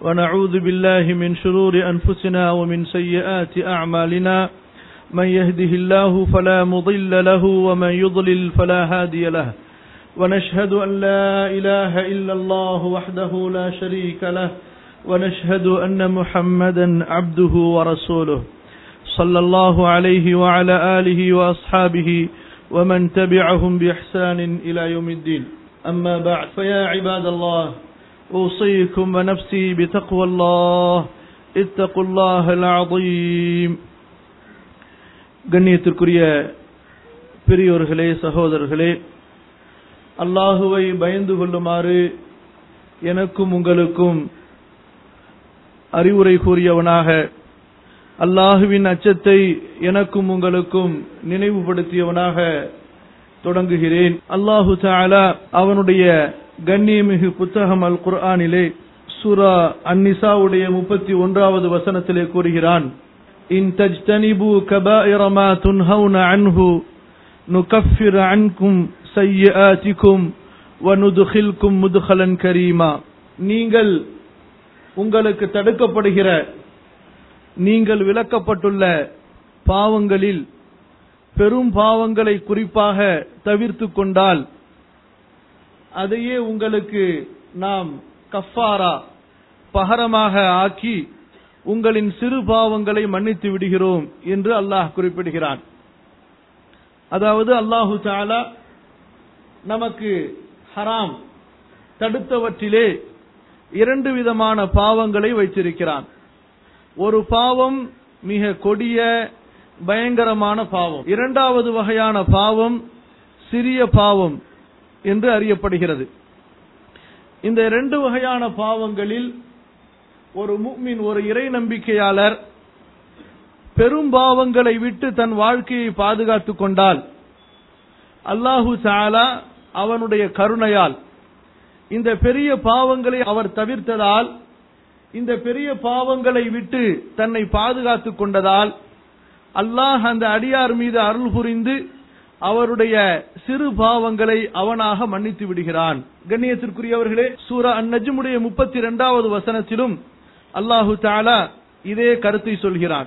ونعوذ بالله من شرور أنفسنا ومن سيئات أعمالنا من يهده الله فلا مضل له ومن يضلل فلا هادي له ونشهد أن لا إله إلا الله وحده لا شريك له ونشهد أن محمدا عبده ورسوله صلى الله عليه وعلى آله وأصحابه ومن تبعهم بإحسان إلى يوم الدين أما بعد فيا عباد الله أوصيكم ونفسي بتقوى الله اتقوا الله العظيم கண்ணியத்திற்குரிய பெரியோர்களே சகோதரர்களே அல்லாஹுவை பயந்து கொள்ளுமாறு எனக்கும் உங்களுக்கும் அறிவுரை கூறியவனாக அல்லாஹுவின் அச்சத்தை எனக்கும் உங்களுக்கும் நினைவுபடுத்தியவனாக தொடங்குகிறேன் அல்லாஹு தாலா அவனுடைய கண்ணியமிகு புத்தகம் அல் குர்ஆனிலே சூரா அந்நிசாவுடைய முப்பத்தி ஒன்றாவது வசனத்திலே கூறுகிறான் இன் தஜ்தனிபு கபாயிர மா துன்ஹவுன அன்ஹு நுகஃபிர் அன்கும் சய்யிஆத்திக்கும் வனுதுகில்கும் முதுகலன் கரீமா நீங்கள் உங்களுக்கு தடுக்கப்படுகிற நீங்கள் விளக்கப்பட்டுள்ள பாவங்களில் பெரும் பாவங்களை குறிப்பாக தவிர்த்து கொண்டால் அதையே உங்களுக்கு நாம் கஃபாரா பகரமாக ஆக்கி உங்களின் சிறு பாவங்களை மன்னித்து விடுகிறோம் என்று அல்லாஹ் குறிப்பிடுகிறான் அதாவது அல்லாஹு தாலா நமக்கு ஹராம் தடுத்தவற்றிலே இரண்டு விதமான பாவங்களை வைத்திருக்கிறான் ஒரு பாவம் மிக கொடிய பயங்கரமான பாவம் இரண்டாவது வகையான பாவம் சிறிய பாவம் என்று அறியப்படுகிறது இந்த இரண்டு வகையான பாவங்களில் ஒரு முக்மின் ஒரு இறை நம்பிக்கையாளர் பெரும் பாவங்களை விட்டு தன் வாழ்க்கையை பாதுகாத்துக் கொண்டால் அல்லாஹு சாலா அவனுடைய கருணையால் இந்த பெரிய பாவங்களை அவர் தவிர்த்ததால் இந்த பெரிய பாவங்களை விட்டு தன்னை பாதுகாத்துக் கொண்டதால் அல்லாஹ் அந்த அடியார் மீது அருள் புரிந்து அவருடைய சிறு பாவங்களை அவனாக மன்னித்து விடுகிறான் கண்ணியத்திற்குரியவர்களே சூரா அந்நஜமுடைய முப்பத்தி இரண்டாவது வசனத்திலும் அல்லாஹு தாலா இதே கருத்தை சொல்கிறான்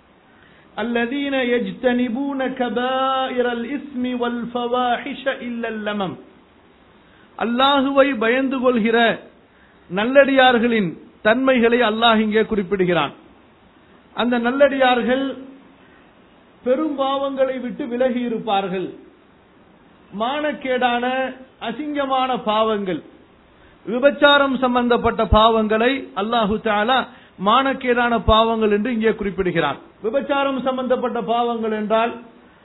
الذين يجتنبون كبائر الإثم والفواحش إلا اللمم அல்லாஹுவை பயந்து கொள்கிற நல்லடியார்களின் தன்மைகளை அல்லாஹ் இங்கே குறிப்பிடுகிறான் அந்த நல்லடியார்கள் பெரும் பாவங்களை விட்டு விலகி இருப்பார்கள் மானக்கேடான அசிங்கமான பாவங்கள் விபச்சாரம் சம்பந்தப்பட்ட பாவங்களை அல்லாஹு தாலா மானக்கேடான பாவங்கள் என்று இங்கே குறிப்பிடுகிறான் விபச்சாரம் சம்பந்தப்பட்ட பாவங்கள் என்றால்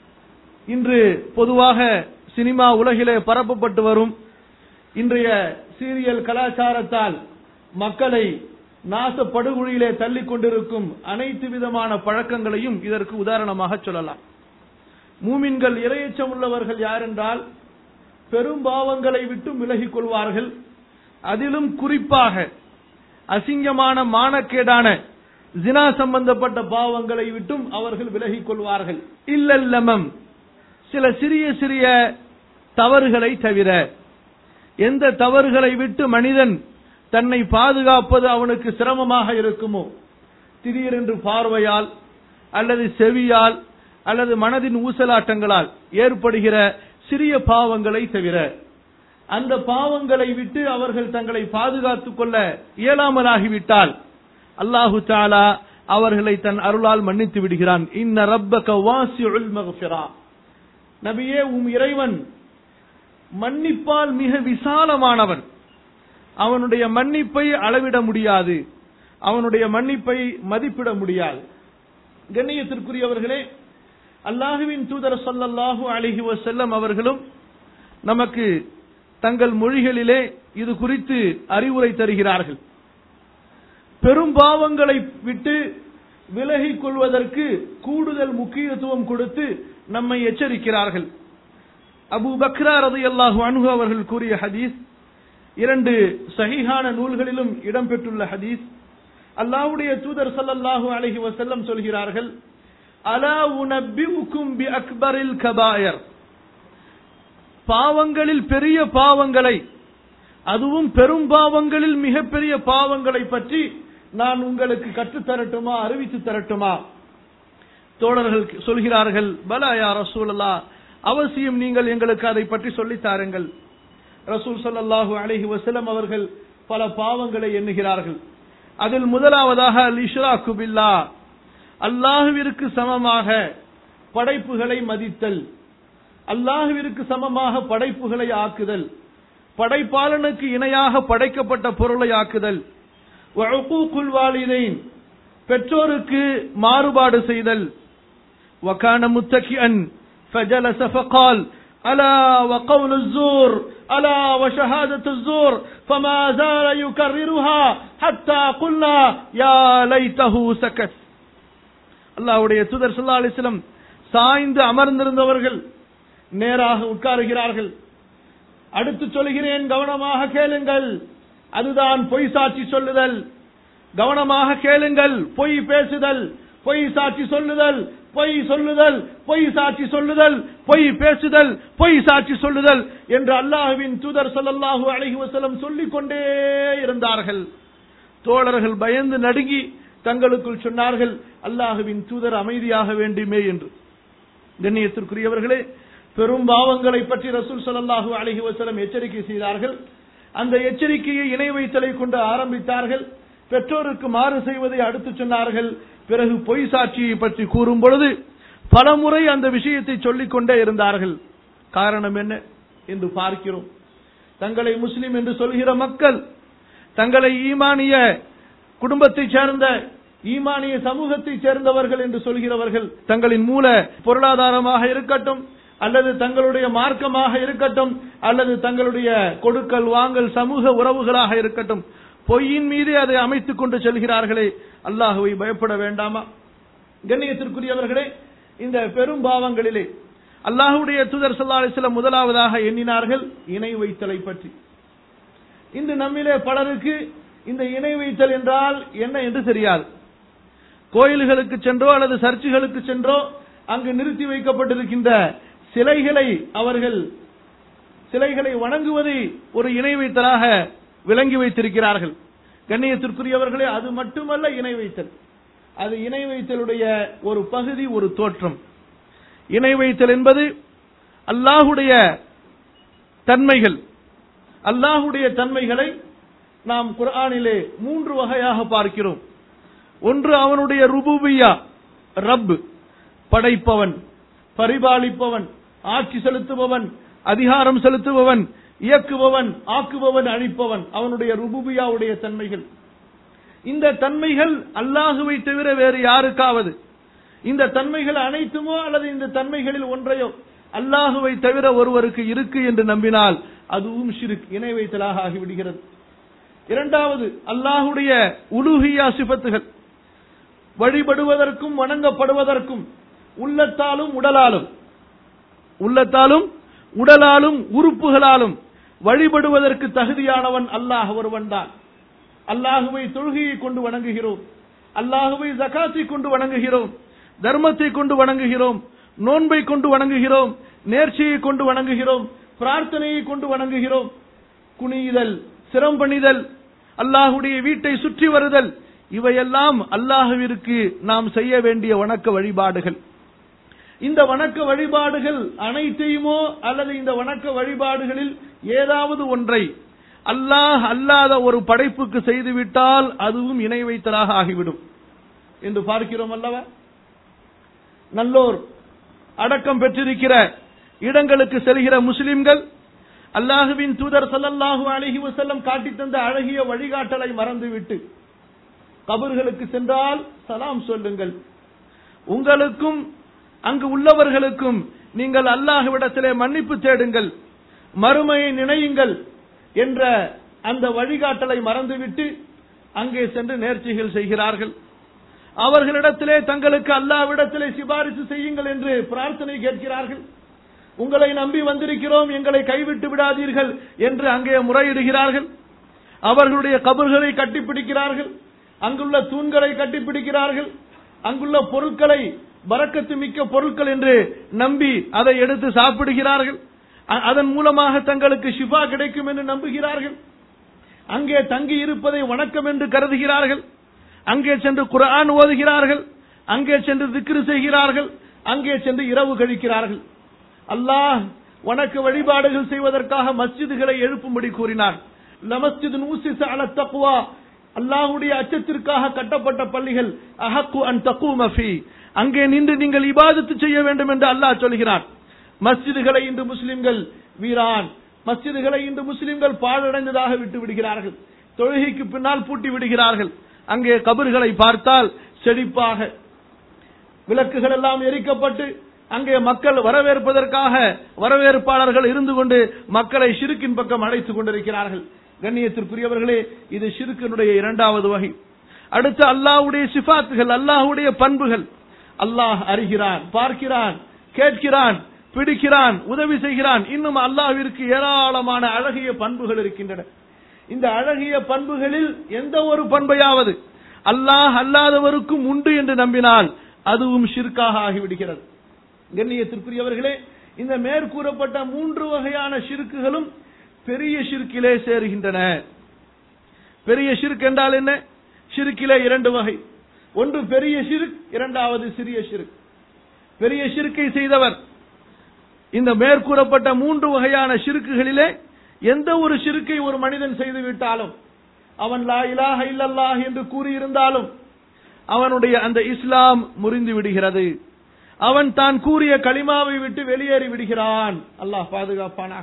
இன்று பொதுவாக சினிமா உலகிலே பரப்பப்பட்டு வரும் இன்றைய சீரியல் கலாச்சாரத்தால் மக்களை நாச படுகொழியிலே தள்ளிக் கொண்டிருக்கும் அனைத்து விதமான பழக்கங்களையும் இதற்கு உதாரணமாக சொல்லலாம் மூமின்கள் இரையச்சம் உள்ளவர்கள் யார் என்றால் பெரும் பாவங்களை விட்டு விலகிக் கொள்வார்கள் அதிலும் குறிப்பாக அசிங்கமான மானக்கேடான ஜினா சம்பந்தப்பட்ட பாவங்களை விட்டும் அவர்கள் விலகிக் கொள்வார்கள் இல்லல்லமம் சில சிறிய சிறிய தவறுகளை தவிர எந்த தவறுகளை விட்டு மனிதன் தன்னை பாதுகாப்பது அவனுக்கு சிரமமாக இருக்குமோ திடீரென்று பார்வையால் அல்லது செவியால் அல்லது மனதின் ஊசலாட்டங்களால் ஏற்படுகிற சிறிய பாவங்களை தவிர அந்த பாவங்களை விட்டு அவர்கள் தங்களை பாதுகாத்துக் கொள்ள இயலாமலாகிவிட்டால் அல்லாஹு தாலா அவர்களை தன் அருளால் மன்னித்து விடுகிறான் இன்ன ரப்பக வாசியுல் மகஃபிரா நபியே உம் இறைவன் மன்னிப்பால் மிக விசாலமானவன் அவனுடைய மன்னிப்பை அளவிட முடியாது அவனுடைய மன்னிப்பை மதிப்பிட முடியாது கண்ணியத்திற்குரியவர்களே அல்லாஹுவின் தூதர் சொல்லல்லாஹு அலிஹி வசல்லம் அவர்களும் நமக்கு தங்கள் மொழிகளிலே இது குறித்து அறிவுரை தருகிறார்கள் பெரும் பாவங்களை விட்டு விலகிக் கொள்வதற்கு கூடுதல் முக்கியத்துவம் கொடுத்து நம்மை எச்சரிக்கிறார்கள் அபு பக்ரா ரதி அல்லாஹு அனுகு அவர்கள் கூறிய ஹதீஸ் இரண்டு சஹிஹான நூல்களிலும் இடம்பெற்றுள்ள ஹதீஸ் அல்லாஹ்வுடைய தூதர் ஸல்லல்லாஹு அலைஹி வஸல்லம் சொல்கிறார்கள் அலா உனபிஉக்கும் பி அக்பரில் கபாயர் பாவங்களில் பெரிய பாவங்களை அதுவும் பெரும் பாவங்களில் மிகப்பெரிய பாவங்களை பற்றி நான் உங்களுக்கு கற்றுத் தரட்டுமா அறிவித்து தரட்டுமா தோழர்கள் சொல்கிறார்கள் பலா யா ரசூலல்லா அவசியம் நீங்கள் எங்களுக்கு அதை பற்றி சொல்லித் தாருங்கள் ரசூல் ஸல்லல்லாஹு அலைஹி வஸல்லம் அவர்கள் பல பாவங்களை எண்ணுகிறார்கள் அதில் முதலாவதாக அல் இஷ்ராக்கு பில்லா அல்லாஹுவிற்கு சமமாக படைப்புகளை மதித்தல் அல்லாஹுவிற்கு சமமாக படைப்புகளை ஆக்குதல் படைப்பாளனுக்கு இணையாக படைக்கப்பட்ட பொருளை ஆக்குதல் வஉகூகுல் வாலிதைன் பெற்றோருக்கு மாறுபாடு செய்தல் وكان متكئا فجلس فقال ألا وقول الزور ألا وشهادة الزور فما زال يكررها حتى قلنا يا ليته سكت அல்லாஹ்வுடைய தூதர் ஸல்லல்லாஹு அலைஹி வஸல்லம் சாய்ந்து அமர்ந்திருந்தவர்கள் நேராக உட்காருகிறார்கள் அடுத்து சொல்கிறேன் கவனமாக கேளுங்கள் அதுதான் பொய் சாட்சி சொல்லுதல் கவனமாக கேளுங்கள் பொய் பேசுதல் பொய் சாட்சி சொல்லுதல் பொய் சொல்லுதல் பொய் சாட்சி சொல்லுதல் பொய் பேசுதல் பொய் சாட்சி சொல்லுதல் என்று அல்லாஹுவின் தூதர் ஸல்லல்லாஹு அலைஹி வஸல்லம் சொல்லிக் கொண்டே இருந்தார்கள் தோழர்கள் பயந்து நடுங்கி தங்களுக்குள் சொன்னார்கள் அல்லாஹுவின் தூதர் அமைதியாக வேண்டுமே என்று கண்ணியத்திற்குரியவர்களே பெரும் பாவங்களை பற்றி ரசூல் ஸல்லல்லாஹு அலைஹி வஸல்லம் எச்சரிக்கை செய்தார்கள் அந்த எச்சரிக்கையை இணை வைத்தலை கொண்டு ஆரம்பித்தார்கள் பெற்றோருக்கு மாறு செய்வதை அடுத்து சொன்னார்கள் பிறகு பொய் சாட்சியை பற்றி கூறும் பொழுது பலமுறை அந்த விஷயத்தை சொல்லிக் கொண்டே இருந்தார்கள் காரணம் என்ன என்று பார்க்கிறோம் தங்களை முஸ்லிம் என்று சொல்கிற மக்கள் தங்களை ஈமானிய குடும்பத்தைச் சேர்ந்த ஈமானிய சமூகத்தைச் சேர்ந்தவர்கள் என்று சொல்கிறவர்கள் தங்களின் மூல பொருளாதாரமாக இருக்கட்டும் அல்லது தங்களுடைய மார்க்கமாக இருக்கட்டும் அல்லது தங்களுடைய கொடுக்கல் வாங்கல் சமூக உறவுகளாக இருக்கட்டும் பொய்யின் மீதே அதை அமைத்துக் கொண்டு செல்கிறார்களே அல்லாஹுவை பயப்பட வேண்டாமா கண்ணியத்திற்குரியவர்களே இந்த பெரும் பாவங்களிலே அல்லாஹுடைய தூதர் ஸல்லல்லாஹு அலைஹி வஸல்லம் முதலாவதாக எண்ணினார்கள் இணை வைத்தலை பற்றி இன்று நம்மிலே பலருக்கு இந்த இணை வைத்தல் என்றால் என்ன என்று தெரியாது கோயில்களுக்கு சென்றோ அல்லது சர்ச்சுகளுக்கு சென்றோ அங்கு நிறுத்தி வைக்கப்பட்டிருக்கின்ற சிலைகளை அவர்கள் சிலைகளை வணங்குவதை ஒரு இணை வைத்தலாக விளங்கி வைத்திருக்கிறார்கள் கண்ணியத்திற்குரியவர்களே அது மட்டுமல்ல இணை வைத்தல் அது இணை வைத்தலுடைய ஒரு பகுதி ஒரு தோற்றம் இணை வைத்தல் என்பது அல்லாஹுடைய தன்மைகள் அல்லாஹுடைய தன்மைகளை நாம் குர்ஆனிலே மூன்று வகையாக பார்க்கிறோம் ஒன்று அவனுடைய ருபூபியா ரப் படைப்பவன் பரிபாலிப்பவன் ஆட்சி செலுத்துபவன் அதிகாரம் செலுத்துபவன் இயக்குபவன் ஆக்குபவன் அழிப்பவன் அவனுடைய ருபுபியாவுடைய தன்மைகள் இந்த தன்மைகள் அல்லாஹுவை தவிர வேறு யாருக்காவது இந்த தன்மைகள் அனைத்துமோ அல்லது இந்த தன்மைகளில் ஒன்றையோ அல்லாஹுவை தவிர ஒருவருக்கு இருக்கு என்று நம்பினால் அதுவும் ஷிருக் இணை வைத்தலாக ஆகிவிடுகிறது இரண்டாவது அல்லாஹுடைய உலுஹியா சிபத்துகள் வழிபடுவதற்கும் வணங்கப்படுவதற்கும் உள்ளத்தாலும் உடலாலும் உள்ளத்தாலும் உடலாலும் உறுப்புகளாலும் வழிபடுவதற்கு தகுதியானவன் அல்லாஹ் ஒருவன் தான் அல்லாஹுவை தொழுகையை கொண்டு வணங்குகிறோம் அல்லாஹுவை ஜகாத்தை கொண்டு வணங்குகிறோம் தர்மத்தை கொண்டு வணங்குகிறோம் நோன்பை கொண்டு வணங்குகிறோம் நேர்ச்சியை கொண்டு வணங்குகிறோம் பிரார்த்தனையை கொண்டு வணங்குகிறோம் குனியுதல் சிரம் பணிதல் அல்லாஹுடைய வீட்டை சுற்றி வருதல் இவையெல்லாம் அல்லாஹுவிற்கு நாம் செய்ய வேண்டிய வணக்க வழிபாடுகள் இந்த வணக்க வழிபாடுகள் அனைத்தையுமோ அல்லது இந்த வணக்க வழிபாடுகளில் ஏதாவது ஒன்றை அல்லாஹ் அல்லாத ஒரு படைப்புக்கு செய்துவிட்டால் அதுவும் இணை வைத்தலாக ஆகிவிடும் என்று பார்க்கிறோம் அல்லவா நல்லோர் அடக்கம் பெற்றிருக்கிற இடங்களுக்கு செல்கிற முஸ்லிம்கள் அல்லாஹுவின் தூதர் ஸல்லல்லாஹு அலைஹி வஸல்லம் காட்டித் தந்த அழகிய வழிகாட்டலை மறந்துவிட்டு கபர்களுக்கு சென்றால் சலாம் சொல்லுங்கள் உங்களுக்கும் அங்கு உள்ளவர்களுக்கும் நீங்கள் அல்லாஹ்விடத்திலே மன்னிப்பு தேடுங்கள் மறுமையை நினையுங்கள் என்ற அந்த வழிகாட்டலை மறந்துவிட்டு அங்கே சென்று நேர்ச்சிகள் செய்கிறார்கள் அவர்களிடத்திலே தங்களுக்கு அல்லாவிடத்திலே சிபாரிசு செய்யுங்கள் என்று பிரார்த்தனை கேட்கிறார்கள் உங்களை நம்பி வந்திருக்கிறோம் எங்களை கைவிட்டு விடாதீர்கள் என்று அங்கே முறையிடுகிறார்கள் அவர்களுடைய கபர்களை கட்டிப்பிடிக்கிறார்கள் அங்குள்ள தூண்களை கட்டிப்பிடிக்கிறார்கள் அங்குள்ள பொருட்களை பறக்கத்து மிக்க பொருட்கள் என்று நம்பி அதை எடுத்து சாப்பிடுகிறார்கள் அ- அதன் மூலமாக தங்களுக்கு ஷிஃபா கிடைக்கும் என்று நம்புகிறார்கள் அங்கே தங்கி இருப்பதை வணக்கம் என்று கருதுகிறார்கள் அங்கே சென்று குர்ஆன் ஓதுகிறார்கள் அங்கே சென்று திக்ரு செய்கிறார்கள் அங்கே சென்று இரவு கழிக்கிறார்கள் அல்லாஹ் வணக்க வழிபாடுகள் செய்வதற்காக மஸ்ஜிதுகளை எழுப்பும்படி கூறினார் லமஸ்ஜிது நூசிச அல தக்வா அல்லாஹ்வுடைய அச்சத்திற்காக கட்டப்பட்ட பள்ளிகள் அஹக்கு அன் தக்கூம ஃபீ அங்கே நின்று நீங்கள் இபாதத்து செய்ய வேண்டும் என்று அல்லாஹ் சொல்கிறான் மஸ்ஜிதுகளை இன்று முஸ்லிம்கள் வீரான் மஸ்ஜிதுகளை இன்று முஸ்லிம்கள் பாழடைந்ததாக விட்டு விடுகிறார்கள் தொழுகைக்கு பின்னால் பூட்டி விடுகிறார்கள் அங்கே கபர்களை பார்த்தால் செழிப்பாக விளக்குகள் எல்லாம் எரிக்கப்பட்டு அங்கே மக்கள் வரவேற்பதற்காக வரவேற்பாளர்கள் இருந்து கொண்டு மக்களை ஷிருக்கின் பக்கம் அழைத்துக் கொண்டிருக்கிறார்கள் கண்ணியத்திற்குரியவர்களே இது ஷிருக்கினுடைய இரண்டாவது வகை அடுத்து அல்லாஹ்வுடைய சிஃபாத்துகள் அல்லாஹ்வுடைய பண்புகள் அல்லாஹ் அறிகிறான் பார்க்கிறான் கேட்கிறான் பிடிக்கிறான் உதவி செய்கிறான் இன்னும் அல்லாஹ்விற்கு ஏராளமான அழகிய பண்புகள் இருக்கின்றன இந்த அழகிய பண்புகளில் எந்த ஒரு பண்பையாவது அல்லாஹ் அல்லாதவருக்கும் உண்டு என்று நம்பினால் அதுவும் ஷிர்காக ஆகிவிடுகிறது கண்ணியத்திற்குரியவர்களே இந்த மேற்கூறப்பட்ட மூன்று வகையான ஷிர்க்குகளும் பெரிய ஷிர்க்கிலே சேருகின்றன பெரிய ஷிர்க் என்றால் என்ன ஷிர்க்கிலே இரண்டு வகை ஒன்று பெரிய ஷிர்க் இரண்டாவது சிறிய ஷிர்க் பெரிய ஷிர்க்கை செய்தவர் இந்த மேற்கூறப்பட்ட மூன்று வகையான ஷிர்க்குகளிலே எந்த ஒரு ஷிர்க்கை ஒரு மனிதன் செய்து விட்டாலும் அவன் லா இலாஹ இல்லல்லாஹ் என்று கூறியிருந்தாலும் அவனுடைய அந்த இஸ்லாம் முறிந்து விடுகிறது அவன் தான் கூறிய களிமாவை விட்டு வெளியேறி விடுகிறான் அல்லாஹ் பாதுகாப்பானா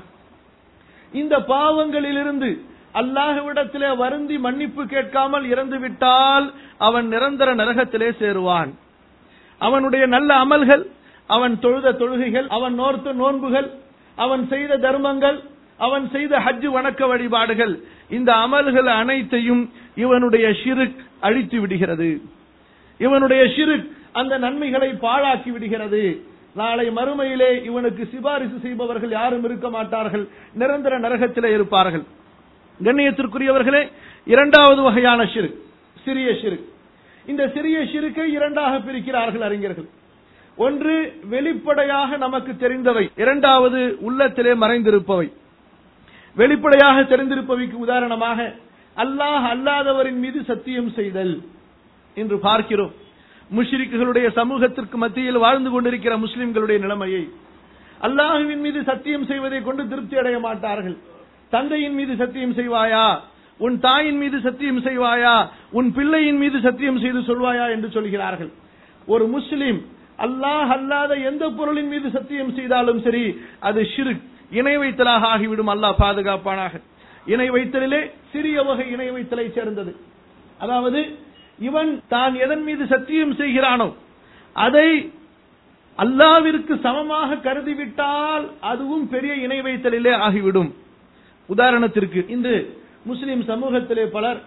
இந்த பாவங்களிலிருந்து அல்லாஹ்விடத்திலே வருந்தி மன்னிப்பு கேட்காமல் இறந்து விட்டால் அவன் நிரந்தர நரகத்திலே சேருவான் அவனுடைய நல்ல அமல்கள் அவன் தொழுத தொழுகைகள் அவன் நோர்த்த நோன்புகள் அவன் செய்த தர்மங்கள் அவன் செய்த ஹஜ் வணக்க வழிபாடுகள் இந்த அமல்கள் அனைத்தையும் இவனுடைய ஷிருக் அழித்து விடுகிறது இவனுடைய ஷிருக் அந்த நன்மைகளை பாழாக்கி விடுகிறது நாளை மறுமையிலே இவனுக்கு சிபாரிசு செய்பவர்கள் யாரும் இருக்க மாட்டார்கள் நிரந்தர நரகத்திலே இருப்பார்கள் கண்ணியத்திற்குரியவர்களே இரண்டாவது வகையான ஷிருக் சிறிய ஷிருக் இந்த சிறிய ஷிருக்கை இரண்டாக பிரிக்கிறார்கள் அறிஞர்கள் ஒன்று வெளிப்படையாக நமக்கு தெரிந்தவை இரண்டாவது உள்ளத்திலே மறைந்திருப்பவை வெளிப்படையாக தெரிந்திருப்பவைக்கு உதாரணமாக அல்லாஹ் அல்லாதவரின் மீது சத்தியம் செய்தல் என்று பார்க்கிறோம் முஷ்ரிக்குகளுடைய சமூகத்திற்கு மத்தியில் வாழ்ந்து கொண்டிருக்கிற முஸ்லிம்களுடைய நிலைமையை அல்லாஹுவின் மீது சத்தியம் செய்வதை கொண்டு திருப்தி அடைய மாட்டார்கள் தந்தையின் மீது சத்தியம் செய்வாயா உன் தாயின் மீது சத்தியம் செய்வாயா உன் பிள்ளையின் மீது சத்தியம் செய்து சொல்வாயா என்று சொல்கிறார்கள் ஒரு முஸ்லிம் அல்லாஹ் அல்லாத எந்த பொருளின் மீது சத்தியம் செய்தாலும் சரி அது ஷிருக் இணை வைத்தலாக ஆகிவிடும் அல்லாஹ் பாதுகாப்பானாக இணை வைத்தலிலே சிறிய வகை இணை வைத்தலை சேர்ந்தது அதாவது இவன் தான் எதன் மீது சத்தியம் செய்கிறானோ அதை அல்லாவிற்கு சமமாக கருதிவிட்டால் அதுவும் பெரிய இணை வைத்தலிலே ஆகிவிடும் உதாரணத்திற்கு இன்று முஸ்லிம் சமூகத்திலே பலர்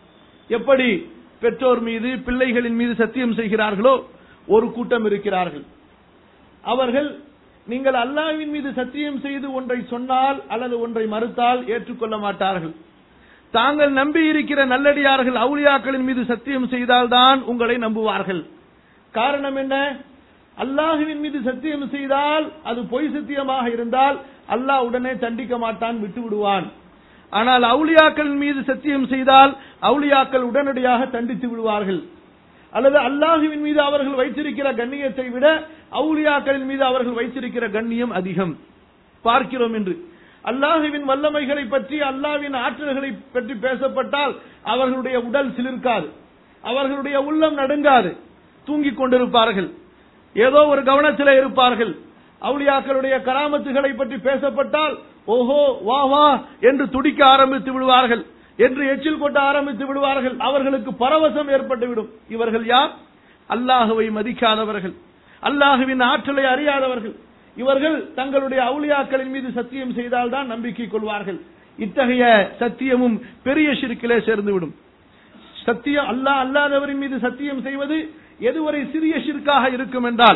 எப்படி பெற்றோர் மீது பிள்ளைகளின் மீது சத்தியம் செய்கிறார்களோ ஒரு கூட்டம் இருக்கிறார்கள் அவர்கள் நீங்கள் அல்லாவின் மீது சத்தியம் செய்து ஒன்றை சொன்னால் அல்லது ஒன்றை மறுத்தால் ஏற்றுக்கொள்ள மாட்டார்கள் தாங்கள் நம்பி இருக்கிற நல்லடியார்கள் அவுளியாக்களின் மீது சத்தியம் செய்தால்தான் உங்களை நம்புவார்கள் காரணம் என்ன அல்லாஹுவின் மீது சத்தியம் செய்தால் அது பொய் சத்தியமாக இருந்தால் அல்லாஹ் உடனே தண்டிக்க மாட்டான் விட்டு விடுவான் ஆனால் அவுளியாக்களின் மீது சத்தியம் செய்தால் அவுளியாக்கள் உடனடியாக தண்டித்து விடுவார்கள் அல்லது அல்லாஹுவின் மீது அவர்கள் வைத்திருக்கிற கண்ணியத்தை விட அவுளியாக்களின் மீது அவர்கள் வைத்திருக்கிற கண்ணியம் அதிகம் பார்க்கிறோம் என்று அல்லாஹுவின் வல்லமைகளை பற்றி அல்லாஹ்வின் ஆற்றல்களை பற்றி பேசப்பட்டால் அவர்களுடைய உடல் சிலிர்க்காது அவர்களுடைய உள்ளம் நடுங்காது தூங்கிக் கொண்டிருப்பார்கள் ஏதோ ஒரு கவனத்திலே இருப்பார்கள் அவுளியாக்களுடைய கராமத்துகளை பற்றி பேசப்பட்டால் ஓஹோ வா வா என்று துடிக்க ஆரம்பித்து விடுவார்கள் என்று எச்சில் கொட்ட ஆரம்பித்து விடுவார்கள் அவர்களுக்கு பரவசம் ஏற்பட்டுவிடும் இவர்கள் யார் அல்லாஹுவை மதிக்காதவர்கள் அல்லாஹுவின் ஆற்றலை அறியாதவர்கள் இவர்கள் தங்களுடைய அவுளியாக்களின் மீது சத்தியம் செய்தால்தான் நம்பிக்கை கொள்வார்கள் இத்தகைய சத்தியமும் பெரிய சிறுக்கிலே சேர்ந்துவிடும் சத்தியம் அல்லாஹ் அல்லாதவரின் மீது சத்தியம் செய்வது எதுவரை சிறிய ஷிர்காக இருக்கும் என்றால்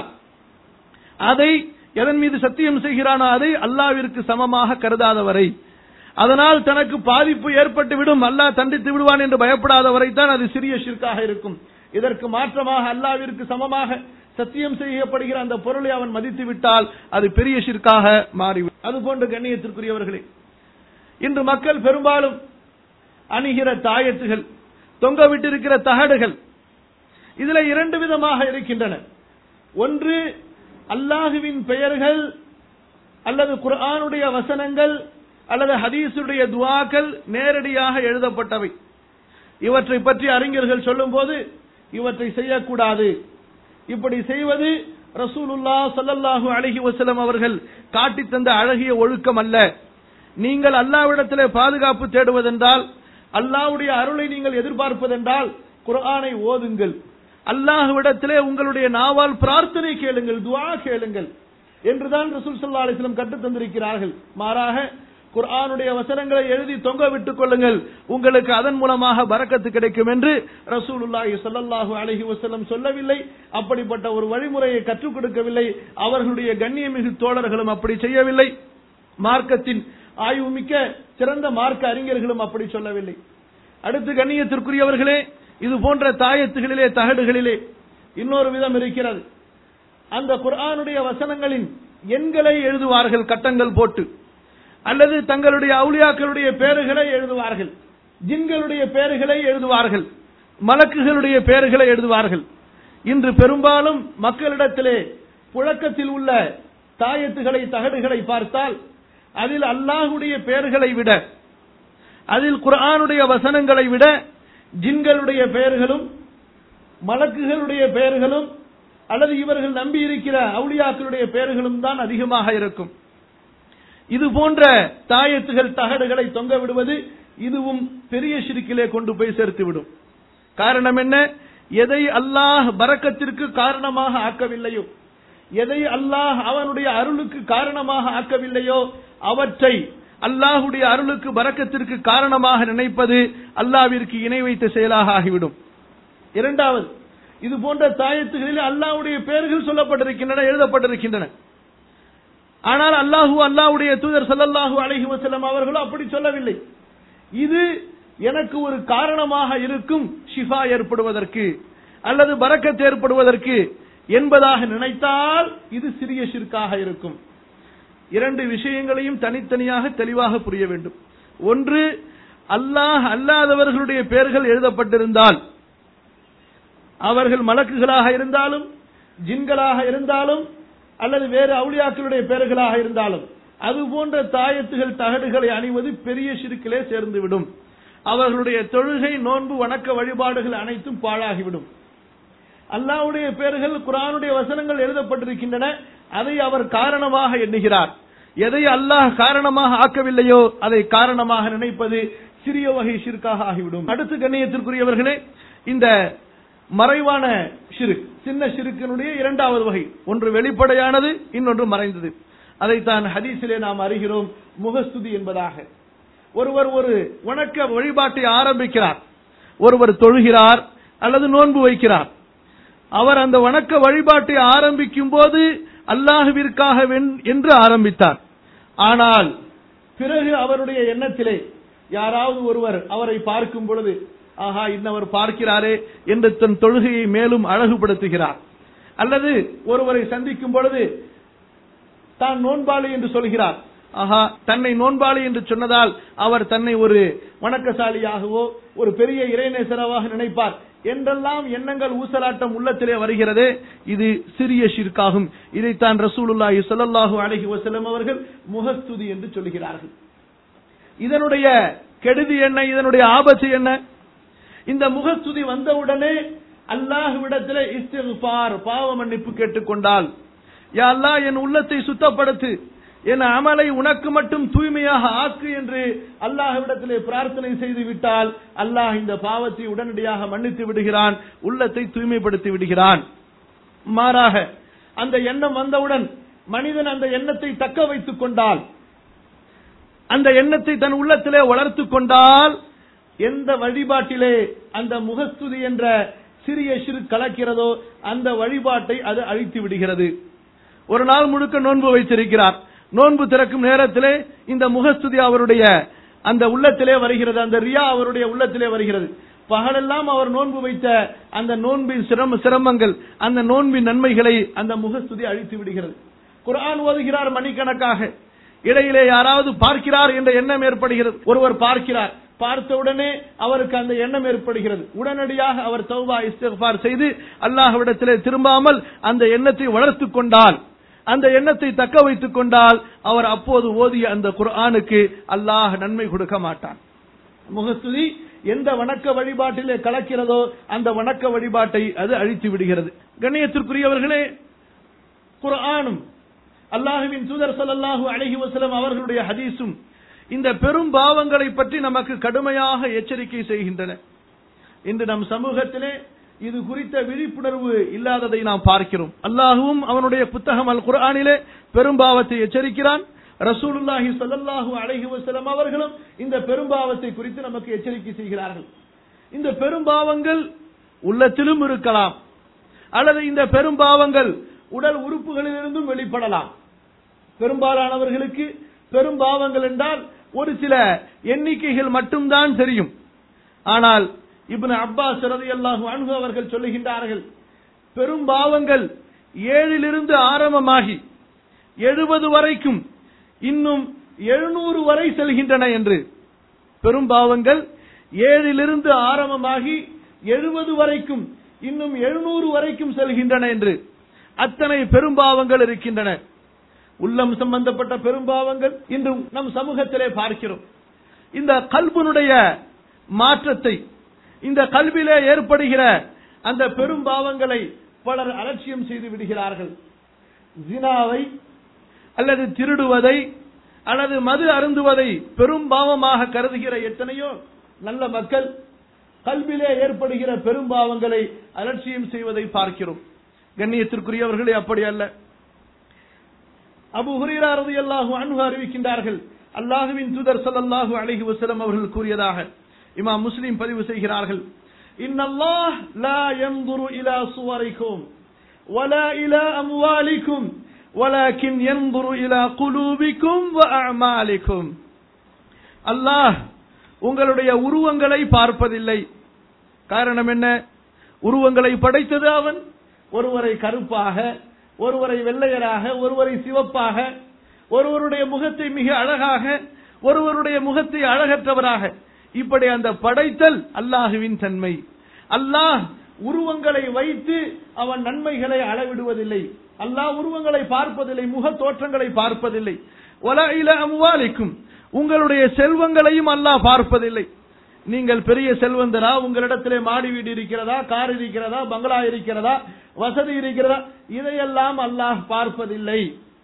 அதை எதன் மீது சத்தியம் செய்கிறானோ அதை அல்லாவிற்கு சமமாக கருதாதவரை அதனால் தனக்கு பாதிப்பு ஏற்பட்டு விடும் அல்லாஹ் தண்டித்து விடுவான் என்று பயப்படாதவரை தான் அது சிறிய ஷிர்காக இருக்கும் இதற்கு மாற்றமாக அல்லாவிற்கு சமமாக சத்தியம் செய்யப்படுகிற அந்த பொருளை அவன் மதித்து விட்டால் அது பெரிய ஷிர்காக மாறிவிடும் அதுபோன்று கண்ணியத்திற்குரியவர்களே இன்று மக்கள் பெரும்பாலும் அணிகிற தாயத்துகள் தொங்க விட்டிருக்கிற தகடுகள் இதுல இரண்டு விதமாக இருக்கின்றன ஒன்று அல்லாஹுவின் பெயர்கள் அல்லது குர்ஆனுடைய வசனங்கள் அல்லது ஹதீஸுடைய துவாக்கள் நேரடியாக எழுதப்பட்டவை இவற்றை பற்றி அறிஞர்கள் சொல்லும்போது இவற்றை செய்யக்கூடாது இப்படி செய்வது ரசூலுல்லா ஸல்லல்லாஹு அலைஹி வஸல்லம் அவர்கள் காட்டித் தந்த அழகிய ஒழுக்கம் அல்ல நீங்கள் அல்லாஹ்விடத்திலே பாதுகாப்பு தேடுவதென்றால் அல்லாஹ்வுடைய அருளை நீங்கள் எதிர்பார்ப்பதென்றால் குர்ஆனை ஓதுங்கள் அல்லாஹ்விடத்திலே உங்களுடைய நாவால் பிரார்த்தனை கேளுங்கள் துஆ கேளுங்கள் என்றுதான் ரசூல் ஸல்லல்லாஹு அலைஹி வஸல்லம் கற்றுத் தந்திருக்கிறார்கள் மாறாக குர்ஆனுடைய வசனங்களை எழுதி தொங்க விட்டுக் கொள்ளுங்கள் உங்களுக்கு அதன் மூலமாக பரக்கத்து கிடைக்கும் என்று ரசூலுல்லாஹி ஸல்லல்லாஹு அலைஹி வஸல்லம் சொல்லவில்லை அப்படிப்பட்ட ஒரு வழிமுறையை கற்றுக் கொடுக்கவில்லை அவர்களுடைய கண்ணியமிகு தோழர்களும் அப்படி செய்யவில்லை மார்க்கத்தின் ஆய்வுமிக்க சிறந்த மார்க்க அறிஞர்களும் அப்படி சொல்லவில்லை அடுத்து கண்ணியத்திற்குரியவர்களே இது போன்ற தாயத்துகளிலே தகடுகளிலே இன்னொரு விதம் இருக்கிறது அந்த குர்ஆனுடைய வசனங்களின் எண்களை எழுதுவார்கள் கட்டங்கள் போட்டு அல்லது தங்களுடைய அவுலியாக்களுடைய பெயர்களை எழுதுவார்கள் ஜின்களுடைய பெயர்களை எழுதுவார்கள் மலக்குகளுடைய பெயர்களை எழுதுவார்கள் இன்று பெரும்பாலும் மக்களிடத்திலே புழக்கத்தில் உள்ள தாயத்துகளை தகடுகளை பார்த்தால் அதில் அல்லாஹுடைய பெயர்களை விட அதில் குர்ஆனுடைய வசனங்களை விட ஜின்களுடைய பெயர்களும் மலக்குகளுடைய பெயர்களும் அல்லது இவர்கள் நம்பி இருக்கிற அவுளியாக்களுடைய பெயர்களும் தான் அதிகமாக இருக்கும் இது போன்ற தாயத்துகள் தகடுகளை தொங்க விடுவது இதுவும் பெரிய ஷிருக்கிலே கொண்டு போய் சேர்த்து விடும் காரணம் என்ன எதை அல்லாஹ் பரக்கத்திற்கு காரணமாக ஆக்கவில்லையோ எதை அல்லாஹ் அவனுடைய அருளுக்கு காரணமாக ஆக்கவில்லையோ அவற்றை அல்லாஹுடைய அருளுக்கு பரக்கத்திற்கு காரணமாக நினைப்பது அல்லாவிற்கு இணை வைத்த செயலாக ஆகிவிடும் இரண்டாவது இது போன்ற தாயத்துகளில் அல்லாஹ்வுடைய பெயர்கள் சொல்லப்பட்டிருக்கின்றன எழுதப்பட்டிருக்கின்றன ஆனால் அல்லாஹு அல்லாஹ்வுடைய தூதர் ஸல்லல்லாஹு அலைஹி வஸல்லம் அவர்களும் அப்படி சொல்லவில்லை இது எனக்கு ஒரு காரணமாக இருக்கும் ஷிஃபா ஏற்படுவதற்கு அல்லது பரக்கத் ஏற்படுவதற்கு என்பதாக நினைத்தால் இது சிறிய ஷிர்காக இருக்கும் இரண்டு விஷயங்களையும் தனித்தனியாக தெளிவாக புரிய வேண்டும் ஒன்று அல்லாஹ் அல்லாதவர்களுடைய பெயர்கள் எழுதப்பட்டிருந்தால் அவர்கள் மலக்குகளாக இருந்தாலும் ஜின்களாக இருந்தாலும் அல்லது வேறு அவுளியாக்களுடைய பெயர்களாக இருந்தாலும் அது போன்ற தாயத்துகள் தகடுகளை அணிவது பெரிய சிறுக்கிலே சேர்ந்துவிடும் அவர்களுடைய தொழுகை நோன்பு வணக்க வழிபாடுகள் அனைத்தும் பாழாகிவிடும் அல்லாஹ்வுடைய பெயர்கள் குரானுடைய வசனங்கள் எழுதப்பட்டிருக்கின்றன அதை அவர் காரணமாக எண்ணுகிறார் எதை அல்லாஹ் காரணமாக ஆக்கவில்லையோ அதை காரணமாக நினைப்பது சிறிய வகை ஷிர்காக ஆகிவிடும் அடுத்து கண்ணியத்திற்குரியவர்களே இந்த மறைவான ஷிருக் சின்ன ஷிருக்கினுடைய இரண்டாவது வகை ஒன்று வெளிப்படையானது இன்னொன்று மறைந்தது அதைத்தான் ஹதீஸிலே நாம் அறிகிறோம் முகஸ்துதி என்பதாக ஒருவர் ஒரு வணக்க வழிபாட்டை ஆரம்பிக்கிறார் ஒருவர் தொழுகிறார் அல்லது நோன்பு வைக்கிறார் அவர் அந்த வணக்க வழிபாட்டை ஆரம்பிக்கும் போது அல்லாஹுவிற்காக வென்- என்று ஆரம்பித்தார் ஆனால் பிறகு அவருடைய எண்ணத்திலே யாராவது ஒருவர் அவரை பார்க்கும் பொழுது ஆஹா இன்னவர் பார்க்கிறாரே என்று தன் தொழுகையை மேலும் அழகுபடுத்துகிறார் அல்லது ஒருவரை சந்திக்கும் பொழுது தான் நோன்பாளி என்று சொல்கிறார் ஆஹா தன்னை நோன்பாளி என்று சொன்னதால் அவர் தன்னை ஒரு வணக்கசாலியாகவோ ஒரு பெரிய இறைநேசராக நினைப்பார் என்றெல்லாம் எண்ணங்கள் ஊசலாட்டம் உள்ளத்திலே வருகிறதே இது சிறிய ஷிர்காகும் இதைத்தான் ரசூலுல்லாஹி ஸல்லல்லாஹு அலைஹி வஸல்லம் அவர்கள் முகஸ்துதி என்று சொல்கிறார்கள் இதனுடைய கெடுதி என்ன இதனுடைய ஆபத்து என்ன இந்த முகஸ்துதி வந்தவுடனே அல்லாஹ்விடத்திலே இஸ்திக்பார் பாவ மன்னிப்பு கேட்டுக்கொண்டால் யா அல்லாஹ் என் உள்ளத்தை சுத்தப்படுத்து என் அமலை உனக்கு மட்டும் தூய்மையாக ஆக்கு என்று அல்லாஹ்விடத்திலே பிரார்த்தனை செய்து விட்டால் அல்லாஹ் இந்த பாவத்தை உடனடியாக மன்னித்து விடுகிறான் உள்ளத்தை தூய்மைப்படுத்தி விடுகிறான் மாறாக அந்த எண்ணம் வந்தவுடன் மனிதன் அந்த எண்ணத்தை தக்க வைத்துக் கொண்டால் அந்த எண்ணத்தை தன் உள்ளத்திலே வளர்த்துக் கொண்டால் எந்த வழிபாட்டிலே அந்த முகஸ்துதி என்ற சிறிய சிறு கலக்கிறதோ அந்த வழிபாட்டை அது அழித்து விடுகிறது ஒரு நாள் முழுக்க நோன்பு வைத்திருக்கிறார் நோன்பு திறக்கும் நேரத்திலே இந்த முகஸ்துதி அவருடைய அந்த உள்ளத்திலே வருகிறது அந்த ரியா அவருடைய உள்ளத்திலே வருகிறது பகலெல்லாம் அவர் நோன்பு வைத்த அந்த நோன்பின் சிரம சிரமங்கள் அந்த நோன்பின் நன்மைகளை அந்த முகஸ்துதி அழித்து விடுகிறது குர்ஆன் ஓதுகிறார் மணிக்கணக்காக இடையிலே யாராவது பார்க்கிறார் என்ற எண்ணம் ஏற்படுகிறது ஒருவர் பார்க்கிறார் பார்த்தவுடனே அவருக்கு அந்த எண்ணம் ஏற்படுகிறது உடனடியாக அவர் தௌபா இஸ்திஃபார் செய்து அல்லாஹ்விடத்திலே திரும்பாமல் அந்த எண்ணத்தை வளர்த்துக் கொண்டால் அந்த எண்ணத்தை தக்க வைத்துக் கொண்டால் அவர் அப்போது ஓதிய அந்த குர்ஆனுக்கு அல்லாஹ் நன்மை கொடுக்க மாட்டான் முகஸ்துதி எந்த வணக்க வழிபாட்டிலே கலக்கிறதோ அந்த வணக்க வழிபாட்டை அது அழித்து விடுகிறது கண்ணியத்திற்குரியவர்களே குர்ஆனும் அல்லாஹுவின் தூதர் ஸல்லல்லாஹு அலைஹி வஸல்லம் அவர்களுடைய ஹதீஸும் இந்த பெரும் பாவங்களை பற்றி நமக்கு கடுமையாக எச்சரிக்கை செய்கின்றன இன்று நம் சமூகத்திலே இது குறித்த விழிப்புணர்வு இல்லாததை நாம் பார்க்கிறோம் அல்லாஹுவும் அவனுடைய புத்தகம் அல் குர்ஆனிலே பெரும்பாவத்தை எச்சரிக்கிறான் ரசூலுல்லாஹி ஸல்லல்லாஹு அலைஹி வஸல்லம் அவர்களும் இந்த பெரும்பாவத்தை குறித்து நமக்கு எச்சரிக்கை செய்கிறார்கள் இந்த பெரும்பாவங்கள் உள்ளத்திலும் இருக்கலாம் அல்லது இந்த பெரும்பாவங்கள் உடல் உறுப்புகளிலிருந்தும் வெளிப்படலாம் பெரும்பாலானவர்களுக்கு பெரும்பாவங்கள் என்றால் ஒரு சில எண்ணிக்கைகள் மட்டும்தான் தெரியும் ஆனால் இப்னு அப்பாஸ் ரலியல்லாஹு அன்ஹு அவர்கள் சொல்லுகின்றார்கள் பெரும் பாவங்கள் ஏழிலிருந்து ஆரம்பமாகி எழுபது வரைக்கும் இன்னும் எழுநூறு வரை செல்கின்றன என்று பெரும் பாவங்கள் ஏழிலிருந்து ஆரம்பமாகி எழுபது வரைக்கும் இன்னும் எழுநூறு வரைக்கும் செல்கின்றன என்று அத்தனை பெரும்பாவங்கள் இருக்கின்றன உள்ளம் சம்பந்தப்பட்ட பெரும்பாவங்கள் இன்று நம் சமூகத்திலே பார்க்கிறோம் இந்த கல்புனுடைய மாற்றத்தை இந்த கல்வியிலே ஏற்படுகிற அந்த பெரும்பாவங்களை பலர் அலட்சியம் செய்து விடுகிறார்கள் ஜினாவை அல்லது திருடுவதை அல்லது மது அருந்துவதை பெரும் பாவமாக கருதுகிற எத்தனையோ நல்ல மக்கள் கல்வியிலே ஏற்படுகிற பெரும்பாவங்களை அலட்சியம் செய்வதை பார்க்கிறோம் கண்ணியத்திற்குரியவர்களே அப்படி அல்ல அபு ஹுரீரா ரலியல்லாஹு அன்ஹு அறிவிக்கின்றார்கள் அல்லாஹுவின் தூதர் ஸல்லல்லாஹு அலைஹி வஸல்லம் அவர்கள் கூறியதாக இமாம் முஸ்லிம் பதிவு செய்கிறார்கள் இன்னல்லாஹ் லா யன்துரு இலா சுவரிக்கும் ولا إلى أموالكم ولكن ينظر إلى قلوبكم وأعمالكم அல்லாஹ் உங்களுடைய உருவங்களை பார்ப்பதில்லை காரணம் என்ன உருவங்களை படைத்தது அவன் ஒருவரை கருப்பாக ஒருவரை வெள்ளையராக ஒருவரை சிவப்பாக ஒருவருடைய முகத்தை மிக அழகாக ஒருவருடைய முகத்தை அழகற்றவராக இப்படி அந்த படைத்தல் அல்லாஹுவின் தன்மை அல்லாஹ் உருவங்களை வைத்து அவன் நன்மைகளை அளவிடுவதில்லை அல்லாஹ் உருவங்களை பார்ப்பதில்லை முக தோற்றங்களை பார்ப்பதில்லை ஒல இல அம்வாலிக்கும் உங்களுடைய செல்வங்களையும் அல்லாஹ் பார்ப்பதில்லை நீங்கள் பெரிய செல்வந்தரா உங்களிடத்திலே மாடி வீடு இருக்கிறதா கார் இருக்கிறதா பங்களா இருக்கிறதா வசதி இருக்கிறதா இதையெல்லாம் அல்லாஹ் பார்ப்பதில்லை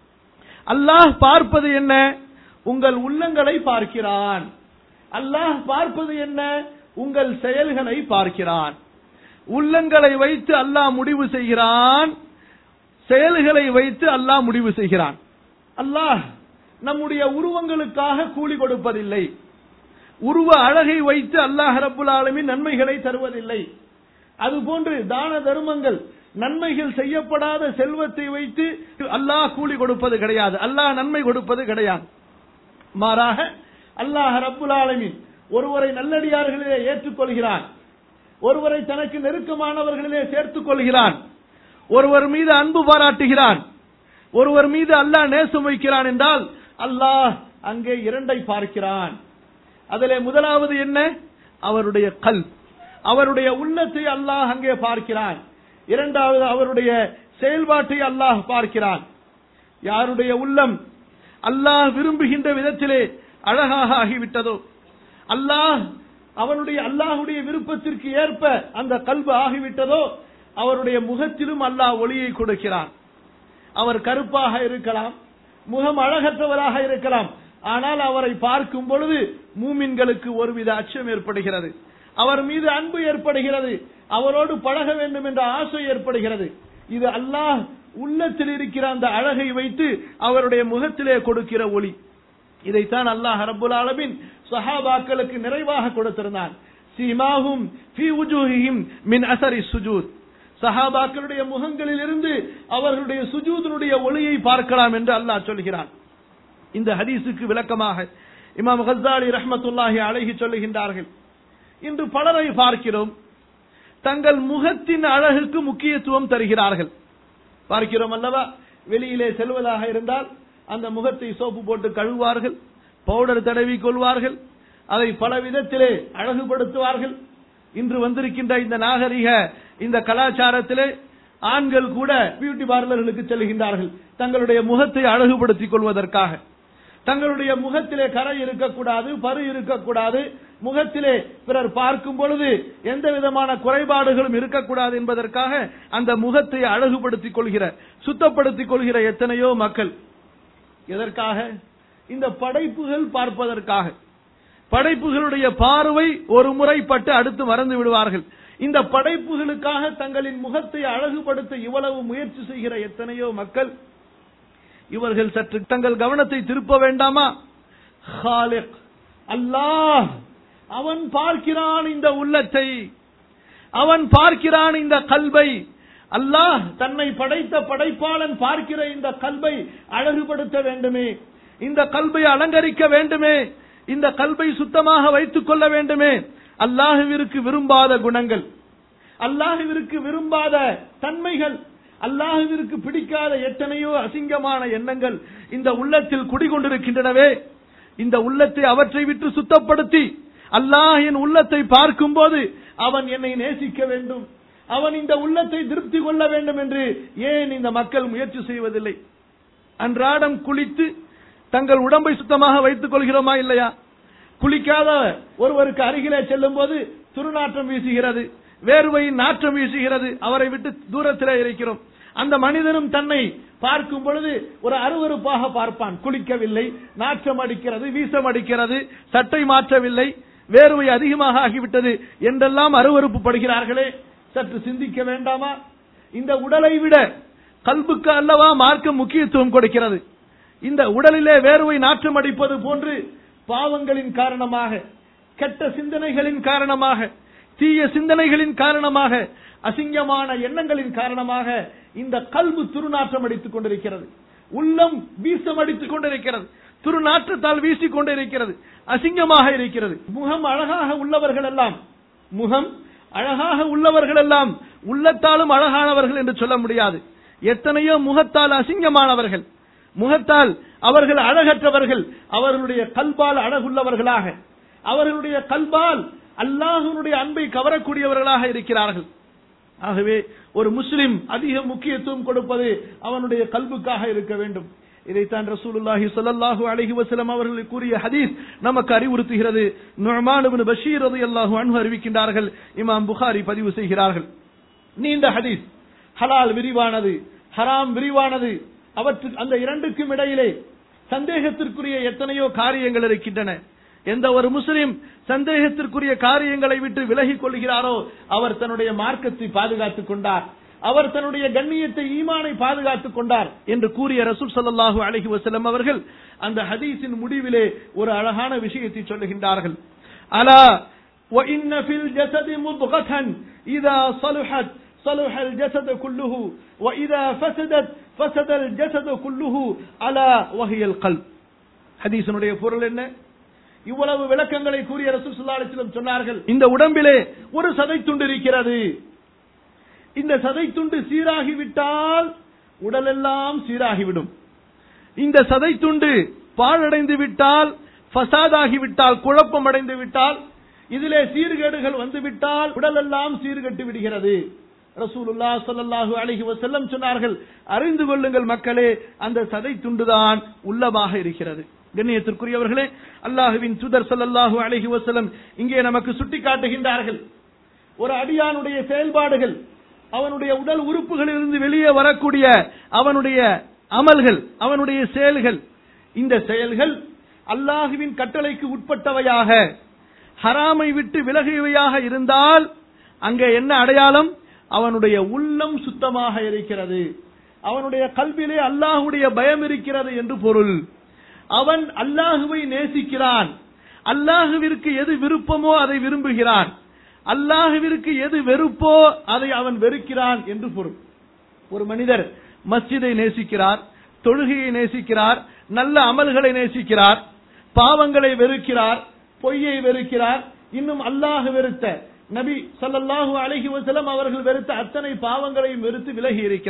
அல்லாஹ் பார்ப்பது என்ன உங்கள் உள்ளங்களை பார்க்கிறான் அல்லாஹ் பார்ப்பது என்ன உங்கள் செயல்களை பார்க்கிறான் உள்ளங்களை வைத்து அல்லாஹ் முடிவு செய்கிறான் செயல்களை வைத்து அல்லாஹ் முடிவு செய்கிறான் அல்லாஹ் நம்முடைய உருவங்களுக்காக கூலி கொடுப்பதில்லை உருவ அழகை வைத்து அல்லாஹ் ரப்புல் ஆலமின் நன்மைகளை தருவதில்லை அதுபோன்று தான தர்மங்கள் நன்மைகள் செய்யப்படாத செல்வத்தை வைத்து அல்லாஹ் கூலி கொடுப்பது கிடையாது அல்லாஹ் நன்மை கொடுப்பது கிடையாது மாறாக அல்லாஹ் ரப்புல் ஆலமின் ஒருவரை நல்லடியார்களிலே ஏற்றுக்கொள்கிறான் ஒருவரை தனக்கு நெருக்கமானவர்களிலே சேர்த்துக் கொள்கிறான் ஒருவர் மீது அன்பு பாராட்டுகிறான் ஒருவர் மீது அல்லாஹ் நேசம் வைக்கிறான் என்றால் அல்லாஹ் அங்கே இரண்டை பார்க்கிறான் அதிலே முதலாவது என்ன அவருடைய கல் அவருடைய உள்ளத்தை அல்லாஹ் அங்கே பார்க்கிறான் இரண்டாவது அவருடைய செயல்பாட்டை அல்லாஹ் பார்க்கிறான் யாருடைய உள்ளம் அல்லாஹ் விரும்புகின்ற விதத்திலே அழகாக ஆகிவிட்டதோ அல்லாஹ் அவனுடைய அல்லாஹுடைய விருப்பத்திற்கு ஏற்ப அந்த கல்வி ஆகிவிட்டதோ அவருடைய முகத்திலும் அல்லாஹ் ஒளியை கொடுக்கிறான் அவர் கருப்பாக இருக்கலாம் முகம் அழகற்றவராக இருக்கலாம் ஆனால் அவரை பார்க்கும் பொழுது மூமின்களுக்கு ஒருவித அச்சம் ஏற்படுகிறது அவர் மீது அன்பு ஏற்படுகிறது அவரோடு பழக வேண்டும் என்ற ஆசை ஏற்படுகிறது இது அல்லாஹ் உள்ளத்தில் இருக்கிற அந்த அழகை வைத்து அவருடைய முகத்திலே கொடுக்கிற ஒளி இதைத்தான் அல்லாஹ் ரப்புல் ஆலமின் சஹாபாக்களுக்கு நிறைவாக கொடுத்திருந்தான் சீமாஹும் ஃபி உஜூஹிஹிம் மின் அசரி சுஜூத் சஹாபாக்களுடைய முகங்களில் இருந்து அவர்களுடைய சுஜூதனுடைய ஒளியை பார்க்கலாம் என்று அல்லாஹ் சொல்கிறான் இந்த ஹதீஸுக்கு விளக்கமாக இமாம் ஹஸ்தாலி ரஹ்மத்துல்லாஹி அழகி சொல்லுகின்றார்கள் இன்று பலரை பார்க்கிறோம் தங்கள் முகத்தின் அழகுக்கு முக்கியத்துவம் தருகிறார்கள் பார்க்கிறோம் அல்லவா வெளியிலே செல்வதாக இருந்தால் அந்த முகத்தை சோப்பு போட்டு கழுவார்கள் பவுடர் தடவி கொள்வார்கள் அதை பல விதத்திலே அழகுபடுத்துவார்கள் இன்று வந்திருக்கின்ற இந்த நாகரிக இந்த கலாச்சாரத்திலே ஆண்கள் கூட பியூட்டி பார்லர்களுக்கு செல்கின்றார்கள் தங்களுடைய முகத்தை அழகுபடுத்திக் கொள்வதற்காக தங்களுடைய முகத்திலே கரை இருக்கக்கூடாது பரு இருக்கக்கூடாது முகத்திலே பிறர் பார்க்கும் பொழுது எந்த விதமான குறைபாடுகளும் இருக்கக்கூடாது என்பதற்காக அந்த முகத்தை அழகுபடுத்திக் கொள்கிற சுத்தப்படுத்திக் கொள்கிற எத்தனையோ மக்கள் எதற்காக இந்த படைப்புகள் பார்ப்பதற்காக படைப்புகளுடைய பார்வை ஒரு முறைப்பட்டு அடுத்து மறந்து விடுவார்கள் இந்த படைப்புகளுக்காக தங்களின் முகத்தை அழகுபடுத்த இவ்வளவு முயற்சி செய்கிற எத்தனையோ மக்கள் இவர்கள் சற்று தங்கள் கவனத்தை திருப்ப வேண்டாமா ஹாலிக் அல்லாஹ் அவன் பார்க்கிறான் இந்த உள்ளத்தை அவன் பார்க்கிறான் இந்த கல்வை அல்லாஹ் தன்னை படைத்த படைப்பாளன் பார்க்கிற இந்த கல்வை அழகுபடுத்த வேண்டுமே இந்த கல்வை அலங்கரிக்க வேண்டுமே இந்த கல்வை சுத்தமாக வைத்துக் கொள்ள வேண்டுமே அல்லாஹுவிற்கு விரும்பாத குணங்கள் அல்லாஹுவிற்கு விரும்பாத தன்மைகள் அல்லாஹுவிற்கு பிடிக்காத எத்தனையோ அசிங்கமான எண்ணங்கள் இந்த உள்ளத்தில் குடிகொண்டிருக்கின்றனவே இந்த உள்ளத்தை அவற்றை விட்டு சுத்தப்படுத்தி அல்லாஹ் என் உள்ளத்தை பார்க்கும் போது அவன் என்னை நேசிக்க வேண்டும் அவன் இந்த உள்ளத்தை திருப்தி கொள்ள வேண்டும் என்று ஏன் இந்த மக்கள் முயற்சி செய்வதில்லை அன்றாடம் குளித்து தங்கள் உடம்பை சுத்தமாக வைத்துக் கொள்கிறோமா இல்லையா குளிக்காத ஒருவருக்கு அருகிலே செல்லும் போது துருநாற்றம் வீசுகிறது வேர்வையின் நாற்றம் வீசுகிறது அவரை விட்டு தூரத்திலே இருக்கிறோம் அந்த மனிதனும் தன்னை பார்க்கும் பொழுது ஒரு அருவருப்பாக பார்ப்பான் குளிக்கவில்லை நாற்றம் அடிக்கிறது வீசம் அடிக்கிறது சட்டை மாற்றவில்லை வேர்வை அதிகமாக ஆகிவிட்டது என்றெல்லாம் அருவருப்பு படுகிறார்களே சற்று சிந்திக்க வேண்டாமா இந்த உடலை விட கல்புக்கு அல்லவா மார்க்க முக்கியத்துவம் கொடுக்கிறது இந்த உடலிலே வேர்வை நாற்றம் அடிப்பது போன்று பாவங்களின் காரணமாக கெட்ட சிந்தனைகளின் காரணமாக தீய சிந்தனைகளின் காரணமாக அசிங்கமான எண்ணங்களின் காரணமாக இந்த கல்பு துருநாற்றம் அடித்துக் கொண்டிருக்கிறது உள்ளம் வீசம் அடித்துக் கொண்டிருக்கிறது துருநாற்றத்தால் வீசிக் கொண்டிருக்கிறது அசிங்கமாக இருக்கிறது முகம் அழகாக உள்ளவர்கள் எல்லாம் முகம் அழகாக உள்ளவர்கள் எல்லாம் உள்ளத்தாலும் அழகானவர்கள் என்று சொல்ல முடியாது எத்தனையோ முகத்தால் அசிங்கமானவர்கள் முகத்தால் அவர்கள் அழகற்றவர்கள் அவர்களுடைய கல்பால் அழகுள்ளவர்களாக அவர்களுடைய கல்பால் அல்லாஹனுடைய அன்பை கவரக்கூடியவர்களாக இருக்கிறார்கள் ஆகவே ஒரு முஸ்லிம் அதிக முக்கியத்துவம் கொடுப்பது அவனுடைய கல்புக்காக இருக்க வேண்டும் இதைத்தான் ரசூலுல்லாஹி ஸல்லல்லாஹு அலைஹி வஸல்லம் அவர்கள் கூறிய ஹதீஸ் நமக்கு அறிவுறுத்துகிறது நுஅமான் இப்னு பஷீர் ரலியல்லாஹு அன்ஹு அறிவிக்கின்றார்கள் இமாம் புகாரி பதிவு செய்கிறார்கள் நீண்ட ஹதீஸ் ஹலால் விரிவானது ஹராம் விரிவானது அவற்றுக்கு அந்த இரண்டுக்கும் இடையிலே சந்தேகத்திற்குரிய எத்தனையோ காரியங்கள் இருக்கின்றன எந்த ஒரு முஸ்லிம் சந்தேகத்திற்குரிய காரியங்களை விட்டு விலகிக் கொள்கிறாரோ அவர் தன்னுடைய மார்க்கத்தை பாதுகாத்துக் கொண்டார் அவர் தன்னுடைய கண்ணியத்தை ஈமானை பாதுகாத்துக் கொண்டார் என்று கூறிய ரசூல் ஸல்லல்லாஹு அலைஹி வஸல்லம் அவர்கள் அந்த ஹதீஸின் முடிவிலே ஒரு அழகான விஷயத்தை சொல்லுகின்றார்கள் அலா وَإِنَّ فِي الْجَسَدِ مُضْغَةً إِذَا صَلُحَتْ صلح الجسد كله وإذا فسدت فسد الجسد كله ألا وهي القلب ஹதீஸனுடைய பொருள் என்ன இவ்வளவு விளக்கங்களை கூறிய ரசூல் ஸல்லல்லாஹு அலைஹி வஸல்லம் சொன்னார்கள் இந்த உடம்பிலே ஒரு சதை துண்டு இருக்கிறது இந்த சதை துண்டு சீராகிவிட்டால் உடலெல்லாம் சீராகிவிடும் இந்த சதை துண்டு பாழடைந்து விட்டால் ஃபசாதாகிவிட்டால் குழப்பம் அடைந்து விட்டால் இதிலே சீர்கேடுகள் வந்துவிட்டால் உடலெல்லாம் சீர்கட்டு விடுகிறது ரசூலுல்லா ஸல்லல்லாஹு அலைஹி வஸல்லம் சொன்னார்கள் அறிந்து கொள்ளுங்கள் மக்களே அந்த சதை துண்டுதான் உள்ளமாக இருக்கிறது கண்ணியத்திற்குரியவர்களே அல்லாஹுவின் தூதர் ஸல்லல்லாஹு அலைஹி வஸல்லம் இங்கே நமக்கு சுட்டிக்காட்டுகின்றார்கள் ஒரு அடியானுடைய செயல்பாடுகள் அவனுடைய உடல் உறுப்புகளிலிருந்து வெளியே வரக்கூடிய அவனுடைய அமல்கள் அவனுடைய செயல்கள் இந்த செயல்கள் அல்லாஹுவின் கட்டளைக்கு உட்பட்டவையாக ஹராமை விட்டு விலகியவையாக இருந்தால் அங்கே என்ன அடையாளம் அவனுடைய உள்ளம் சுத்தமாக இருக்கிறது அவனுடைய கல்வியிலே அல்லாஹுடைய பயம் இருக்கிறது என்று பொருள் அவன் அல்லாஹுவை நேசிக்கிறான் அல்லாஹுவிற்கு எது விருப்பமோ அதை விரும்புகிறான் அல்லாஹுவிற்கு எது வெறுப்போ அதை அவன் வெறுக்கிறான் என்று பொருள் ஒரு மனிதர் மஸ்ஜிதை நேசிக்கிறார் தொழுகையை நேசிக்கிறார் நல்ல அமல்களை நேசிக்கிறார் பாவங்களை வெறுக்கிறார் பொய்யை வெறுக்கிறார் இன்னும் அல்லாஹ் வெறுத்த நபி ஸல்லல்லாஹு அலைஹி வஸல்லம் அவர்கள் வெறுத்த அத்தனை பாவங்களையும் வெறுத்து விலகி இருக்கிறார்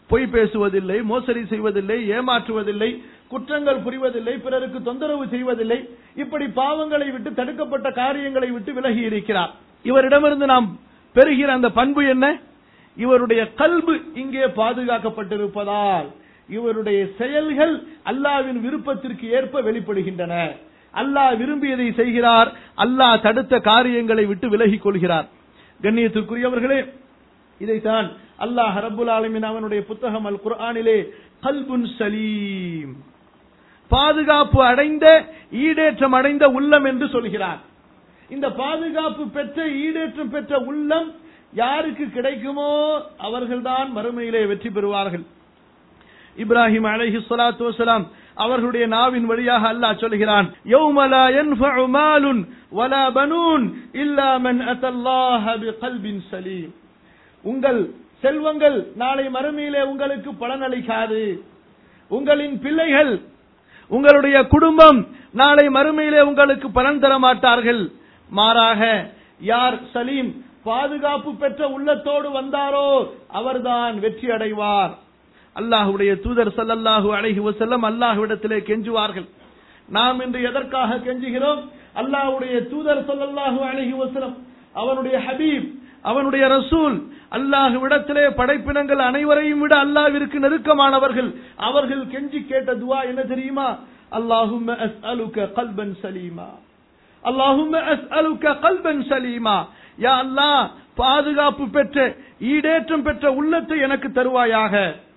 பொய் பேசுவதில்லை மோசடி செய்வதில்லை ஏமாற்றுவதில்லை குற்றங்கள் புரிவதில்லை பிறருக்கு தொந்தரவு செய்வதில்லை இப்படி பாவங்களை விட்டு தடுக்கப்பட்ட காரியங்களை விட்டு விலகி இருக்கிறார் இவரிடமிருந்து நாம் பெறுகிற அந்த பண்பு என்ன இவருடைய கல்பு இங்கே பாதுகாக்கப்பட்டிருப்பதால் இவருடைய செயல்கள் அல்லாவின் விருப்பத்திற்கு ஏற்ப வெளிப்படுகின்றன அல்லாஹ் விரும்பியதை செய்கிறார் அல்லாஹ் தடுத்த காரியங்களை விட்டு விலகிக் கொள்கிறார் கண்ணியத்திற்குரியவர்களே இதைத்தான் அல்லாஹ் ரப்புல் ஆலமின் அவனுடைய புத்தகம் அல் குர்ஆனிலே கல்புன் சலீம் பாதுகாப்பு அடைந்த ஈடேற்றம் அடைந்த உள்ளம் என்று சொல்கிறார் இந்த பாதுகாப்பு பெற்ற ஈடேற்றம் பெற்ற உள்ளம் யாருக்கு கிடைக்குமோ அவர்கள்தான் மறுமையிலே வெற்றி பெறுவார்கள் இப்ராஹிம் அலைஹி ஸலாத்து வஸலாம் அவர்களுடைய நாவின் வழியாக அல்லாஹ் சொல்கிறான் யௌம லா யன்ஃபஉ மாலுன் வலா பனூன் இல்லா மன் அத்தல்லாஹ பிகல்பின் சலீம் உங்கள் செல்வங்கள் நாளை மறுமையிலே உங்களுக்கு பலனளிக்காது உங்களின் பிள்ளைகள் உங்களுடைய குடும்பம் நாளை மறுமையிலே உங்களுக்கு பலன் தர மாட்டார்கள் மாறாக யார் சலீம் பாதுகாப்பு பெற்ற உள்ளத்தோடு வந்தாரோ அவர்தான் வெற்றி அடைவார் அல்லாஹுடைய தூதர் ஸல்லல்லாஹு அலைஹி வஸல்லம் அல்லாஹ்விடத்திலே கெஞ்சுவார்கள் நாம் இன்று எதற்காக கெஞ்சுகிறோம் அல்லாஹ்வுடைய தூதர் ஸல்லல்லாஹு அலைஹி வஸல்லம் அவனுடைய ஹபீப் அவனுடைய ரசூல் அல்லாஹ்விடத்திலே படைப்பினங்கள் அனைவரையும் விட அல்லாஹ்விற்கு நெருக்கமானவர்கள் அவர்கள் கெஞ்சி கேட்ட துவா என்ன தெரியுமா அல்லாஹும்ம அஸ்அலுக கல்பன் சலீமா அல்லாஹும்ம அஸ்அலுக கல்பன் சலீமா யா அல்லாஹ் பாதுகாப்பு பெற்ற ஈடேற்றம் பெற்ற உள்ளத்தை எனக்கு தருவாயாக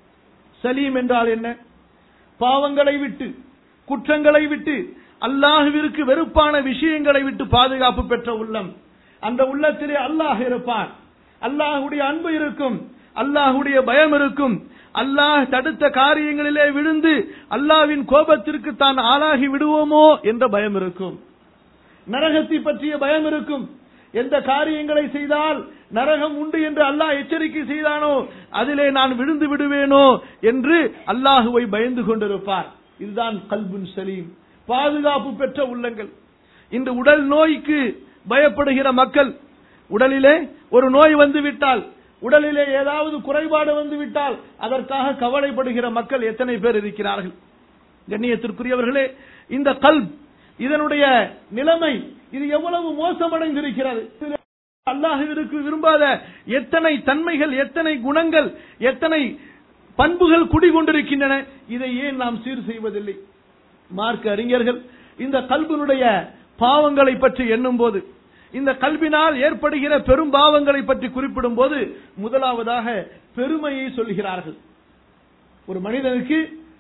சலீம் என்றால் என்ன பாவங்களை விட்டு குற்றங்களை விட்டு அல்லாஹுவிற்கு வெறுப்பான விஷயங்களை விட்டு பாதுகாப்பு பெற்ற உள்ளம் அந்த உள்ளத்திலே அல்லாஹ் இருப்பான் அல்லாஹுடைய அன்பு இருக்கும் அல்லாஹுடைய பயம் இருக்கும் அல்லாஹ் தடுத்த காரியங்களிலே விழுந்து அல்லாஹ்வின் கோபத்திற்கு தான் ஆளாகி விடுவோமோ என்ற பயம் இருக்கும் நரகத்தை பற்றிய பயம் இருக்கும் எந்த காரியங்களை செய்தால் நரகம் உண்டு என்று அல்லாஹ் எச்சரிக்கை செய்தானோ அதிலே நான் விழுந்து விடுவேனோ என்று அல்லாஹுவை பயந்து கொண்டிருப்பார் இதுதான் கல்புன் சலீம் பாதுகாப்பு பெற்ற உள்ளங்கள் இந்த உடல் நோய்க்கு பயப்படுகிற மக்கள் உடலிலே ஒரு நோய் வந்து விட்டால் உடலிலே ஏதாவது குறைபாடு வந்து விட்டால் அதற்காக கவலைப்படுகிற மக்கள் எத்தனை பேர் இருக்கிறார்கள் கண்ணியத்திற்குரியவர்களே இந்த கல்ப் இதனுடைய நிலைமை இது எவ்வளவு மோசமடைந்திருக்கிறது அல்லாஹுவிற்கு விரும்பாத எத்தனை தன்மைகள் எத்தனை குணங்கள் எத்தனை பண்புகள் குடிகொண்டிருக்கின்றன இதை ஏன் நாம் சீர் செய்வதில்லை மார்க்க அறிஞர்கள் இந்த கல்வினுடைய பாவங்களை பற்றி எண்ணும் போது இந்த கல்வினால் ஏற்படுகிற பெரும் பாவங்களை பற்றி குறிப்பிடும் போது முதலாவதாக பெருமையை சொல்கிறார்கள் ஒரு மனிதனுக்கு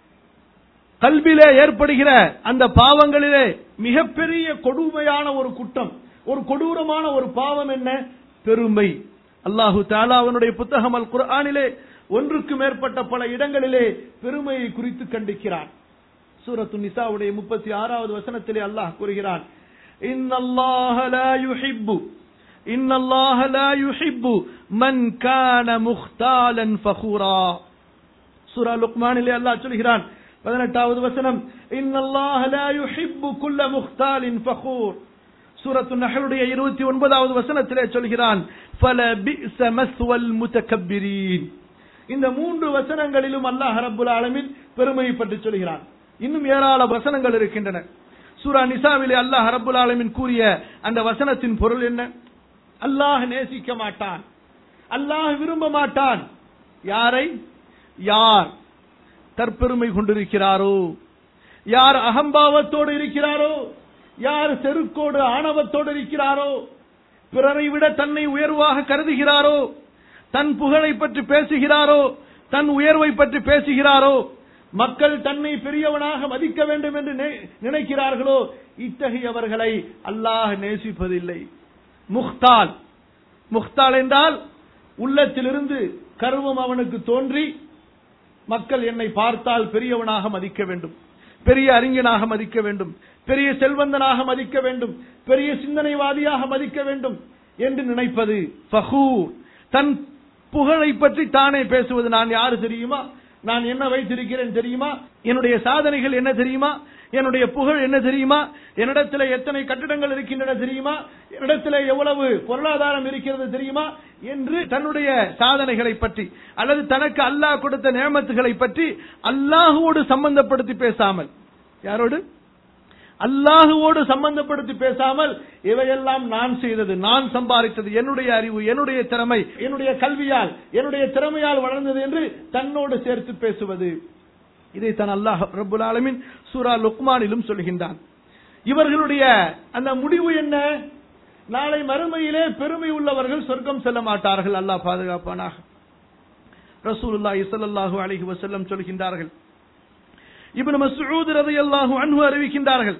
கல்வியிலே ஏற்படுகிற அந்த பாவங்களிலே மிகப்பெரிய கொடுமையான ஒரு குற்றம் ஒரு கொடூரமான ஒரு பாவம் என்ன பெருமை அல்லாஹு தாலா அவனுடைய புத்தகம் அல் குர்ஆனிலே ஒன்றுக்கு மேற்பட்ட பல இடங்களிலே பெருமையை குறித்து கண்டிக்கிறான் சூரத்து நிசாவுடைய முப்பத்தி ஆறாவது வசனத்திலே அல்லாஹ் கூறுகிறான் இன்னல்லாஹ லா யுஹிப்பு இன்னல்லாஹ லா யுஹிப்பு மன் கான முக்தாலன் ஃபഖூரா சூரா லுக்மானிலே அல்லாஹ் சொல்கிறான் பதினெட்டாவது வசனம் இன்னல்லாஹ லா யுஹிப்பு குல்ல முக்தாலின் ஃபഖூர் சூரத்து நஹலுடைய இருபத்தி ஒன்பதாவது வசனத்திலே சொல்கிறான் ஃபல பிஸ மஸ்வல் முதக்கப்பிரீன் இந்த மூன்று வசனங்களிலும் அல்லாஹ் ரப்புல் ஆலமீன் பெருமையை பற்றி சொல்கிறான் இன்னும் ஏராள வசனங்கள் இருக்கின்றன சூரா நிசாவிலே அல்லாஹ் ரப்புல் ஆலமீன் கூறிய அந்த வசனத்தின் பொருள் என்ன அல்லாஹ் நேசிக்க மாட்டான் அல்லாஹ் விரும்ப மாட்டான் யாரை யார் தற்பெருமை கொண்டிருக்கிறாரோ யார் அகம்பாவத்தோடு இருக்கிறாரோ யார் செருக்கோடு ஆணவத்தோடு இருக்கிறாரோ பிறரை விட தன்னை உயர்வாக கருதுகிறாரோ தன் புகழை பற்றி பேசுகிறாரோ தன் உயர்வை பற்றி பேசுகிறாரோ மக்கள் தன்னை பெரியவனாக மதிக்க வேண்டும் என்று நி- நினைக்கிறார்களோ இத்தகையவர்களை அல்லாஹ் நேசிப்பதில்லை முக்தால் முக்தால் என்றால் உள்ளத்திலிருந்து கருவம் அவனுக்கு தோன்றி மக்கள் என்னை பார்த்தால் பெரியவனாக மதிக்க வேண்டும் பெரிய அறிஞனாக மதிக்க வேண்டும் பெரிய செல்வந்தனாக மதிக்க வேண்டும் பெரிய சிந்தனைவாதியாக மதிக்க வேண்டும் என்று நினைப்பது ஃபஹூர் தன் புகழை பற்றி தானே பேசுவது நான் யாரு தெரியுமா நான் என்ன வைத்திருக்கிறேன் தெரியுமா என்னுடைய சாதனைகள் என்ன தெரியுமா என்னுடைய புகழ் என்ன தெரியுமா என்னிடத்தில் எத்தனை கட்டிடங்கள் இருக்கின்றன தெரியுமா என்னிடத்தில் எவ்வளவு பொருளாதாரம் இருக்கிறது தெரியுமா என்று தன்னுடைய சாதனைகளை பற்றி அல்லது தனக்கு அல்லாஹ் கொடுத்த நியமத்துகளை பற்றி அல்லாஹுவோடு சம்பந்தப்படுத்தி பேசாமல் யாரோடு அல்லாஹுவோடு சம்பந்தப்படுத்தி பேசாமல் இவையெல்லாம் நான் செய்தது நான் சம்பாதித்தது என்னுடைய அறிவு என்னுடைய திறமை என்னுடைய கல்வியால் என்னுடைய திறமையால் வளர்ந்தது என்று தன்னோடு சேர்த்து பேசுவது இதை தான் அல்லாஹ் ரபுல் ஆலமின் சூரா லுக்மானிலும் சொல்கின்றான் இவர்களுடைய அந்த முடிவு என்ன நாளை மறுமையிலே பெருமை உள்ளவர்கள் சொர்க்கம் செல்ல மாட்டார்கள் அல்லாஹ் பாதுகாப்பானாக ரசூலுல்லாஹி ஸல்லல்லாஹு அலைஹி வஸல்லம் சொல்கின்றார்கள் இப்னு மஸ்ஊத் ரலியல்லாஹு அன்ஹு அறிவிக்கின்றார்கள்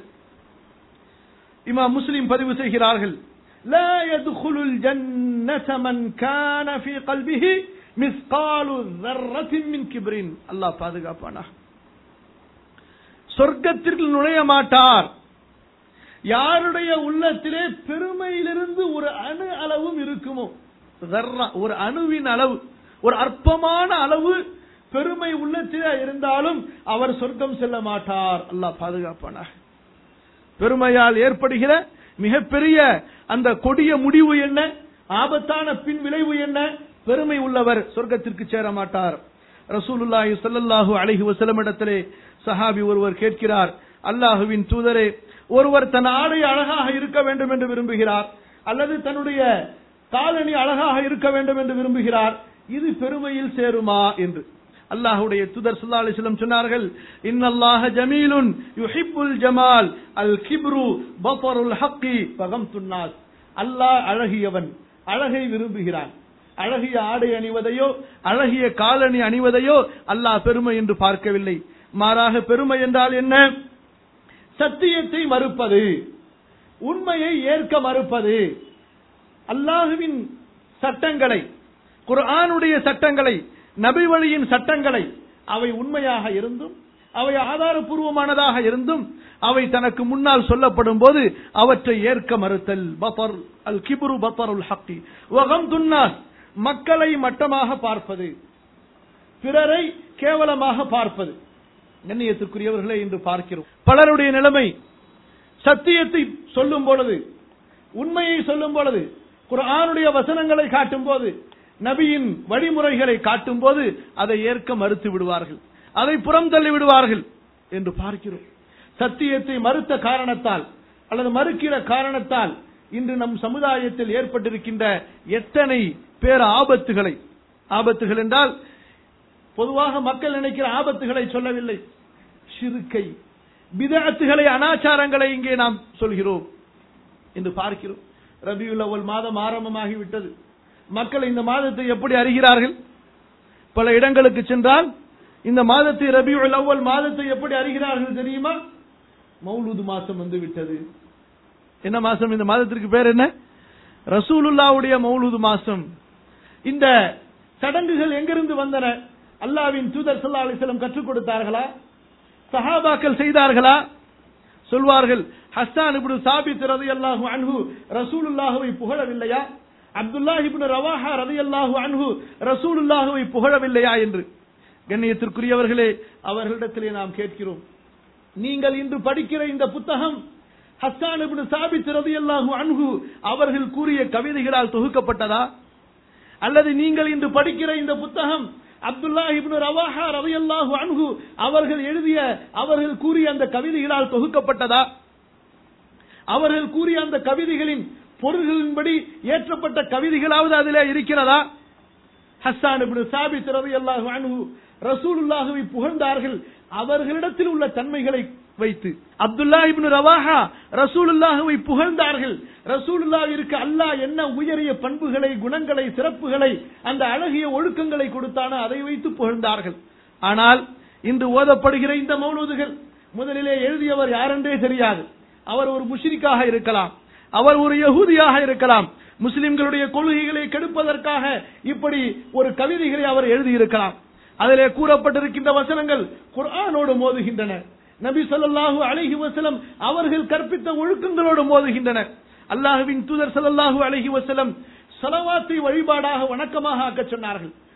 இமாம் முஸ்லிம் பதிவு செய்கிறார்கள் لا يدخل الجنة من كان في قلبه مثقال ذرة من كبر الله பாதுகாப்பானா சொர்க்கத்திற்கு நுழைய மாட்டார் யாருடைய உள்ளத்திலே பெருமையிலிருந்து ஒரு அணு அளவும் இருக்குமோ தர்ரா, ஒரு அணுவின் அளவு ஒரு அற்பமான அளவு பெருமை உள்ளத்திலே இருந்தாலும் அவர் சொர்க்கம் செல்ல மாட்டார் அல்லாஹ் பாதுகாப்பானாக பெருமையால் ஏற்படுகிற மிகப்பெரிய அந்த கொடிய முடிவு என்ன ஆபத்தான பின் விளைவு என்ன பெருமை உள்ளவர் சொர்க்கத்திற்கு சேர மாட்டார் ரசூலுல்லாஹி ஸல்லல்லாஹு அலைஹி வஸல்லம் இடத்திலே சஹாபி ஒருவர் கேட்கிறார் அல்லாஹுவின் தூதரே ஒருவர் தன் ஆடை அழகாக இருக்க வேண்டும் என்று விரும்புகிறார் அல்லது தன்னுடைய காலணி அழகாக இருக்க வேண்டும் என்று விரும்புகிறார் இது பெருமையில் சேருமா என்று அல்லாஹுடைய தூதர் ஸல்லல்லாஹு அலைஹி வஸல்லம் சொன்னார்கள் இன்னல்லாஹ ஜமீலுன் யுஹிப்புல் ஜமால் அல் கிப்ரு பஃபருல் ஹக்கி பகம்துன் நாஸ் அல்லாஹ் அழகியவன் அழகை விரும்புகிறான் அழகிய ஆடை அணிவதையோ அழகிய காலணி அணிவதையோ அல்லாஹ் பெருமை என்று பார்க்கவில்லை மாறாக பெருமை என்றால் என்ன சத்தியத்தை மறுப்பது உண்மையை ஏற்க மறுப்பது அல்லாஹுவின் சட்டங்களை குர்ஆனுடைய சட்டங்களை நபி வழியின் சட்டங்களை அவை உண்மையாக இருந்தும் அவை ஆதாரபூர்வமானதாக இருந்தும் அவை தனக்கு முன்னால் சொல்லப்படும் போது அவற்றை ஏற்க மறுத்தல் பஃபர் அல் கிபுரு பஃபருல் ஹக்கி வகம் துன்னாஸ் மக்களை மட்டமாக பார்ப்பது பிறரை கேவலமாக பார்ப்பது கண்ணியத்துக்குரியவர்களை இன்று பார்க்கிறோம் பலருடைய நிலைமை சத்தியத்தை சொல்லும் பொழுது உண்மையை சொல்லும் பொழுது குர்ஆனுடைய வசனங்களை காட்டும் போது நபியின் வழிமுறைகளை காட்டும் போது அதை ஏற்க மறுத்து விடுவார்கள் அதை புறம் தள்ளி விடுவார்கள் என்று பார்க்கிறோம் சத்தியத்தை மறுத்த காரணத்தால் அல்லது மறுக்கிற காரணத்தால் இன்று நம் சமுதாயத்தில் ஏற்பட்டிருக்கின்ற எத்தனை பேர் ஆபத்துகளை ஆபத்துகள் என்றால் பொதுவாக மக்கள் நினைக்கிற ஆபத்துகளை சொல்லவில்லை சிறுக்கை பிதஅத்துகளை அனாச்சாரங்களை இங்கே நாம் சொல்கிறோம் என்று பார்க்கிறோம் ரபியுல் அவ்வல் மாதம் ஆரம்பமாகிவிட்டது மக்கள் இந்த மாதத்தை எப்படி அறிகிறார்கள் பல இடங்களுக்கு சென்றால் இந்த மாதத்தை ரபியுல் அவ்வல் மாதத்தை எப்படி அறிகிறார்கள் தெரியுமா மௌலூது மாசம் வந்து விட்டது என்ன மாசம் இந்த மாதத்திற்கு பேர் என்ன ரசூலுல்லாவுடைய மௌலூது மாசம் இந்த சடங்குகள் எங்கிருந்து வந்தன அல்லாவின் தூதர் சல்லா அலிஸ்லம் கற்றுக் கொடுத்தார்களா சஹாபாக்கள் செய்தார்களா சொல்வார்கள் ஹஸ்ஸான் இப்னு சாபித் ரலியல்லாஹு அன்ஹு ரசூலுல்லாஹுவை புகழவில்லையா அப்துல்லாஹ் இப்னு ரவாஹா ரலியல்லாஹு அன்ஹு ரசூலுல்லாஹுவை புகழவில்லையா என்று கண்ணியத்திற்குரியவர்களே அவர்களிடத்திலே நாம் கேட்கிறோம் நீங்கள் இன்று படிக்கிற இந்த புத்தகம் ஹஸ்ஸான் இப்னு சாபித் ரலியல்லாஹு அன்ஹு அவர்கள் கூறிய கவிதைகளால் தொகுக்கப்பட்டதா அல்லது நீங்கள் இன்று படிக்கிற இந்த புத்தகம் அப்துல்லா இப்னு ரவாஹா ரலியல்லாஹு அன்ஹு அவர்கள் எழுதிய அவர்கள் கூறிய அந்த கவிதைகளால் தொகுக்கப்பட்டதா அவர்கள் கூறிய அந்த கவிதைகளின் பொருள்களின்படி ஏற்றப்பட்ட கவிதைகளாவது அதிலே இருக்கிறதா ஹஸ்ஸான் இப்னு சாபித் ரலியல்லாஹு அன்ஹு ரசூலுல்லாஹுவை புகழ்ந்தார்கள் அவர்களிடத்தில் உள்ள தன்மைகளை வைத்து அப்துல்லா இப்னு ரவாஹா ரசூலுல்லாஹுவை புகழ்ந்தார்கள் ரசூலுல்லாவிற்கு அல்லாஹ் என்ன உயரிய பண்புகளை குணங்களை சிறப்புகளை அந்த அழகிய ஒழுக்கங்களை கொடுத்தானோ அதை வைத்து புகழ்ந்தார்கள் ஆனால் இன்று ஓதப்படுகிற இந்த மௌலூதுகள் முதலிலே எழுதியவர் யாரென்றே தெரியாது அவர் ஒரு முஷ்ரிக்காக இருக்கலாம் அவர் ஒரு யகூதியாக இருக்கலாம் முஸ்லிம்களுடைய கொள்கைகளை கெடுப்பதற்காக இப்படி ஒரு கவிதைகளை அவர் எழுதியிருக்கலாம் அதிலே கூறப்பட்டிருக்கின்ற வசனங்கள் குர்ஆனோடு மோதுகின்றன நபி ஸல்லல்லாஹு அலைஹி வஸல்லம் அவர்கள் கற்பித்த ஒழுக்கங்களோடு மோதுகின்றன அல்லாஹ்வின் தூதர் ஸல்லல்லாஹு அலைஹி வஸல்லம் ஸலவாத்தை வழிபாடாக வணக்கமாக ஆக்கச் சொன்னார்கள்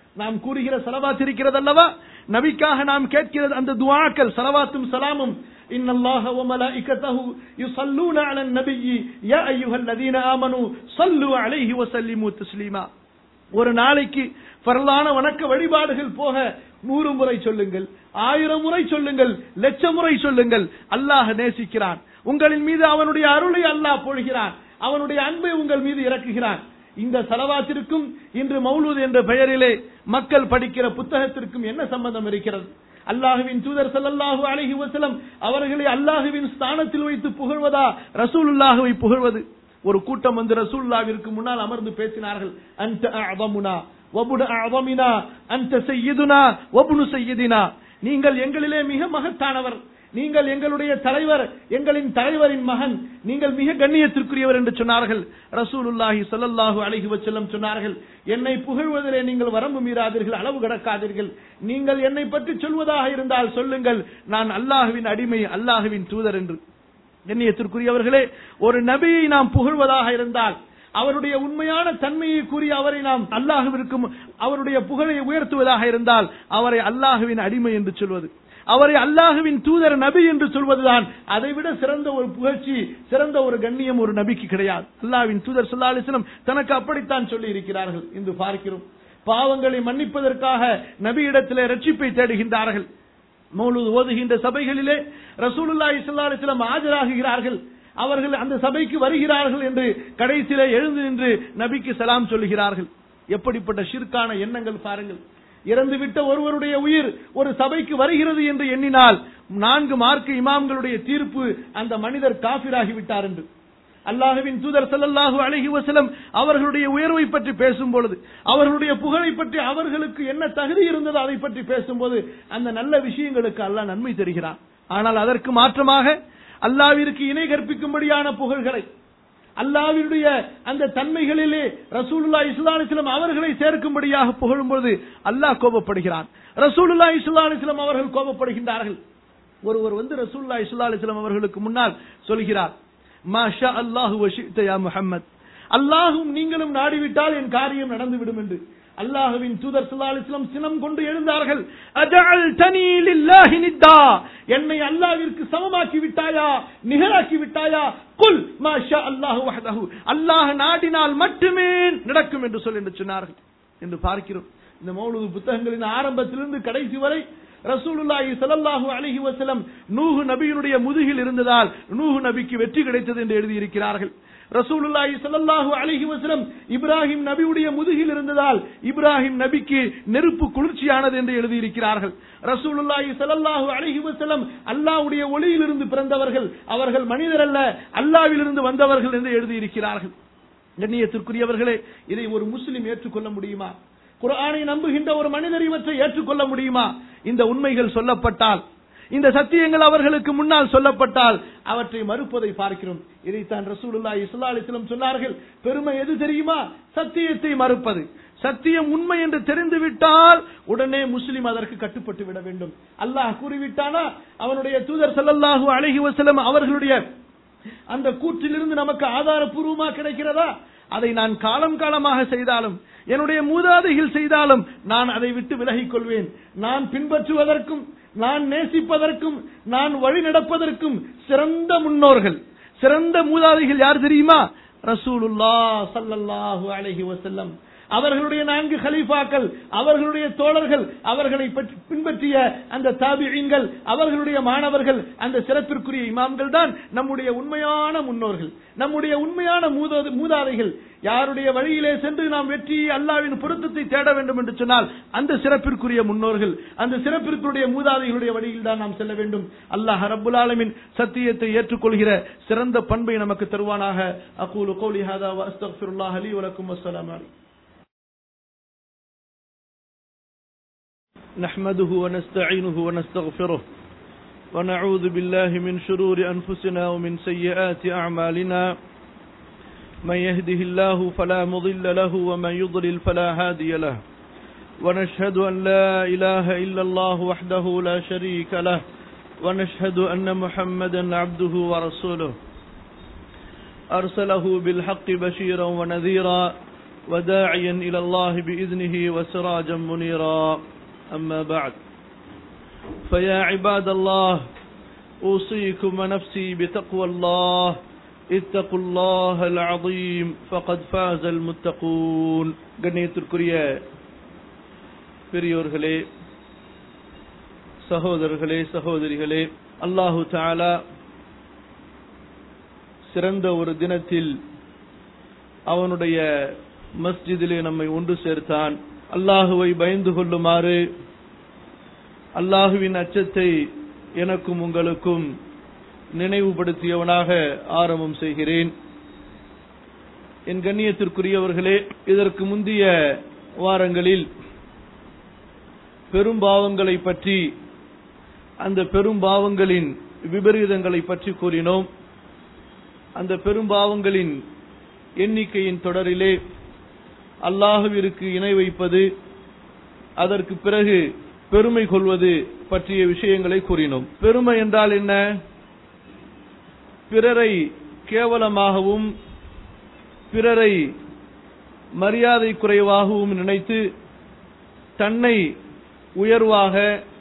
நாம் கூறுகிற சலவாத் இருக்கிறது அல்லவா நபிக்காக நாம் கேட்கிறது அந்த துஆக்கள் சலவாத்தும் சலாமும் إن الله وملائكته يصلون على النبي يا أيها الذين آمنوا صلوا عليه وسلموا تسليما ஒரு நாளைக்கு பரலான வணக்க வழிபாடுகள் போக நூறு முறை சொல்லுங்கள் ஆயிரம் முறை சொல்லுங்கள் லட்ச முறை சொல்லுங்கள் அல்லாஹ் நேசிக்கிறான் உங்களின் மீது அவனுடைய அருளை அல்லாஹ் பொழிகிறான் அவனுடைய அன்பை உங்கள் மீது இறக்குகிறான் இந்த சலவாத்திற்கும் இன்று மௌலூத் என்ற பெயரிலே மக்கள் படிக்கிற புத்தகத்திற்கும் என்ன சம்பந்தம் இருக்கிறது அல்லாஹுவின் தூதர் ஸல்லல்லாஹு அலைஹி வஸல்லம் அவர்களை அல்லாஹுவின் ஸ்தானத்தில் வைத்து புகழ்வதா ரசூலுல்லாஹுவை புகழ்வது ஒரு கூட்டம் வந்து ரசூலுல்லாவிற்கு முன்னால் அமர்ந்து பேசினார்கள் அன்ட அஅதமுனா வபுன அஅதமினா அன்ட சய்யிதுனா வபுனு சய்யிதினா நீங்கள் எங்களிலே மிக மகத்தானவர் நீங்கள் எங்களுடைய தலைவர் எங்களின் தலைவரின் மகன் நீங்கள் மிக கண்ணியத்திற்குரியவர் என்று சொன்னார்கள் ரசூலுல்லாஹி ஸல்லல்லாஹு அலைஹி வஸல்லம் சொன்னார்கள் என்னை புகழ்வதிலே நீங்கள் வரம்பு மீறாதீர்கள் அளவு கடக்காதீர்கள் நீங்கள் என்னை பற்றி சொல்வதாக இருந்தால் சொல்லுங்கள் நான் அல்லாஹுவின் அடிமை அல்லாஹுவின் தூதர் என்று கண்ணியத்திற்குரியவர்களே ஒரு நபியை நாம் புகழ்வதாக இருந்தால் அவருடைய உண்மையான தன்மையை கூறி அவரை நாம் அல்லாஹுவிற்கும் அவருடைய புகழை உயர்த்துவதாக இருந்தால் அவரை அல்லாஹுவின் அடிமை என்று சொல்வது அவரை அல்லாஹுவின் தூதர் நபி என்று சொல்வதுதான் அதைவிட சிறந்த ஒரு புகழ்ச்சி சிறந்த ஒரு கண்ணியம் ஒரு நபிக்கு கிடையாது அல்லாஹ்வின் தூதர் ஸல்லல்லாஹு அலைஹி வஸல்லம் தனக்கு அப்படித்தான் சொல்லி இருக்கிறார்கள் என்று பார்க்கிறோம் பாவங்களை மன்னிப்பதற்காக நபியிடத்திலே ரட்சிப்பை தேடுகின்றார்கள் மௌலூத் ஓதுகின்ற சபைகளிலே ரசூலுல்லாஹி ஸல்லல்லாஹு அலைஹி வஸல்லம் ஆஜராகுகிறார்கள் அவர்கள் அந்த சபைக்கு வருகிறார்கள் என்று கடைசியிலே எழுந்து நின்று நபிக்கு சலாம் சொல்லுகிறார்கள் எப்படிப்பட்ட ஷிர்கான எண்ணங்கள் பாருங்கள் இறந்துவிட்ட ஒருவருடைய உயிர் ஒரு சபைக்கு வருகிறது என்று எண்ணினால் நான்கு மார்க்க இமாம்களுடைய தீர்ப்பு அந்த மனிதர் காபிராகி விட்டார் என்று அல்லாஹுவின் தூதர் ஸல்லல்லாஹு அலைஹி வஸல்லம் அவர்களுடைய உயர்வை பற்றி பேசும் பொழுது அவர்களுடைய புகழை பற்றி அவர்களுக்கு என்ன தகுதி இருந்ததோ அதை பற்றி பேசும்போது அந்த நல்ல விஷயங்களுக்கு அல்லாஹ் நன்மை தருகிறான் ஆனால் அதற்கு மாற்றமாக அல்லாவிற்கு இணை கற்பிக்கும்படியான புகழ்களை அல்லாவினுடைய அந்த தன்மைகளிலே ரசூலுல்லா இஸ்லாலிஸ்லம் அவர்களை சேர்க்கும்படியாக புகழும்பொழுது அல்லாஹ் கோபப்படுகிறான் ரசூலுல்லா இஸ்லாலிஸ்லம் அவர்கள் கோபப்படுகின்றார்கள் ஒருவர் வந்து ரசூலுல்லா இஸ்லாலிஸ்லம் அவர்களுக்கு முன்னால் சொல்கிறார் மாஷா அல்லாஹு வஷித்த யா முஹம்மத் அல்லாஹும் நீங்களும் நாடிவிட்டால் என் காரியம் நடந்துவிடும் என்று அல்லாஹுவின் தூதர் ஸல்லல்லாஹு அலைஹி வஸல்லம் சினம் கொண்டு எழுந்தார்கள் அஜஅல் தனி லில்லாஹி நித்தா என்னை அல்லாஹ்விற்கு சமமாக்கி விட்டாயா நிகராக்கி விட்டாயா குல் மாஷா அல்லாஹு வஹதஹு அல்லாஹ் நாடினால் மட்டுமே நடக்கும் என்று சொல் என்று சொன்னார்கள் என்று பார்க்கிறோம் இந்த மௌலூது புத்தகங்களின் ஆரம்பத்திலிருந்து கடைசி வரை ரசூலுல்லாஹி ஸல்லல்லாஹு அலைஹி வஸல்லம் நூஹ் நபியினுடைய முதுகில் இருந்ததால் நூஹ் நபிக்கு வெற்றி கிடைத்தது என்று எழுதியிருக்கிறார்கள் ரசூலுல்லாஹி ஸல்லல்லாஹு அலைஹி வஸல்லம் இப்ராஹிம் நபியுடைய முதுகில் இருந்ததால் இப்ராஹிம் நபிக்கு நெருப்பு குளிர்ச்சியானது என்று எழுதியிருக்கிறார்கள் ரசூலுல்லாஹி ஸல்லல்லாஹு அலைஹி வஸல்லம் அல்லாஹ்வுடைய ஒளியிலிருந்து பிறந்தவர்கள் அவர்கள் மனிதர் அல்ல அல்லாஹ்விலிருந்து வந்தவர்கள் என்று எழுதியிருக்கிறார்கள் கண்ணியத்திற்குரியவர்களே இதை ஒரு முஸ்லிம் ஏற்றுக்கொள்ள முடியுமா குர்ஆனை நம்புகின்ற ஒரு மனிதர் இவற்றை ஏற்றுக்கொள்ள முடியுமா இந்த உண்மைகள் சொல்லப்பட்டால் இந்த சத்தியங்கள் அவர்களுக்கு முன்னால் சொல்லப்பட்டால் அவற்றை மறுப்பதை பார்க்கிறோம் இதைத்தான் ரசூலுல்லாஹி ஸல்லல்லாஹு அலைஹி வஸல்லம் சொன்னார்கள் பெருமை எது தெரியுமா சத்தியத்தை மறுப்பது சத்தியம் உண்மை என்று தெரிந்துவிட்டால் உடனே முஸ்லிம் அதற்கு கட்டுப்பட்டு விட வேண்டும் அல்லாஹ் கூறிவிட்டானா அவனுடைய தூதர் ஸல்லல்லாஹு அலைஹி வஸல்லம் அவர்களுடைய அந்த கூற்றிலிருந்து நமக்கு ஆதாரபூர்வமா கிடைக்கிறதா அதை நான் காலம் காலமாக செய்தாலும் என்னுடைய மூதாதைகள் செய்தாலும் நான் அதை விட்டு விலகிக் கொள்வேன் நான் பின்பற்றுவதற்கும் நான் நேசிப்பதற்கும் நான் வழி நடப்பதற்கும் சிறந்த முன்னோர்கள் சிறந்த மூதாதைகள் யார் தெரியுமா ரசூலுல்லா சல்லல்லாஹு அலைஹி வஸல்லம் அவர்களுடைய நான்கு கலீஃபாக்கள் அவர்களுடைய தோழர்கள் அவர்களை பற்றி- பின்பற்றிய அந்த தாபியீன்கள் அவர்களுடைய மாணவர்கள் அந்த சிறப்பிற்குரிய இமாம்கள் தான் நம்முடைய உண்மையான முன்னோர்கள் நம்முடைய உண்மையான மூதா- மூதாதைகள் யாருடைய வழியிலே சென்று நாம் வெற்றி அல்லாவின் பொருத்தத்தை தேட வேண்டும் என்று சொன்னால் அந்த சிறப்பிற்குரிய முன்னோர்கள் அந்த சிறப்பிற்குரிய மூதாதைகளுடைய வழியில் தான் நாம் செல்ல வேண்டும் அல்லாஹ் ரப்புல் ஆலமின் சத்தியத்தை ஏற்றுக்கொள்கிற சிறந்த பண்பை நமக்கு தருவானாக அகூலு கௌலி ஹாதா வ அஸ்தக்ஃபிருல்லாஹ் லி வ லக்கும் வஸ்ஸலாமு அலைக்கும் نحمده ونستعينه ونستغفره ونعوذ بالله من شرور أنفسنا ومن سيئات أعمالنا من يهده الله فلا مضل له ومن يضلل فلا هادي له ونشهد أن لا إله إلا الله وحده لا شريك له ونشهد أن محمدا عبده ورسوله أرسله بالحق بشيرا ونذيرا وداعيا إلى الله بإذنه وسراجا منيرا أما بعد فيا عباد الله أوصيكم ونفسي بتقوى الله اتقوا الله العظيم فقد فاز المتقون கண்ணியத்திற்குரிய பெரியோர்களே சகோதரர்களே சகோதரிகளே அல்லாஹு தாலா சிறந்த ஒரு தினத்தில் அவனுடைய மஸ்ஜிதிலே நம்மை ஒன்று சேர்த்தான் அல்லாஹுவை பயந்து கொள்ளுமாறு அல்லாஹுவின் அச்சத்தை எனக்கும் உங்களுக்கும் நினைவுபடுத்தியவனாக ஆரம்பம் செய்கிறேன் என் கண்ணியத்திற்குரியவர்களே இதற்கு முந்தைய வாரங்களில் பெரும் பாவங்களை பற்றி அந்த பெரும் பாவங்களின் விபரீதங்களை பற்றி கூறினோம் அந்த பெரும் பாவங்களின் எண்ணிக்கையின் தொடரிலே அல்லாஹுவிற்கு இணை வைப்பது அதற்கு பிறகு பெருமை கொள்வது பற்றிய விஷயங்களை கூறினோம் பெருமை என்றால் என்ன பிறரை கேவலமாகவும் பிறரை மரியாதை குறைவாகவும் நினைத்து தன்னை உயர்வாக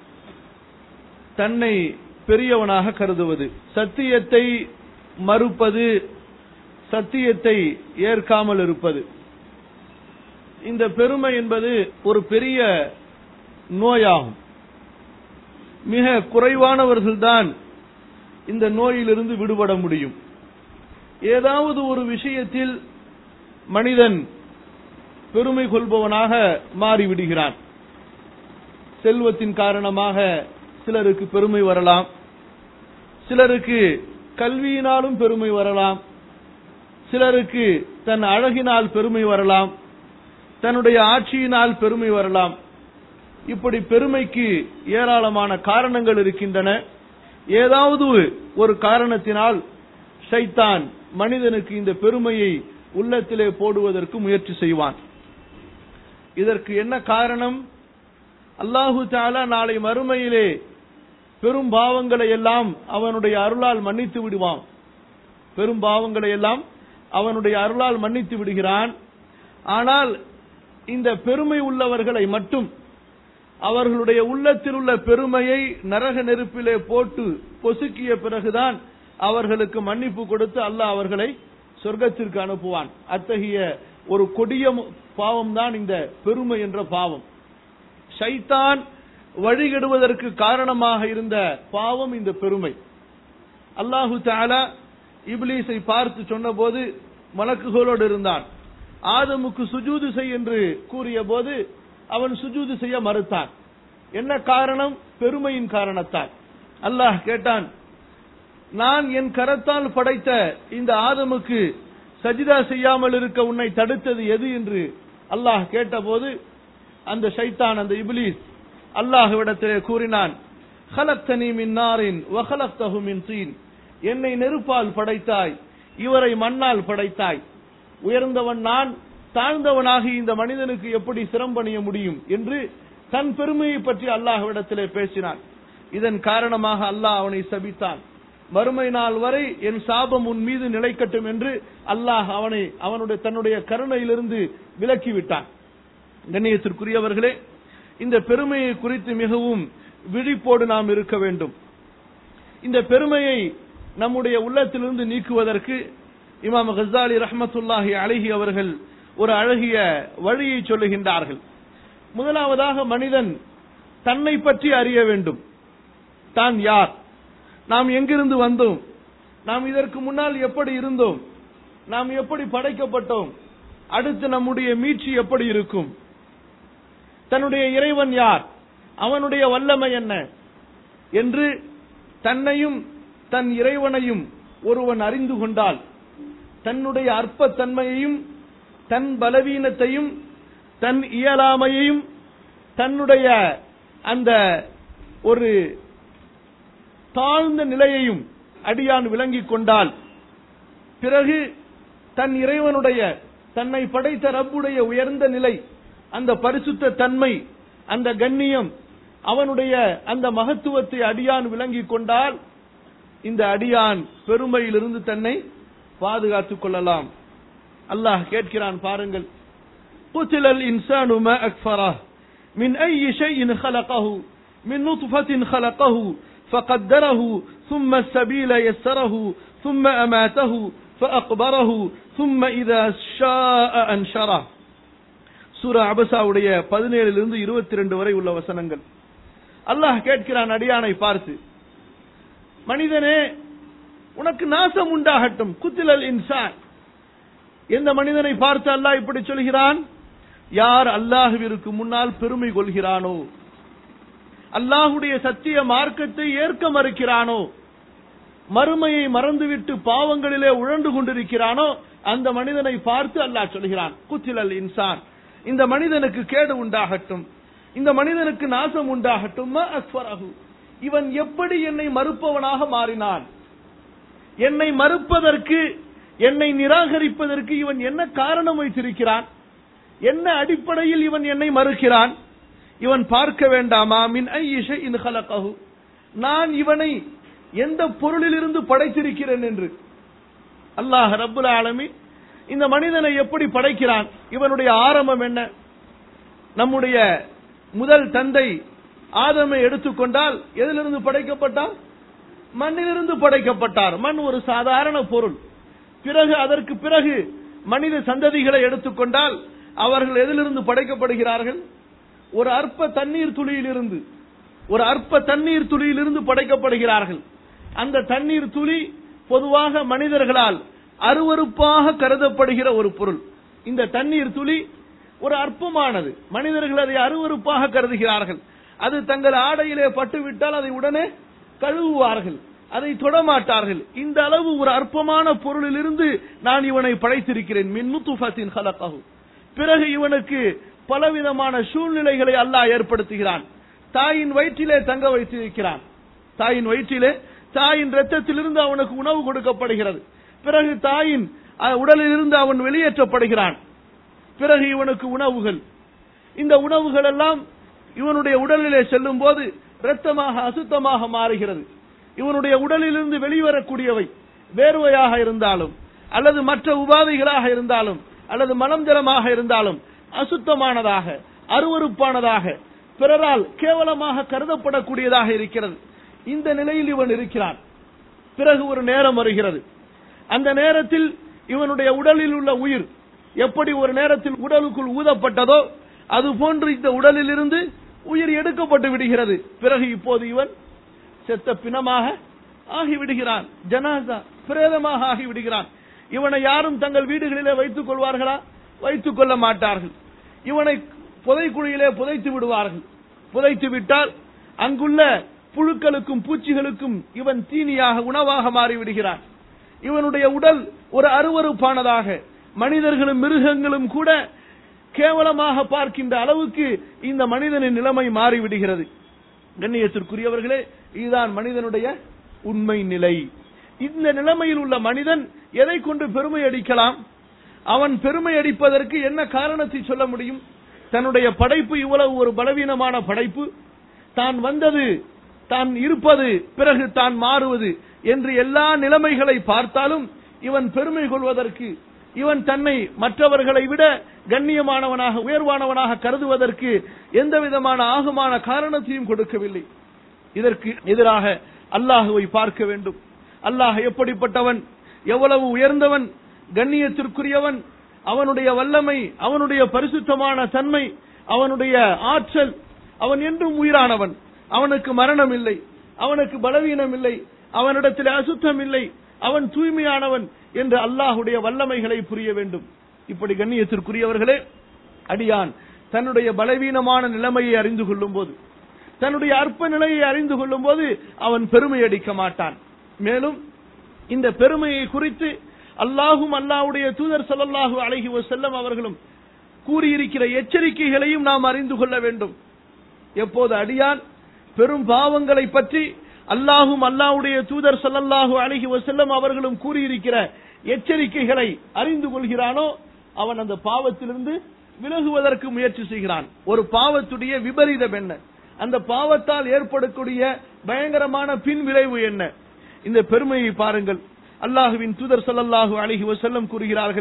தன்னை பெரியவனாக கருதுவது சத்தியத்தை மறுப்பது சத்தியத்தை ஏற்காமல் இருப்பது இந்த பெருமை என்பது ஒரு பெரிய நோயாகும் மிக குறைவானவர்கள்தான் இந்த நோயிலிருந்து விடுபட முடியும் ஏதாவது ஒரு விஷயத்தில் மனிதன் பெருமை கொள்பவனாக மாறிவிடுகிறான் செல்வத்தின் காரணமாக சிலருக்கு பெருமை வரலாம் சிலருக்கு கல்வியினாலும் பெருமை வரலாம் சிலருக்கு தன் அழகினால் பெருமை வரலாம் தன்னுடைய ஆட்சியினால் பெருமை வரலாம் இப்படி பெருமைக்கு ஏராளமான காரணங்கள் இருக்கின்றன ஏதாவது ஒரு காரணத்தினால் ஷைத்தான் மனிதனுக்கு இந்த பெருமையை உள்ளத்திலே போடுவதற்கு முயற்சி செய்வான் இதற்கு என்ன காரணம் அல்லாஹு தாலா நாளை மறுமையிலே பெரும் பாவங்களை எல்லாம் அவனுடைய அருளால் மன்னித்து விடுவான் பெரும் பாவங்களை எல்லாம் அவனுடைய அருளால் மன்னித்து விடுகிறான் ஆனால் இந்த பெருமை உள்ளவர்களை மட்டும் அவர்களுடைய உள்ளத்தில் உள்ள பெருமையை நரக நெருப்பிலே போட்டு பொசுக்கிய பிறகுதான் அவர்களுக்கு மன்னிப்பு கொடுத்து அல்லாஹ் அவர்களை சொர்க்கத்திற்கு அனுப்புவான் அத்தகைய ஒரு கொடிய பாவம் தான் இந்த பெருமை என்ற பாவம் ஷைத்தான் வழிகெடுவதற்கு காரணமாக இருந்த பாவம் இந்த பெருமை அல்லாஹு தாலா இப்லீஸை பார்த்து சொன்னபோது மலக்குகளோடு இருந்தான் ஆதமுக்கு சுஜூது செய் என்று கூறிய போது அவன் சுஜூது செய்ய மறுத்தான் என்ன காரணம் பெருமையின் காரணத்தால் அல்லாஹ் கேட்டான் நான் என் கரத்தால் படைத்த இந்த ஆதமுக்கு சஜிதா செய்யாமல் இருக்க உன்னை தடுத்தது எது என்று அல்லாஹ் கேட்டபோது அந்த ஷைத்தான் அந்த இப்லீஸ் அல்லாஹ்விடத்திலே கூறினான் ஹலக்தனி மின் நாரின் வஹலக்தஹு மின் தீன் என்னை நெருப்பால் படைத்தாய் இவரை மண்ணால் படைத்தாய் உயர்ந்தவன் நான் தாழ்ந்தவனாக இந்த மனிதனுக்கு எப்படி சிரம்பணிய முடியும் என்று தன் பெருமையை பற்றி அல்லாஹ்விடத்திலே பேசினான் இதன் காரணமாக அல்லாஹ் அவனை சபித்தான் மறுமை நாள் வரை என் சாபம் உன் மீது நிலைக்கட்டும் என்று அல்லாஹ் அவனை அவனுடைய தன்னுடைய கருணையிலிருந்து விலக்கிவிட்டான் கண்ணியத்திற்குரியவர்களே இந்த பெருமையை குறித்து மிகவும் விழிப்போடு நாம் இருக்க வேண்டும் இந்த பெருமையை நம்முடைய உள்ளத்திலிருந்து நீக்குவதற்கு இமாம் கசாலி ரஹமத்துல்லாஹி அழகி அவர்கள் ஒரு அழகிய வழியை சொல்லுகின்றார்கள் முதலாவதாக மனிதன் தன்னை பற்றி அறிய வேண்டும் தான் யார் நாம் எங்கிருந்து வந்தோம் நாம் இதற்கு முன்னால் எப்படி இருந்தோம் நாம் எப்படி படைக்கப்பட்டோம் அடுத்து நம்முடைய மீட்சி எப்படி இருக்கும் தன்னுடைய இறைவன் யார் அவனுடைய வல்லமை என்ன என்று தன்னையும் தன் இறைவனையும் ஒருவன் அறிந்து கொண்டால் தன்னுடைய அற்பத்தன்மையையும் தன் பலவீனத்தையும் தன் இயலாமையையும் தன்னுடைய அந்த ஒரு தாழ்ந்த நிலையையும் அடியான் விளங்கிக் கொண்டால் பிறகு தன் இறைவனுடைய தன்னை படைத்த ரப்புடைய உயர்ந்த நிலை அந்த பரிசுத்த தன்மை அந்த கண்ணியம் அவனுடைய அந்த மகத்துவத்தை அடியான் விளங்கிக் கொண்டால் இந்த அடியான் பெருமையிலிருந்து தன்னை பாதுகாத்துக் கொள்ளலாம் அல்லாஹ் கேட்கிறான் பாருங்கள் قتل الإنسان ما أكفره من أي شيء خلقه من نطفة خلقه فقدره ثم السبيل يسره ثم أماته فأقبره ثم إذا شاء أنشره சூரா அபசாவுடைய பதினேழிலிருந்து இருபத்தி ரெண்டு வரை உள்ள வசனங்கள் அல்லாஹ் கேட்கிறான் அடியானை பார்த்து மனிதனே உனக்கு நாசம் உண்டாகட்டும் குத்திலல் இன்சான் எந்த மனிதனை பார்த்து அல்லாஹ் இப்படி சொல்கிறான் யார் அல்லாஹுவிற்கு முன்னால் பெருமை கொள்கிறானோ அல்லாஹுடைய சத்திய மார்க்கத்தை ஏற்க மறுக்கிறானோ மறுமையை மறந்துவிட்டு பாவங்களிலே உழண்டு கொண்டிருக்கிறானோ அந்த மனிதனை பார்த்து அல்லாஹ் சொல்கிறான் குத்திலல் இன்சான் இந்த மனிதனுக்கு கேடு உண்டாகட்டும் இந்த மனிதனுக்கு நாசம் உண்டாகட்டும் மா அக்ஃபரஹு. இவன் எப்படி என்னை மறுப்பவனாக மாறினான் என்னை மறுப்பதற்கு என்னை நிராகரிப்பதற்கு இவன் என்ன காரணம் வைத்திருக்கிறான் என்ன அடிப்படையில் இவன் என்னை மறுக்கிறான் இவன் பார்க்க வேண்டாமா மின் ஐஷ இன் ஹலகஹு நான் இவனை எந்த பொருளிலிருந்து படைத்திருக்கிறேன் என்று அல்லாஹ் ரப்புல் ஆலமீன் இந்த மனிதனை எப்படி படைக்கிறான் இவனுடைய ஆரம்பம் என்ன நம்முடைய முதல் தந்தை ஆதமை எடுத்துக்கொண்டால் எதிலிருந்து படைக்கப்பட்டார் மண்ணிலிருந்து படைக்கப்பட்டார் மண் ஒரு சாதாரண பொருள் பிறகு அதற்கு பிறகு மனித சந்ததிகளை எடுத்துக்கொண்டால் அவர்கள் எதிலிருந்து படைக்கப்படுகிறார்கள் ஒரு அற்ப தண்ணீர் துளியிலிருந்து ஒரு அற்ப தண்ணீர் துளியிலிருந்து படைக்கப்படுகிறார்கள் அந்த தண்ணீர் துளி பொதுவாக மனிதர்களால் அருவருப்பாக கருதப்படுகிற ஒரு பொருள் இந்த தண்ணீர் துளி ஒரு அற்பமானது மனிதர்கள் அதை அருவருப்பாக கருதுகிறார்கள் அது தங்கள் ஆடையிலே பட்டுவிட்டால் அதை உடனே கழுவுவார்கள் அதை தொடமாட்டார்கள் இந்த அளவு ஒரு அற்பமான பொருளிலிருந்து நான் இவனை படைத்திருக்கிறேன் மின்னுத்துஃபத்தின் ஹலகஹு பிறகு இவனுக்கு பலவிதமான சூழ்நிலைகளை அல்லாஹ் ஏற்படுத்துகிறான் தாயின் வயிற்றிலே தங்க வைத்திருக்கிறான் தாயின் வயிற்றிலே தாயின் ரத்தத்திலிருந்து அவனுக்கு உணவு கொடுக்கப்படுகிறது பிறகு தாயின் அஹ், உடலிலிருந்து அவன் வெளியேற்றப்படுகிறான் பிறகு இவனுக்கு உணவுகள் இந்த உணவுகள் எல்லாம் இவனுடைய உடலிலே செல்லும் போது இரத்தமாக அசுத்தமாக மாறுகிறது இவனுடைய உடலிலிருந்து வெளிவரக்கூடியவை வேர்வையாக இருந்தாலும் அல்லது மற்ற உபாதைகளாக இருந்தாலும் அல்லது மலம் ஜலமாக இருந்தாலும் அசுத்தமானதாக அருவருப்பானதாக பிறரால் கேவலமாக கருதப்படக்கூடியதாக இருக்கிறது இந்த நிலையில் இவன் இருக்கிறான் பிறகு ஒரு நேரம் வருகிறது அந்த நேரத்தில் இவனுடைய உடலில் உள்ள உயிர் எப்படி ஒரு நேரத்தில் உடலுக்குள் ஊதப்பட்டதோ அது போன்று இந்த உடலில் இருந்து உயிர் எடுக்கப்பட்டு விடுகிறது பிறகு இப்போது இவன் செத்த பிணமாக ஆகிவிடுகிறான் ஜனாசா பிரேதமாக ஆகிவிடுகிறான் இவனை யாரும் தங்கள் வீடுகளிலே வைத்துக் கொள்வார்களா வைத்துக் கொள்ள மாட்டார்கள் இவனை புதைக்குழியிலே புதைத்து விடுவார்கள் புதைத்து விட்டால் அங்குள்ள புழுக்களுக்கும் பூச்சிகளுக்கும் இவன் தீனியாக உணவாக மாறிவிடுகிறான் இவனுடைய உடல் ஒரு அருவருப்பானதாக மனிதர்களும் மிருகங்களும் கூட கேவலமாக பார்க்கின்ற அளவுக்கு இந்த மனிதனின் நிலைமை மாறிவிடுகிறது கண்ணியத்திற்குரியவர்களே இதுதான் மனிதனுடைய உண்மை நிலை இந்த நிலைமையில் உள்ள மனிதன் எதை கொண்டு பெருமை அடிக்கலாம் அவன் பெருமை அடிப்பதற்கு என்ன காரணத்தை சொல்ல முடியும் தன்னுடைய படைப்பு இவ்வளவு ஒரு பலவீனமான படைப்பு தான் வந்தது தான் இருப்பது பிறகு தான் மாறுவது என்று எல்லா நிலைமைகளை பார்த்தாலும் இவன் பெருமை கொள்வதற்கு இவன் தன்னை மற்றவர்களை விட கண்ணியமானவனாக உயர்வானவனாக கருதுவதற்கு எந்த விதமான ஆகுமான காரணத்தையும் கொடுக்கவில்லை இதற்கு எதிராக அல்லாஹுவை பார்க்க வேண்டும் அல்லாஹ் எப்படிப்பட்டவன் எவ்வளவு உயர்ந்தவன் கண்ணியத்திற்குரியவன் அவனுடைய வல்லமை அவனுடைய பரிசுத்தமான தன்மை அவனுடைய ஆற்றல் அவன் என்றும் உயிரானவன் அவனுக்கு மரணம் இல்லை அவனுக்கு பலவீனம் இல்லை அவனிடத்தில் அசுத்தம் இல்லை அவன் தூய்மையானவன் என்று அல்லாஹுடைய வல்லமைகளை புரிய வேண்டும் இப்படி கண்ணியத்திற்குரியவர்களே அடியான் தன்னுடைய பலவீனமான நிலைமையை அறிந்து கொள்ளும் போது தன்னுடைய அற்ப நிலையை அறிந்து கொள்ளும் போது அவன் பெருமை அடிக்க மாட்டான் மேலும் இந்த பெருமையை குறித்து அல்லாஹும் அல்லாஹ்வுடைய தூதர் ஸல்லல்லாஹு அலைஹி வஸல்லம் அவர்களும் கூறியிருக்கிற எச்சரிக்கைகளையும் நாம் அறிந்து கொள்ள வேண்டும் எப்போது அடியான் பெரும் பாவங்களை பற்றி அல்லாஹும் அல்லாஹ்வுடைய தூதர் ஸல்லல்லாஹு அலைஹி வஸல்லம் அவர்களும் கூறியிருக்கிற எச்சரிக்கைகளை அறிந்து கொள்கிறானோ அவன் அந்த பாவத்திலிருந்து விலகுவதற்கு முயற்சி செய்கிறான் ஒரு பாவத்துடைய விபரீதம் என்ன அந்த பாவத்தால் ஏற்படக்கூடிய பயங்கரமான பின் விளைவு என்ன இந்த பெருமையை பாருங்கள் அல்லாஹுவின் தூதர் ஸல்லல்லாஹு அலைஹி வஸல்லம் கூறுகிறார்கள்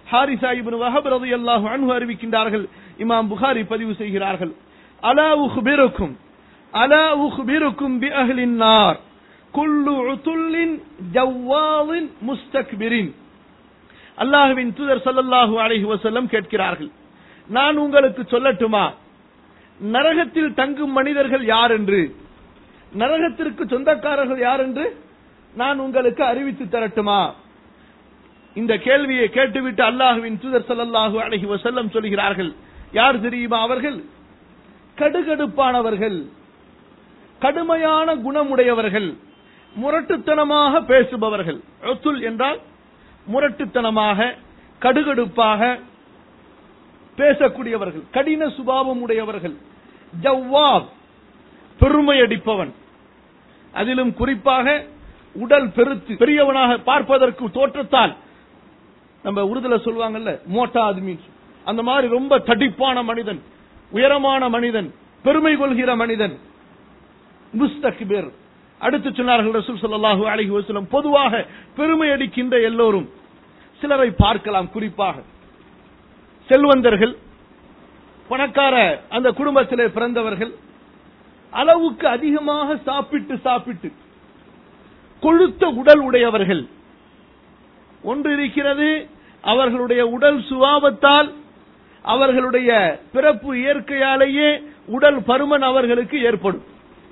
ஹாரிசா இப்னு வஹப் ரலியல்லாஹு அன்ஹு அறிவிக்கின்றார்கள் இமாம் புகாரி பதிவு செய்கிறார்கள் அலா உஹ்பிருக்கும் அலா உஹ்பிருக்கும் பி அஹ்லின் நார் குல்லு உதுல்லின் ஜவ்வாலின் முஸ்தக்பிரின் அல்லாஹ்வின் தூதர் ஸல்லல்லாஹு அலைஹி வஸல்லம் கேட்கிறார்கள் நான் உங்களுக்கு சொல்லட்டுமா நரகத்தில் தங்கும் மனிதர்கள் யார் என்று நரகத்திற்கு சொந்தக்காரர்கள் யார் என்று நான் உங்களுக்கு அறிவித்து தரட்டுமா இந்த கேள்வியை கேட்டுவிட்டு அல்லாஹுவின் தூதர் ஸல்லல்லாஹு அலைஹி வஸல்லம் சொல்கிறார்கள் யார் தெரியுமா அவர்கள் கடுகடுப்பானவர்கள் கடுமையான குணமுடையவர்கள் முரட்டுத்தனமாக பேசுபவர்கள் உத்துல் என்றால் முரட்டுத்தனமாக கடுகடுப்பாக பேசக்கூடியவர்கள் கடின சுபாவம் உடையவர்கள் ஜவ்வாப் பெருமையடிப்பவன் அதிலும் குறிப்பாக உடல் பெருத்து பெரியவனாக பார்ப்பதற்கு தோற்றத்தால் நம்ம உறுதல சொல்லுவாங்கல்ல மோட்டா ஆத்மி அந்த மாதிரி ரொம்ப தடிப்பான மனிதன் உயரமான மனிதன் பெருமை கொள்கிற மனிதன் முஸ்தக்பிர் அடுத்து சொன்னார்கள் ரசூல் ஸல்லல்லாஹு அலைஹி வஸல்லம் பொதுவாக பெருமை அடிக்கின்ற எல்லோரும் சிலரை பார்க்கலாம் குறிப்பாக செல்வந்தர்கள் பணக்கார அந்த குடும்பத்திலே பிறந்தவர்கள் அளவுக்கு அதிகமாக சாப்பிட்டு சாப்பிட்டு கொழுத்த உடல் உடையவர்கள் ஒன்று இருக்கிறது அவர்களுடைய உடல் சுபாவத்தால் அவர்களுடைய பிறப்பு இயற்கையாலேயே உடல் பருமன் அவர்களுக்கு ஏற்படும்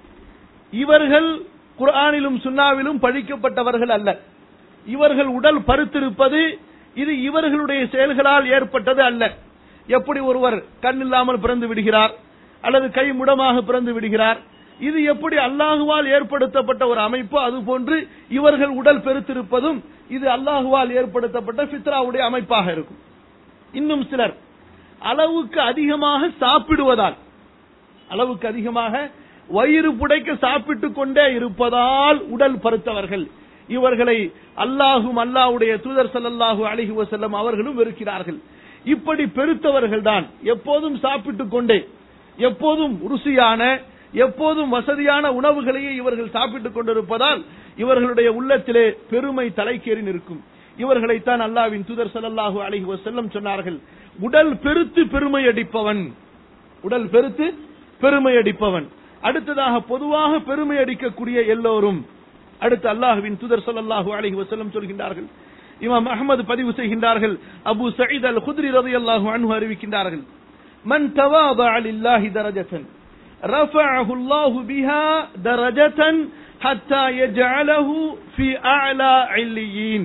இவர்கள் குர்ஆனிலும் சுன்னாவிலும் பழிக்கப்பட்டவர்கள் அல்ல இவர்கள் உடல் பருத்திருப்பது இது இவர்களுடைய செயல்களால் ஏற்பட்டது அல்ல எப்படி ஒருவர் கண் இல்லாமல் பிறந்து விடுகிறார் அல்லது கை முடமாக பிறந்து விடுகிறார் இது எப்படி அல்லாஹுவால் ஏற்படுத்தப்பட்ட ஒரு அமைப்பு அதுபோன்று இவர்கள் உடல் பெருத்திருப்பதும் இது அல்லாஹுவால் ஏற்படுத்தப்பட்ட ஃபித்ராவுடைய அமைப்பாக இருக்கும் இன்னும் சிலர் அளவுக்கு அதிகமாக சாப்பிடுவதால் அளவுக்கு அதிகமாக வயிறு புடைக்க சாப்பிட்டுக் கொண்டே இருப்பதால் உடல் பருத்தவர்கள் இவர்களை அல்லாஹும் அல்லாஹ்வுடைய தூதர் ஸல்லல்லாஹு அலைஹி வஸல்லம் அவர்களும் வெறுக்கிறார்கள் இப்படி பெருத்தவர்கள் தான் எப்போதும் சாப்பிட்டுக் கொண்டே எப்போதும் ருசியான எப்போதும் வசதியான உணவுகளையே இவர்கள் சாப்பிட்டுக் கொண்டிருப்பதால் இவர்களுடைய உள்ளத்திலே பெருமை தலைக்கேறி நிற்கும் இவர்களைத்தான் அல்லாவின் தூதர் ஸல்லல்லாஹு அலைஹி வஸல்லம் சொன்னார்கள் உடல் பெருத்து பெருமை அடிப்பவன் உடல் பெருத்து பெருமை அடிப்பவன் அடுத்ததாக பொதுவாக பெருமை அடிக்கக்கூடிய எல்லோரும் அடுத்து அல்லாஹுவின் தூதர் ஸல்லல்லாஹு அலைஹி வஸல்லம் சொல்கின்றார்கள் இமாம் அஹ்மது பதிவு செய்கின்றார்கள் அபு சயீத் அல் குத்ரி ரலியல்லாஹு அன்ஹு அறிவிக்கின்றார்கள் மன் தவாதஅ லில்லாஹி தரஜத்தன் ரஃபஅஹு அல்லாஹு பிஹா தரஜத்தன் ஹத்தா யஜஅலஹு ஃபி அஅலா இல்லியீன்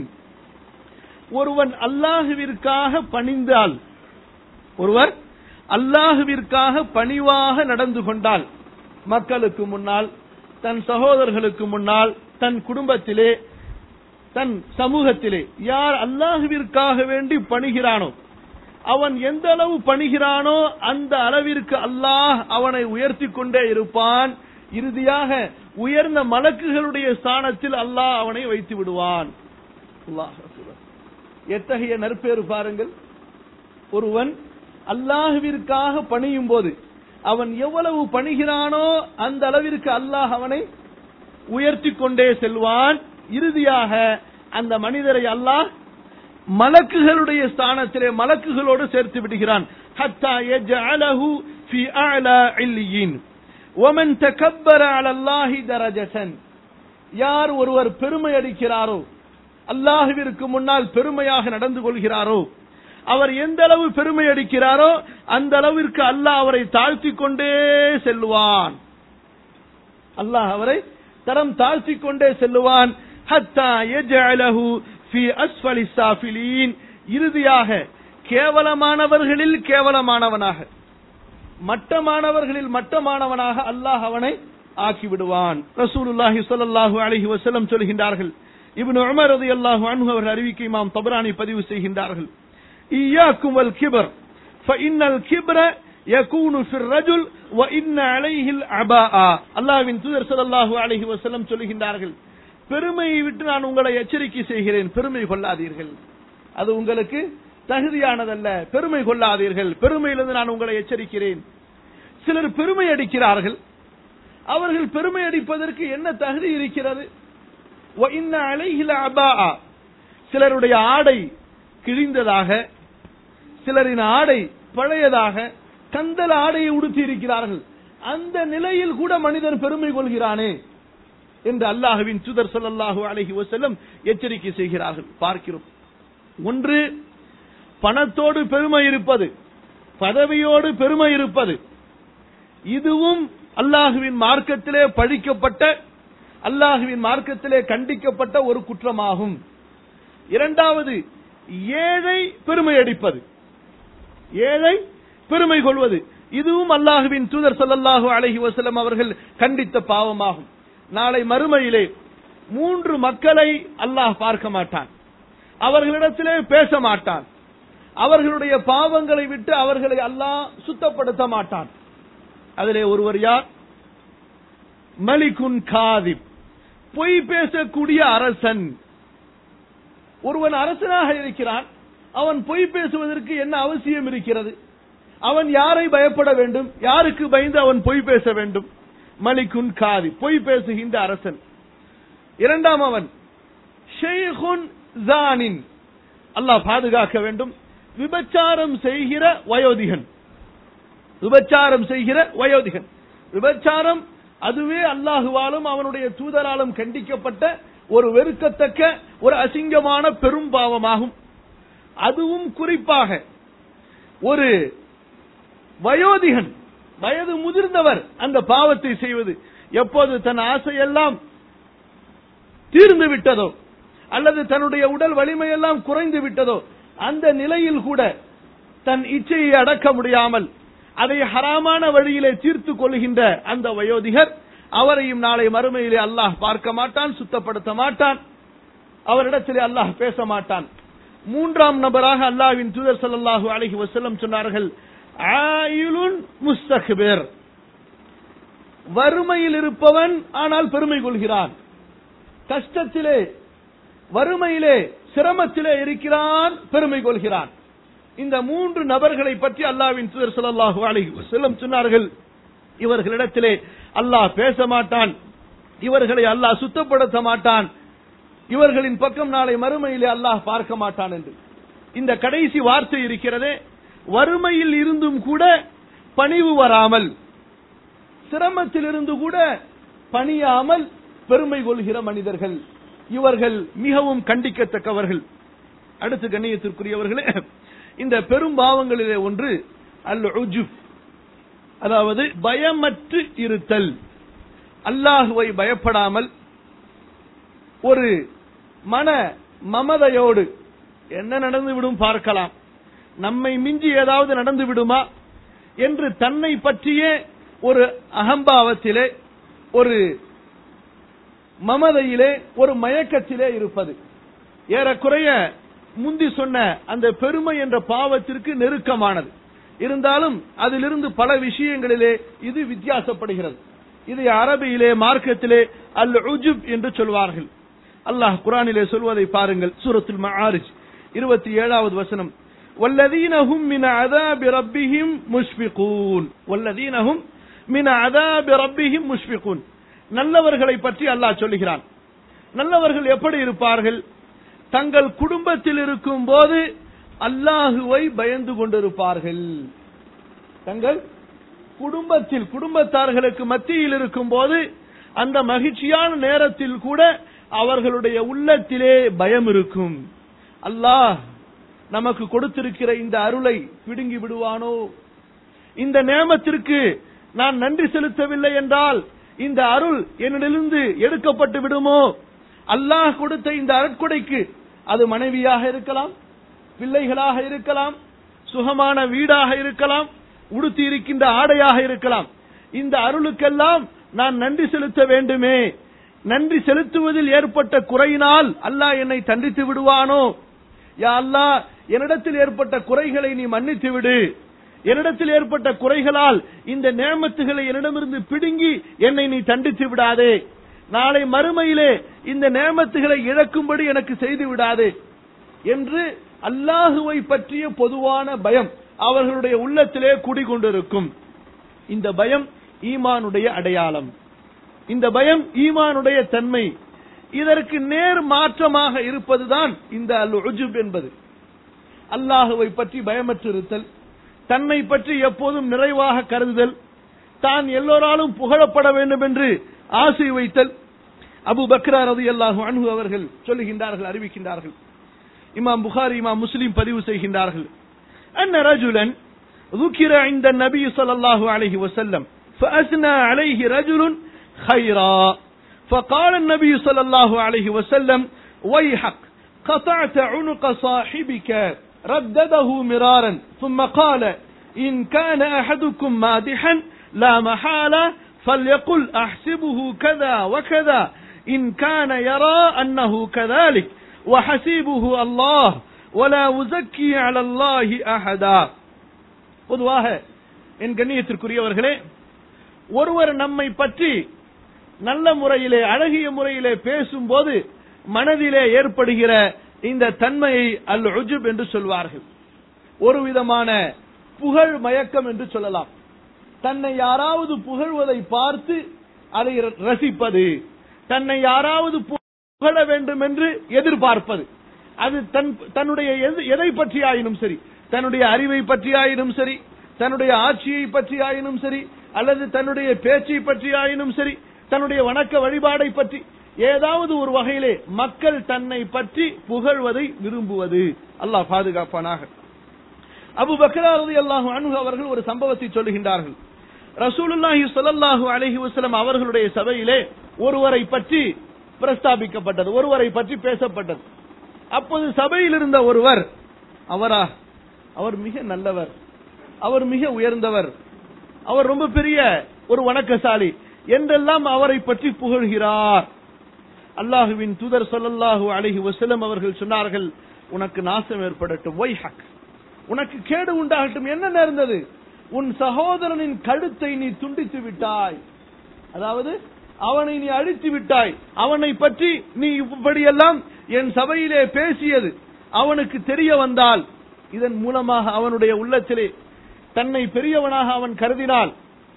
ஒருவன் அல்லாஹுவிற்காக பணிந்தால் ஒருவர் அல்லாஹுவிற்காக பணிவாக நடந்து கொண்டால் மக்களுக்கு முன்னால் தன் சகோதரர்களுக்கு முன்னால் தன் குடும்பத்திலே தன் சமூகத்திலே யார் அல்லாஹுவிற்காக வேண்டி பணிகிறானோ அவன் எந்த அளவு பணிகிறானோ அந்த அளவிற்கு அல்லாஹ் அவனை உயர்த்தி கொண்டே இருப்பான் இறுதியாக உயர்ந்த மலக்குகளுடைய ஸ்தானத்தில் அல்லாஹ் அவனை வைத்து விடுவான் அல்லாஹ் அக்பர். எத்தகைய நற்பேறு பாருங்கள் ஒருவன் அல்லாஹுவிற்காக பணியும் போது அவன் எவ்வளவு பணிகிறானோ அந்த அளவிற்கு அல்லாஹ் அவனை உயர்த்தி கொண்டே செல்வான் இறுதியாக அந்த மனிதரை அல்லாஹ் மலக்குகளுடைய ஸ்தானத்திலே மலக்குகளோடு சேர்த்து விடுகிறான் ஹத்தா யஜஅலஹு ஃபி அஅலா இல்லியின் ومن تكبر على الله درجة யார் ஒருவர் பெருமை அடிக்கிறாரோ அல்லாஹுவிற்கு முன்னால் பெருமையாக நடந்து கொள்கிறாரோ அவர் எந்த அளவு பெருமை அடிக்கிறாரோ அந்த அளவிற்கு அல்லாஹ் அவரை தாழ்த்தி கொண்டே செல்லுவான் அல்லாஹ் அவரை தரம் தாழ்த்தி கொண்டே செல்லுவான் ஹத்தா யஜஅலஹு ஃபி அஸ்ஃபலி சாஃபிலீன் இறுதியாக கேவலமானவர்களில் கேவலமானவனாக மட்டமானவர்களில் மட்டமானவனாக அல்லாஹ் அவனை ஆக்கி விடுவான் ரசூலுல்லாஹி ஸல்லல்லாஹு அலைஹி வஸல்லம் சொல்கின்றார்கள் இப்னு உமர் ரலியல்லாஹு அன்ஹு அவர்கள் அறிவிக்கை இமாம் தபரானி பதிவு செய்கின்றார்கள் இய்யாக்கும் வல் கிபர் ஃபஇன்னல் கிப்ர يكون في الرجل وإن عليه العباء அல்லாஹ்வின் தூதர் ஸல்லல்லாஹு அலைஹி வஸல்லம் சொல்கின்றார்கள் பெருமையை விட்டு நான் உங்களை எச்சரிக்கை செய்கிறேன் பெருமை கொள்ளாதீர்கள் அது உங்களுக்கு தகுதியானதல்ல பெருமை கொள்ளாதீர்கள் பெருமையிலிருந்து நான் உங்களை எச்சரிக்கிறேன் சிலர் பெருமை அடிக்கிறார்கள் அவர்கள் பெருமை அடிப்பதற்கு என்ன தகுதி இருக்கிறது وَإِنَّ عَلَيْهِ لَعْبَاءَ சிலருடைய ஆடை கிழிந்ததாக சிலரின் ஆடை பழையதாக கந்தல ஆடையை உடுத்தி இருக்கிறார்கள் அந்த நிலையில் கூட மனிதன் பெருமை கொள்கிறானே என்று அல்லாஹுவின் தூதர் ஸல்லல்லாஹு அலைஹி வஸல்லம் எச்சரிக்கை செய்கிறார்கள் பார்க்கிறோம் ஒன்று பணத்தோடு பெருமை இருப்பது பதவியோடு பெருமை இருப்பது இதுவும் அல்லாஹுவின் மார்க்கத்திலே பழிக்கப்பட்ட அல்லாஹுவின் மார்க்கத்திலே கண்டிக்கப்பட்ட ஒரு குற்றமாகும் இரண்டாவது ஏழை பெருமை அடிப்பது ஏழை பெருமை கொள்வது இதுவும் அல்லாஹுவின் தூதர் ஸல்லல்லாஹு அலைஹி வஸல்லம் அவர்கள் கண்டித்த பாவமாகும் நாளை மறுமையிலே மூன்று மக்களை அல்லாஹ் பார்க்க மாட்டான் அவர்களிடத்திலே பேச மாட்டான் அவர்களுடைய பாவங்களை விட்டு அவர்களை அல்லாஹ் சுத்தப்படுத்த மாட்டான் அதிலே ஒருவர் யார் மலிகுன் காதிப் பொய் பேசக்கூடிய அரசன் ஒருவன் அரசனாக இருக்கிறான் அவன் பொய் பேசுவதற்கு என்ன அவசியம் இருக்கிறது அவன் யாரை பயப்பட வேண்டும் யாருக்கு பயந்து அவன் பொய் பேச வேண்டும் மலிகுன் காதி பொய் பேசுகின்ற அரசன் இரண்டாம் அவன் ஷெய்குன் ஜானின் அல்லாஹ் பாதுகாக்க வேண்டும் விபச்சாரம் செய்கிற வயோதிகன் விபச்சாரம் செய்கிற வயோதிகன் விபச்சாரம் அதுவே அல்லாஹுவாலும் அவனுடைய தூதராலும் கண்டிக்கப்பட்ட ஒரு வெறுக்கத்தக்க ஒரு அசிங்கமான பெரும் பாவமாகும் அதுவும் குறிப்பாக ஒரு வயோதிகன் வயது முதிர்ந்தவர் அந்த பாவத்தை செய்வது எப்போது தன் ஆசையெல்லாம் தீர்ந்து விட்டதோ அல்லது தன்னுடைய உடல் வலிமையெல்லாம் குறைந்து விட்டதோ அந்த நிலையில் கூட தன் இச்சையை அடக்க முடியாமல் அதை ஹராமான வழியிலே தீர்த்து கொள்கின்ற அந்த வயோதிகர் அவரையும் நாளை மறுமையிலே அல்லாஹ் பார்க்க மாட்டான் சுத்தப்படுத்த மாட்டான் அவரிடத்திலே அல்லாஹ் பேச மாட்டான் மூன்றாம் நபராக அல்லாஹ்வின் தூதர் ஸல்லல்லாஹு அலைஹி வஸல்லம் சொன்னார்கள் ஆயிலுன் முஸ்தக்பிர் வறுமையில் இருப்பவன் ஆனால் பெருமை கொள்கிறான் கஷ்டத்திலே வறுமையிலே சிரமத்திலே இருக்கிறான் பெருமை கொள்கிறான் இந்த மூன்று நபர்களை பற்றி அல்லாவின் தூதர் ஸல்லல்லாஹு அலைஹி வஸல்லம் சொன்னார்கள் இவர்களிடத்திலே அல்லாஹ் பேச மாட்டான் இவர்களை அல்லாஹ் சுத்தப்படுத்த மாட்டான் இவர்களின் பக்கம் நாளை மறுமையிலே அல்லாஹ் பார்க்க மாட்டான் என்று இந்த கடைசி வார்த்தை இருக்கிறதே வறுமையில் இருந்தும் கூட பணிவு வராமல் சிரமத்தில் இருந்து கூட பணியாமல் பெருமை கொள்கிற மனிதர்கள் இவர்கள் மிகவும் கண்டிக்கத்தக்கவர்கள் அடுத்து கண்ணியத்திற்குரியவர்களே இந்த பெரும் பாவங்களிலே ஒன்று அல் உஜுப் அதாவது பயமற்று இருத்தல் அல்லாஹுவை பயப்படாமல் ஒரு மன மமதையோடு என்ன நடந்து விடும் பார்க்கலாம் நம்மை மிஞ்சி ஏதாவது நடந்து விடுமா என்று தன்னை பற்றியே ஒரு அகம்பாவத்திலே ஒரு மமதையிலே ஒரு மயக்கத்திலே இருப்பது ஏறக்குறைய முந்தி சொன்ன அந்த பெருமை என்ற பாவத்திற்கு நெருக்கமானது இருந்தாலும் அதிலிருந்து பல விஷயங்களிலே இது வித்தியாசப்படுகிறது இதை அரபியிலே மார்க்கத்திலே அல் உஜுப் என்று சொல்வார்கள் அல்லாஹ் குரானிலே சொல்வதை பாருங்கள் சூரத்துல் மஆரிஜ் இருபத்தி ஏழாவது வசனம் والذين هم من عذاب ربهم مشفقون والذين هم من عذاب ربهم مشفقون நல்லவர்களை பற்றி அல்லாஹ் சொல்லுகிறான் நல்லவர்கள் எப்படி இருப்பார்கள் தங்கள் குடும்பத்தில் இருக்கும் போது அல்லாஹுவை பயந்து கொண்டிருப்பார்கள் தங்கள் குடும்பத்தில் குடும்பத்தார்களுக்கு மத்தியில் இருக்கும் போது அந்த மகிழ்ச்சியான நேரத்தில் கூட அவர்களுடைய உள்ளத்திலே பயம் இருக்கும் அல்லாஹ் நமக்கு கொடுத்திருக்கிற இந்த அருளை பிடுங்கி விடுவானோ இந்த நேமத்திற்கு நான் நன்றி செலுத்தவில்லை என்றால் இந்த அருள் என்னிடமிருந்து எடுக்கப்பட்டு விடுமோ அல்லாஹ் கொடுத்த இந்த அருட்கொடைக்கு அது மனைவியாக இருக்கலாம் பிள்ளைகளாக இருக்கலாம் சுகமான வீடாக இருக்கலாம் உடுத்தி இருக்கின்ற ஆடையாக இருக்கலாம் இந்த அருளுக்கெல்லாம் நான் நன்றி செலுத்த வேண்டுமே நன்றி செலுத்துவதில் ஏற்பட்ட குறையினால் அல்லாஹ் என்னை தண்டித்து விடுவானோ யா அல்லாஹ் என்னிடத்தில் ஏற்பட்ட குறைகளை நீ மன்னித்து விடு என்னிடத்தில் ஏற்பட்ட குறைகளால் இந்த நேமத்துகளை என்னிடமிருந்து பிடுங்கி என்னை நீ தண்டித்து விடாதே நாளை மறுமையிலே இந்த நேமத்துகளை இழக்கும்படி எனக்கு செய்து விடாதே என்று அல்லாஹுவை பற்றிய பொதுவான பயம் அவர்களுடைய உள்ளத்திலே குடிகொண்டிருக்கும் இந்த பயம் ஈமானுடைய அடையாளம் இந்த பயம் ஈமானுடைய தன்மை இதற்கு நேர் மாற்றமாக இருப்பதுதான் இந்த அல் உஜுப் என்பது அல்லாஹுவை பற்றி பயமற்றிருத்தல் தன்னை பற்றி எப்போதும் நிறைவாக கருதுதல் தான் எல்லோராலும் புகழப்பட வேண்டும் என்று ஆசை வைத்தல் அபு பக்ரா ரதி அல்லாஹு அன்ஹு அவர்கள் சொல்லுகின்றார்கள் அறிவிக்கின்றார்கள் இமாம் புகாரி இமாம் முஸ்லிம் பதிவு செய்கின்றார்கள் أن رجلا ذكر عند النبي صلى الله عليه وسلم فأثنى عليه رجل خيرا فقال النبي صلى الله عليه وسلم ويحك قطعت عنق صاحبك ردده مرارا ثم قال إن كان أحدكم مادحا لا محالة فليقل أحسبه كذا وكذا إن كان يرى أنه كذلك وحسيبه الله ولا உசக்கி على الله أحدا பொதுவாக என் கண்ணியத்திற்குரியவர்களே ஒருவர் நம்மை பற்றி நல்ல முறையிலே அழகிய முறையிலே பேசும்போது மனதிலே ஏற்படுகிற இந்த தன்மையை அல் உஜுப் என்று சொல்வார்கள் ஒரு விதமான புகழ் மயக்கம் என்று சொல்லலாம் தன்னை யாராவது புகழ்வதை பார்த்து அதை ரசிப்பது தன்னை யாராவது புகழ வேண்டும் என்று எதிர்பார்ப்பது அது தன் தன்னுடைய எது- எதை பற்றியாயினும் சரி தன்னுடைய அறிவை பற்றியாயினும் சரி தன்னுடைய ஆட்சியை பற்றியாயினும் சரி அல்லது தன்னுடைய பேச்சை பற்றியாயினும் சரி தன்னுடைய வணக்க வழிபாடை பற்றி ஏதாவது ஒரு வகையிலே மக்கள் தன்னை பற்றி புகழ்வதை விரும்புவது அல்லாஹ் பாதுகாப்பானாக அபு பக்ரா ரலியல்லாஹு அன்ஹு அவர்கள் ஒரு சம்பவத்தை சொல்லுகின்றார்கள் ரசூலுல்லாஹி ஸல்லல்லாஹு அலைஹி வஸல்லம் அவர்களுடைய சபையிலே ஒருவரை பற்றி பிரஸ்தாபிக்கப்பட்டது ஒருவரை பற்றி பேசப்பட்டது அப்போது சபையில் இருந்த ஒருவர் அவரா அவர் மிக நல்லவர் அவர் மிக உயர்ந்தவர் அவர் ரொம்ப பெரிய ஒரு வணக்கசாலி என்றெல்லாம் அவரை பற்றி புகழ்கிறார் அல்லாஹுவின் தூதர் ஸல்லல்லாஹு அலைஹி வஸல்லம் அவர்கள் சொன்னார்கள் உனக்கு நாசம் ஏற்படட்டும் வைஹக் உனக்கு கேடு உண்டாகட்டும் என்ன நேர்ந்தது உன் சகோதரனின் கழுத்தை நீ துண்டித்து விட்டாய் அதாவது அவனை நீ அழித்து விட்டாய் அவனை பற்றி நீ இப்படியெல்லாம் என் சபையிலே பேசியது அவனுக்கு தெரிய வந்தால் இதன் மூலமாக அவனுடைய உள்ளத்திலே தன்னை பெரியவனாக அவன் கருதினால்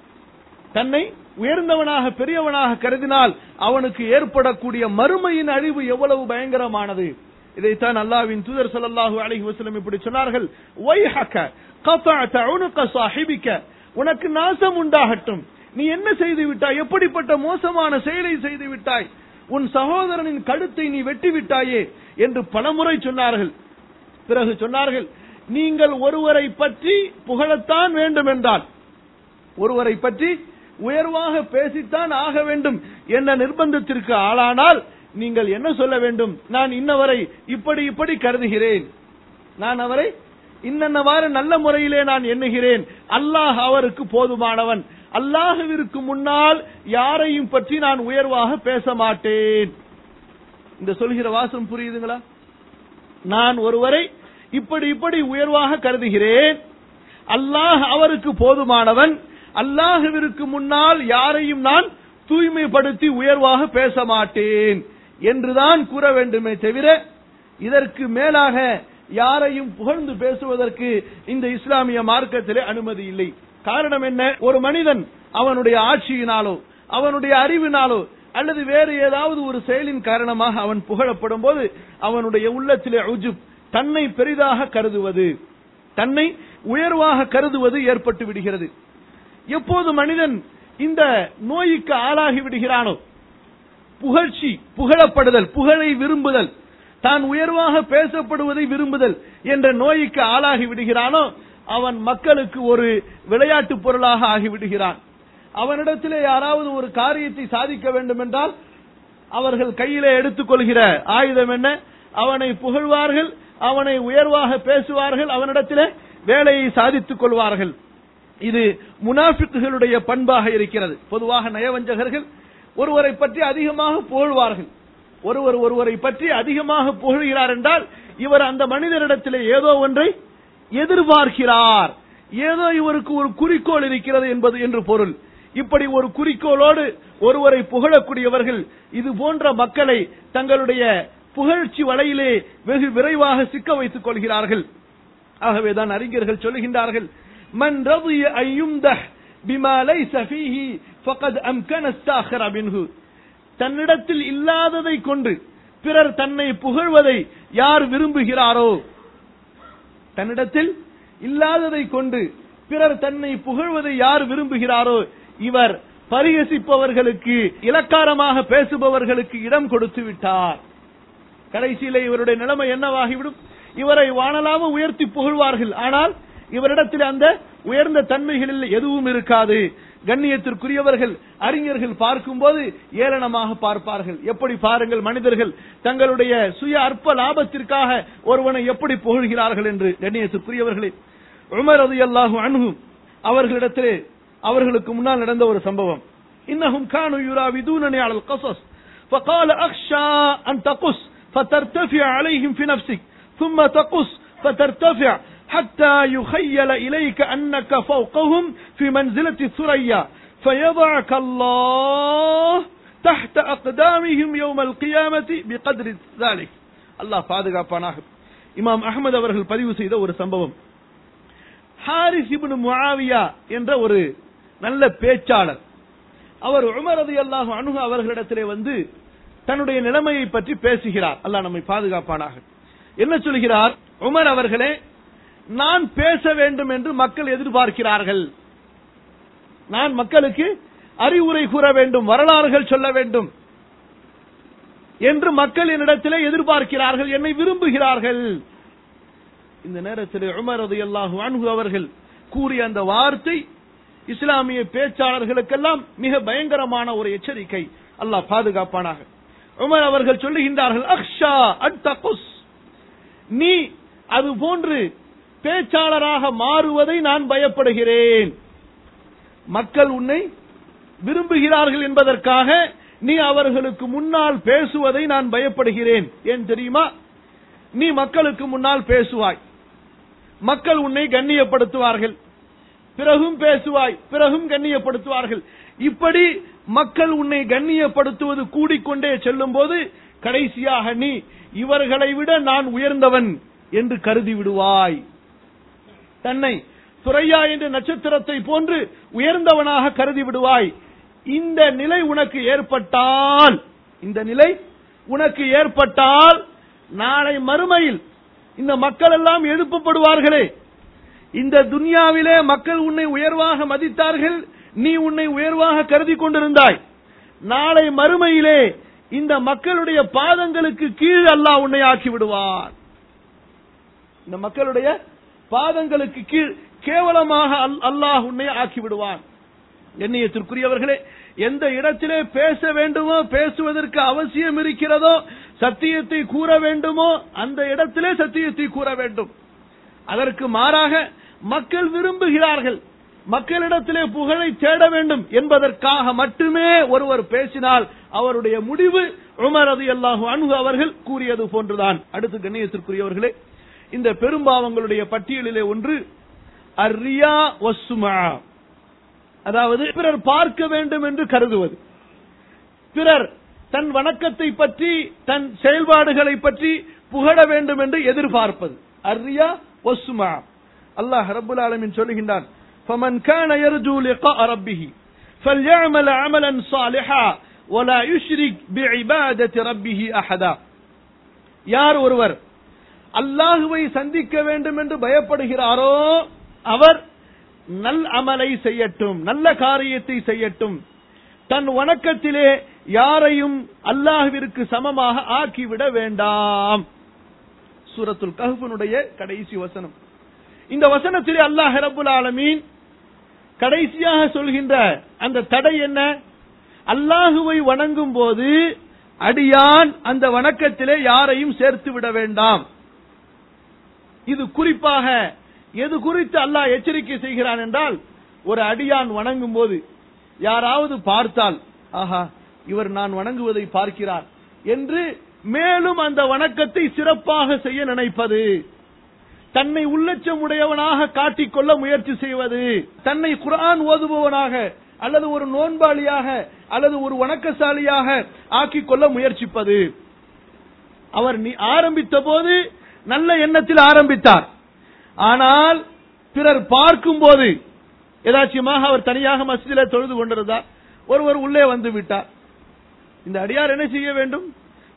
தன்னை உயர்ந்தவனாக பெரியவனாக கருதினால் அவனுக்கு ஏற்படக்கூடிய மறுமையின் அழிவு எவ்வளவு பயங்கரமானது இதைத்தான் அல்லாஹ்வின் தூதர் ஸல்லல்லாஹு அலைஹி வஸல்லம் இப்படி சொன்னார்கள் வைஹக கஃபஅத உனுக சாஹிபிக உனக்கு நாசம் உண்டாகட்டும் நீ என்ன செய்து விட்டாய் எப்படிப்பட்ட மோசமான செயலை செய்து விட்டாய் உன் சகோதரனின் கழுத்தை நீ வெட்டி விட்டாயே என்று பலமுறை சொன்னார்கள் பிறகு சொன்னார்கள் நீங்கள் ஒருவரை பற்றி புகழத்தான் வேண்டும் என்றால் ஒருவரை பற்றி உயர்வாக பேசித்தான் ஆக வேண்டும் என்ற நிர்பந்தத்திற்கு ஆளானால் நீங்கள் என்ன சொல்ல வேண்டும் நான் இன்னவரை இப்படி இப்படி கருதுகிறேன் நான் அவரை இன்னவாறு நல்ல முறையிலே நான் எண்ணுகிறேன் அல்லாஹ் அவருக்கு போதுமானவன் அல்லாஹுவிற்கு முன்னால் யாரையும் பற்றி நான் உயர்வாக பேச மாட்டேன் இந்த சொல்கிற வாசம் புரியுதுங்களா நான் ஒருவரை இப்படி இப்படி உயர்வாக கருதுகிறேன் அல்லாஹ் அவருக்கு போதுமானவன் அல்லாஹுவிற்கு முன்னால் யாரையும் நான் தூய்மைப்படுத்தி உயர்வாக பேச மாட்டேன் என்றுதான் கூற வேண்டுமே தவிர இதற்கு மேலாக யாரையும் புகழ்ந்து பேசுவதற்கு இந்த இஸ்லாமிய மார்க்கத்திலே அனுமதி இல்லை காரணம் என்ன ஒரு மனிதன் அவனுடைய ஆட்சியினாலோ அவனுடைய அறிவினாலோ அல்லது வேறு ஏதாவது ஒரு செயலின் காரணமாக அவன் புகழப்படும் போது அவனுடைய உள்ளத்திலே உஜுப் தன்னை பெரிதாக கருதுவது தன்னை உயர்வாக கருதுவது ஏற்பட்டு விடுகிறது எப்போது மனிதன் இந்த நோய்க்கு ஆளாகி விடுகிறானோ புகழ்ச்சி புகழப்படுதல் புகழை விரும்புதல் தான் உயர்வாக பேசப்படுவதை விரும்புதல் என்ற நோய்க்கு ஆளாகி விடுகிறானோ அவன் மக்களுக்கு ஒரு விளையாட்டு பொருளாக ஆகிவிடுகிறான் அவனிடத்திலே யாராவது ஒரு காரியத்தை சாதிக்க வேண்டும் என்றால் அவர்கள் கையிலே எடுத்துக்கொள்கிற ஆயுதம் என்ன அவனை புகழ்வார்கள் அவனை உயர்வாக பேசுவார்கள் அவனிடத்திலே வேலையை சாதித்துக் கொள்வார்கள் இது முனாஃபிக்குகளுடைய பண்பாக இருக்கிறது பொதுவாக நயவஞ்சகர்கள் ஒருவரை பற்றி அதிகமாக புகழ்வார்கள் ஒருவர் ஒருவரை பற்றி அதிகமாக புகழ்கிறார் என்றால் இவர் அந்த மனிதரிடத்திலே ஏதோ ஒன்றை எதிர்பார்க்கிறார் ஏதோ இவருக்கு ஒரு குறிக்கோள் இருக்கிறது என்பது என்று பொருள் இப்படி ஒரு குறிக்கோளோடு ஒருவரை புகழக்கூடியவர்கள் இது போன்ற மக்களை தங்களுடைய புகழ்ச்சி வலையிலே வெகு விரைவாக சிக்க வைத்துக் கொள்கிறார்கள் ஆகவேதான் அறிஞர்கள் சொல்லுகின்றார்கள் மன் ரதிய ஐயும்தஹ் பிமா லைஸ ஃபீஹி ஃபகத் அம்கன அஸ்தாஹிர மின்ஹு தன்னிடத்தில் இல்லாததை கொண்டு பிறர் தன்னை புகழ்வதை யார் விரும்புகிறாரோ தன்னிடத்தில் இல்லாததை கொண்டு பிறர் தன்னை புகழ்வதை யார் விரும்புகிறாரோ இவர் பரிகசிப்பவர்களுக்கு இலக்காரமாக பேசுபவர்களுக்கு இடம் கொடுத்து விட்டார் கடைசியில இவருடைய நிலைமை என்னவாகிவிடும் இவரை வானலாம உயர்த்தி புகழ்வார்கள் ஆனால் இவரிடத்தில் அந்த உயர்ந்த தன்மைகளில் எதுவும் இருக்காது கண்ணியத்திற்குரியவர்கள் அறிஞர்கள் பார்க்கும்போது ஏளனமாக பார்ப்பார்கள் எப்படி பாருங்கள் மனிதர்கள் தங்களுடைய சுய அற்ப லாபத்திற்காக ஒருவனை எப்படி புகழ்கிறார்கள் என்று கண்ணியத்திற்குரியவர்களே உமர் அது அல்லாஹு அணுகும் அவர்களிடத்திலே அவர்களுக்கு முன்னால் நடந்த ஒரு சம்பவம் இன்னஹும் கானு யுராவிதூனனி அலல் கஸஸ் فقال أخشى أن تقص فترتفع عليهم في نفسك ثم تقص فترتفع حتى يخيل إليك أنك فوقهم في منزلة الثريا فيضعك الله تحت أقدامهم يوم القيامة بقدر ذلك الله பாதுகாப்பானாக இமாம் அகமது அவர்கள் பதிவு செய்த ஒரு சம்பவம் ஹாரிஸ் இப்னு முஆவியா என்ற ஒரு நல்ல பேச்சாளர் அவர் உமர் ரலியல்லாஹு அன்ஹு அவர்களிடத்திலே வந்து தன்னுடைய நிலைமையை பற்றி பேசுகிறார் அல்லாஹ் நம்மை பாதுகாப்பானாக என்ன சொல்கிறார் உமர் அவர்களே நான் பேச வேண்டும் என்று மக்கள் எதிர்பார்க்கிறார்கள் நான் மக்களுக்கு அறிவுரை கூற வேண்டும் வரலாறுகள் சொல்ல வேண்டும் என்று மக்கள் என்னிடத்திலே எதிர்பார்க்கிறார்கள் என்னை விரும்புகிறார்கள் இந்த நேரத்தில் உமர் ரலியல்லாஹு அன்ஹு அவர்கள் கூறிய அந்த வார்த்தை இஸ்லாமிய பேச்சாளர்களுக்கெல்லாம் மிக பயங்கரமான ஒரு எச்சரிக்கை அல்லாஹ் பாதுகாப்பானாக உமர் அவர்கள் சொல்லுகின்றார்கள் அக்ஷா அட்டகுஸ் நீ அது போன்று பேச்சாளராக மாறுவதை நான் பயப்படுகிறேன் மக்கள் உன்னை விரும்புகிறார்கள் என்பதற்காக நீ அவர்களுக்கு முன்னால் பேசுவதை நான் பயப்படுகிறேன் ஏன் தெரியுமா நீ மக்களுக்கு முன்னால் பேசுவாய் மக்கள் உன்னை கண்ணியப்படுத்துவார்கள் பிறகும் பேசுவாய் பிறகும் கண்ணியப்படுத்துவார்கள் இப்படி மக்கள் உன்னை கண்ணியப்படுத்துவது கூடிக்கொண்டே செல்லும் போது கடைசியாக நீ இவர்களை விட நான் உயர்ந்தவன் என்று கருதி விடுவாய் தன்னை துறையா என்ற நட்சத்திரத்தை போன்று உயர்ந்தவனாக கருதி விடுவாய் இந்த நிலை உனக்கு ஏற்பட்டால் இந்த நிலை உனக்கு ஏற்பட்டால் நாளை மறுமையில் இந்த மக்கள் எல்லாம் எழுப்பப்படுவார்களே இந்த துன்யாவிலே மக்கள் உன்னை உயர்வாக மதித்தார்கள் நீ உன்னை உயர்வாக கருதி கொண்டிருந்தாய் நாளை மறுமையிலே இந்த மக்களுடைய பாதங்களுக்கு கீழ் அல்லாஹ் உன்னை ஆக்கி விடுவார் இந்த மக்களுடைய பாதங்களுக்கு கீழ் கேவலமாக அல்- அல்லாஹ் உன்னை ஆக்கி விடுவான் எண்ணியத்திற்குரியவர்களே எந்த இடத்திலே பேச வேண்டுமோ பேசுவதற்கு அவசியம் இருக்கிறதோ சத்தியத்தை கூற வேண்டுமோ அந்த இடத்திலே சத்தியத்தை கூற வேண்டும் அதற்கு மாறாக மக்கள் விரும்புகிறார்கள் மக்களிடத்திலே புகழை தேட வேண்டும் என்பதற்காக மட்டுமே ஒருவர் பேசினால் அவருடைய முடிவு உமர் ரதி அல்லாஹு அன்ஹு அவர்கள் கூறியது போன்றுதான் அடுத்து கண்ணியத்திற்குரியவர்களே இந்த பெரும்பாவங்களுடைய பட்டியலிலே ஒன்று அர்ரியா வசுமா அதாவது பிறர் பார்க்க வேண்டும் என்று கருதுவது பிறர் தன் வணக்கத்தை பற்றி தன் செயல்பாடுகளை பற்றி புகழ வேண்டும் என்று எதிர்பார்ப்பது அர்ரியா வசுமா அல்லாஹ் ரப்புல் ஆலமீன் சொல்லுகின்றான் فمن كان يرجو لقاء ربه فليعمل عملا صالحا ولا يشرك بعبادة ربه أحدا யார் ஒருவர் அல்லாஹுவை சந்திக்க வேண்டும் என்று பயப்படுகிறாரோ அவர் நல் அமலை செய்யட்டும் நல்ல காரியத்தை செய்யட்டும் தன் வணக்கத்திலே யாரையும் அல்லாஹ்விற்கு சமமாக ஆக்கிவிட வேண்டாம் சூரத்துல் கஹ்ஃபுனுடைய கடைசி வசனம் இந்த வசனத்திலே அல்லாஹ் ரப்புல் ஆலமீன் கடைசியாக சொல்கின்ற அந்த தடை என்ன அல்லாஹுவை வணங்கும் போது அடியான் அந்த வணக்கத்திலே யாரையும் சேர்த்து விட வேண்டாம் இது குறிப்பாக எது குறித்து அல்லாஹ் எச்சரிக்கை செய்கிறான் என்றால் ஒரு அடியான் வணங்கும் போது யாராவது பார்த்தால் ஆஹா இவர் நான் வணங்குவதை பார்க்கிறார் என்று மேலும் அந்த வணக்கத்தை சிறப்பாக செய்ய நினைப்பது தன்னை உள்ளச்சம் உடையவனாக காட்டிக்கொள்ள முயற்சி செய்வது தன்னை குர்ஆன் ஓதுபவனாக அல்லது ஒரு நோன்பாளியாக அல்லது ஒரு வணக்கசாலியாக ஆக்கிக் கொள்ள முயற்சிப்பது அவர் நீ ஆரம்பித்த போது நல்ல எண்ணத்தில் ஆரம்பித்தார் ஆனால் பிறர் பார்க்கும் போது ஏதாச்சுமாக அவர் தனியாக மஸ்ஜிதிலே தொழுது கொண்டிருந்தார் ஒருவர் உள்ளே வந்து விட்டார் இந்த அடியார் என்ன செய்ய வேண்டும்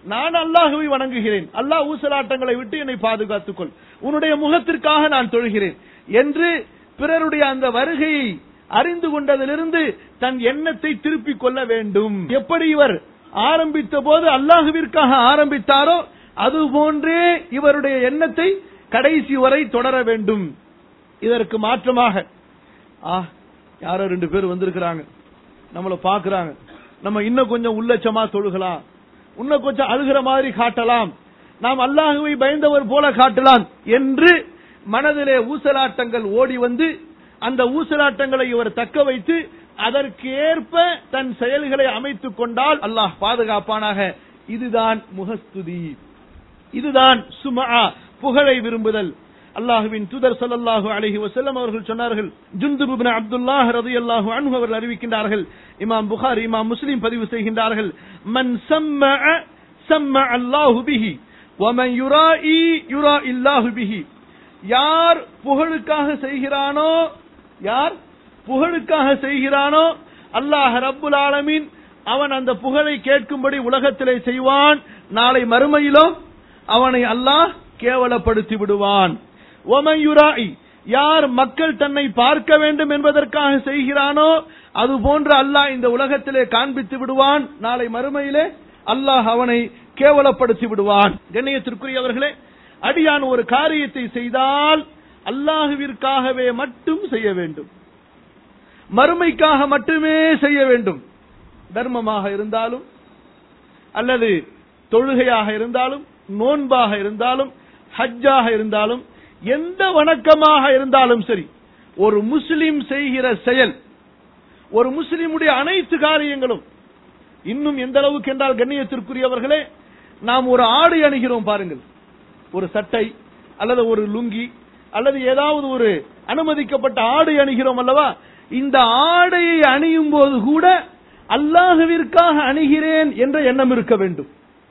நான் அல்லாஹுவை வணங்குகிறேன் அல்லாஹ் ஊசலாட்டங்களை விட்டு என்னை பாதுகாத்துக் கொள் உன்னுடைய முகத்திற்காக நான் தொழுகிறேன் என்று பிறருடைய அந்த வருகையை அறிந்து கொண்டதிலிருந்து தன் எண்ணத்தை திருப்பிக் கொள்ள வேண்டும் எப்படி இவர் ஆரம்பித்த போது அல்லாஹுவிற்காக ஆரம்பித்தாரோ அது போன்றே இவருடைய எண்ணத்தை கடைசி வரை தொடர வேண்டும் இதற்கு மாற்றமாக ஆ யாரோ ரெண்டு பேர் வந்திருக்கிறாங்க நம்மள பாக்குறாங்க நம்ம இன்னும் கொஞ்சம் உள்ளச்சமா தொழுகலாம் இன்னும் கொஞ்சம் அழுகிற மாதிரி காட்டலாம் நாம் அல்லாஹுவை பயந்தவர் போல காட்டலாம் என்று மனதிலே ஊசலாட்டங்கள் ஓடி வந்து அந்த ஊசலாட்டங்களை இவர் தக்க வைத்து அதற்கு ஏற்ப தன் செயல்களை அமைத்துக் கொண்டால் அல்லாஹ் பாதுகாப்பானாக இதுதான் முகஸ்துதி இதுதான் சுமா புகழை விரும்புதல் அல்லாஹுவின் தூதர் ஸல்லல்லாஹு அலைஹி வஸல்லம் அவர்கள் சொன்னார்கள் ஜுந்துப் இப்னு அப்துல்லாஹ் ரலியல்லாஹு அன்ஹு அவர்கள் அறிவிக்கின்றார்கள் இமாம் புகாரி இமாம் முஸ்லிம் பதிவு செய்கின்றார்கள் மன் சம்மஅ சம்மஅ அல்லாஹு பிஹி வமன் யுராஇ யுராஇ அல்லாஹு பிஹி யார் புகழுக்காக செய்கிறானோ யார் புகழுக்காக செய்கிறானோ அல்லாஹ் ரப்புல் ஆலமீன் அவன் அந்த புகழை கேட்கும்படி உலகத்திலே செய்வான் நாளை மறுமையிலோ அவனை அல்லாஹ் கேவலப்படுத்தி விடுவான் ஒமையுராய் யார் மக்கள் தன்னை பார்க்க வேண்டும் என்பதற்காக செய்கிறானோ அது போன்று அல்லாஹ் இந்த உலகத்திலே காண்பித்து விடுவான் நாளை மறுமையிலே அல்லாஹ் அவனை கேவலப்படுத்தி விடுவான் கண்ணியத்திற்குரியவர்களே அடியான் ஒரு காரியத்தை செய்தால் அல்லாஹுவிற்காகவே மட்டும் செய்ய வேண்டும் மறுமைக்காக மட்டுமே செய்ய வேண்டும் தர்மமாக இருந்தாலும் அல்லது தொழுகையாக இருந்தாலும் நோன்பாக இருந்தாலும் ஹஜ்ஜாக இருந்தாலும் எந்த வணக்கமாக இருந்தாலும் சரி ஒரு முஸ்லிம் செய்கிற செயல் ஒரு முஸ்லிமுடைய அனைத்து காரியங்களும் இன்னும் எந்த அளவுக்கு என்றால் கண்ணியத்திற்குரியவர்களே நாம் ஒரு ஆடை அணுகிறோம் பாருங்கள் ஒரு சட்டை அல்லது ஒரு லுங்கி அல்லது ஏதாவது ஒரு அனுமதிக்கப்பட்ட ஆடை அணுகிறோம் அல்லவா இந்த ஆடையை அணியும் போது கூட அல்லாஹுவிற்காக அணுகிறேன் என்ற எண்ணம் இருக்க வேண்டும்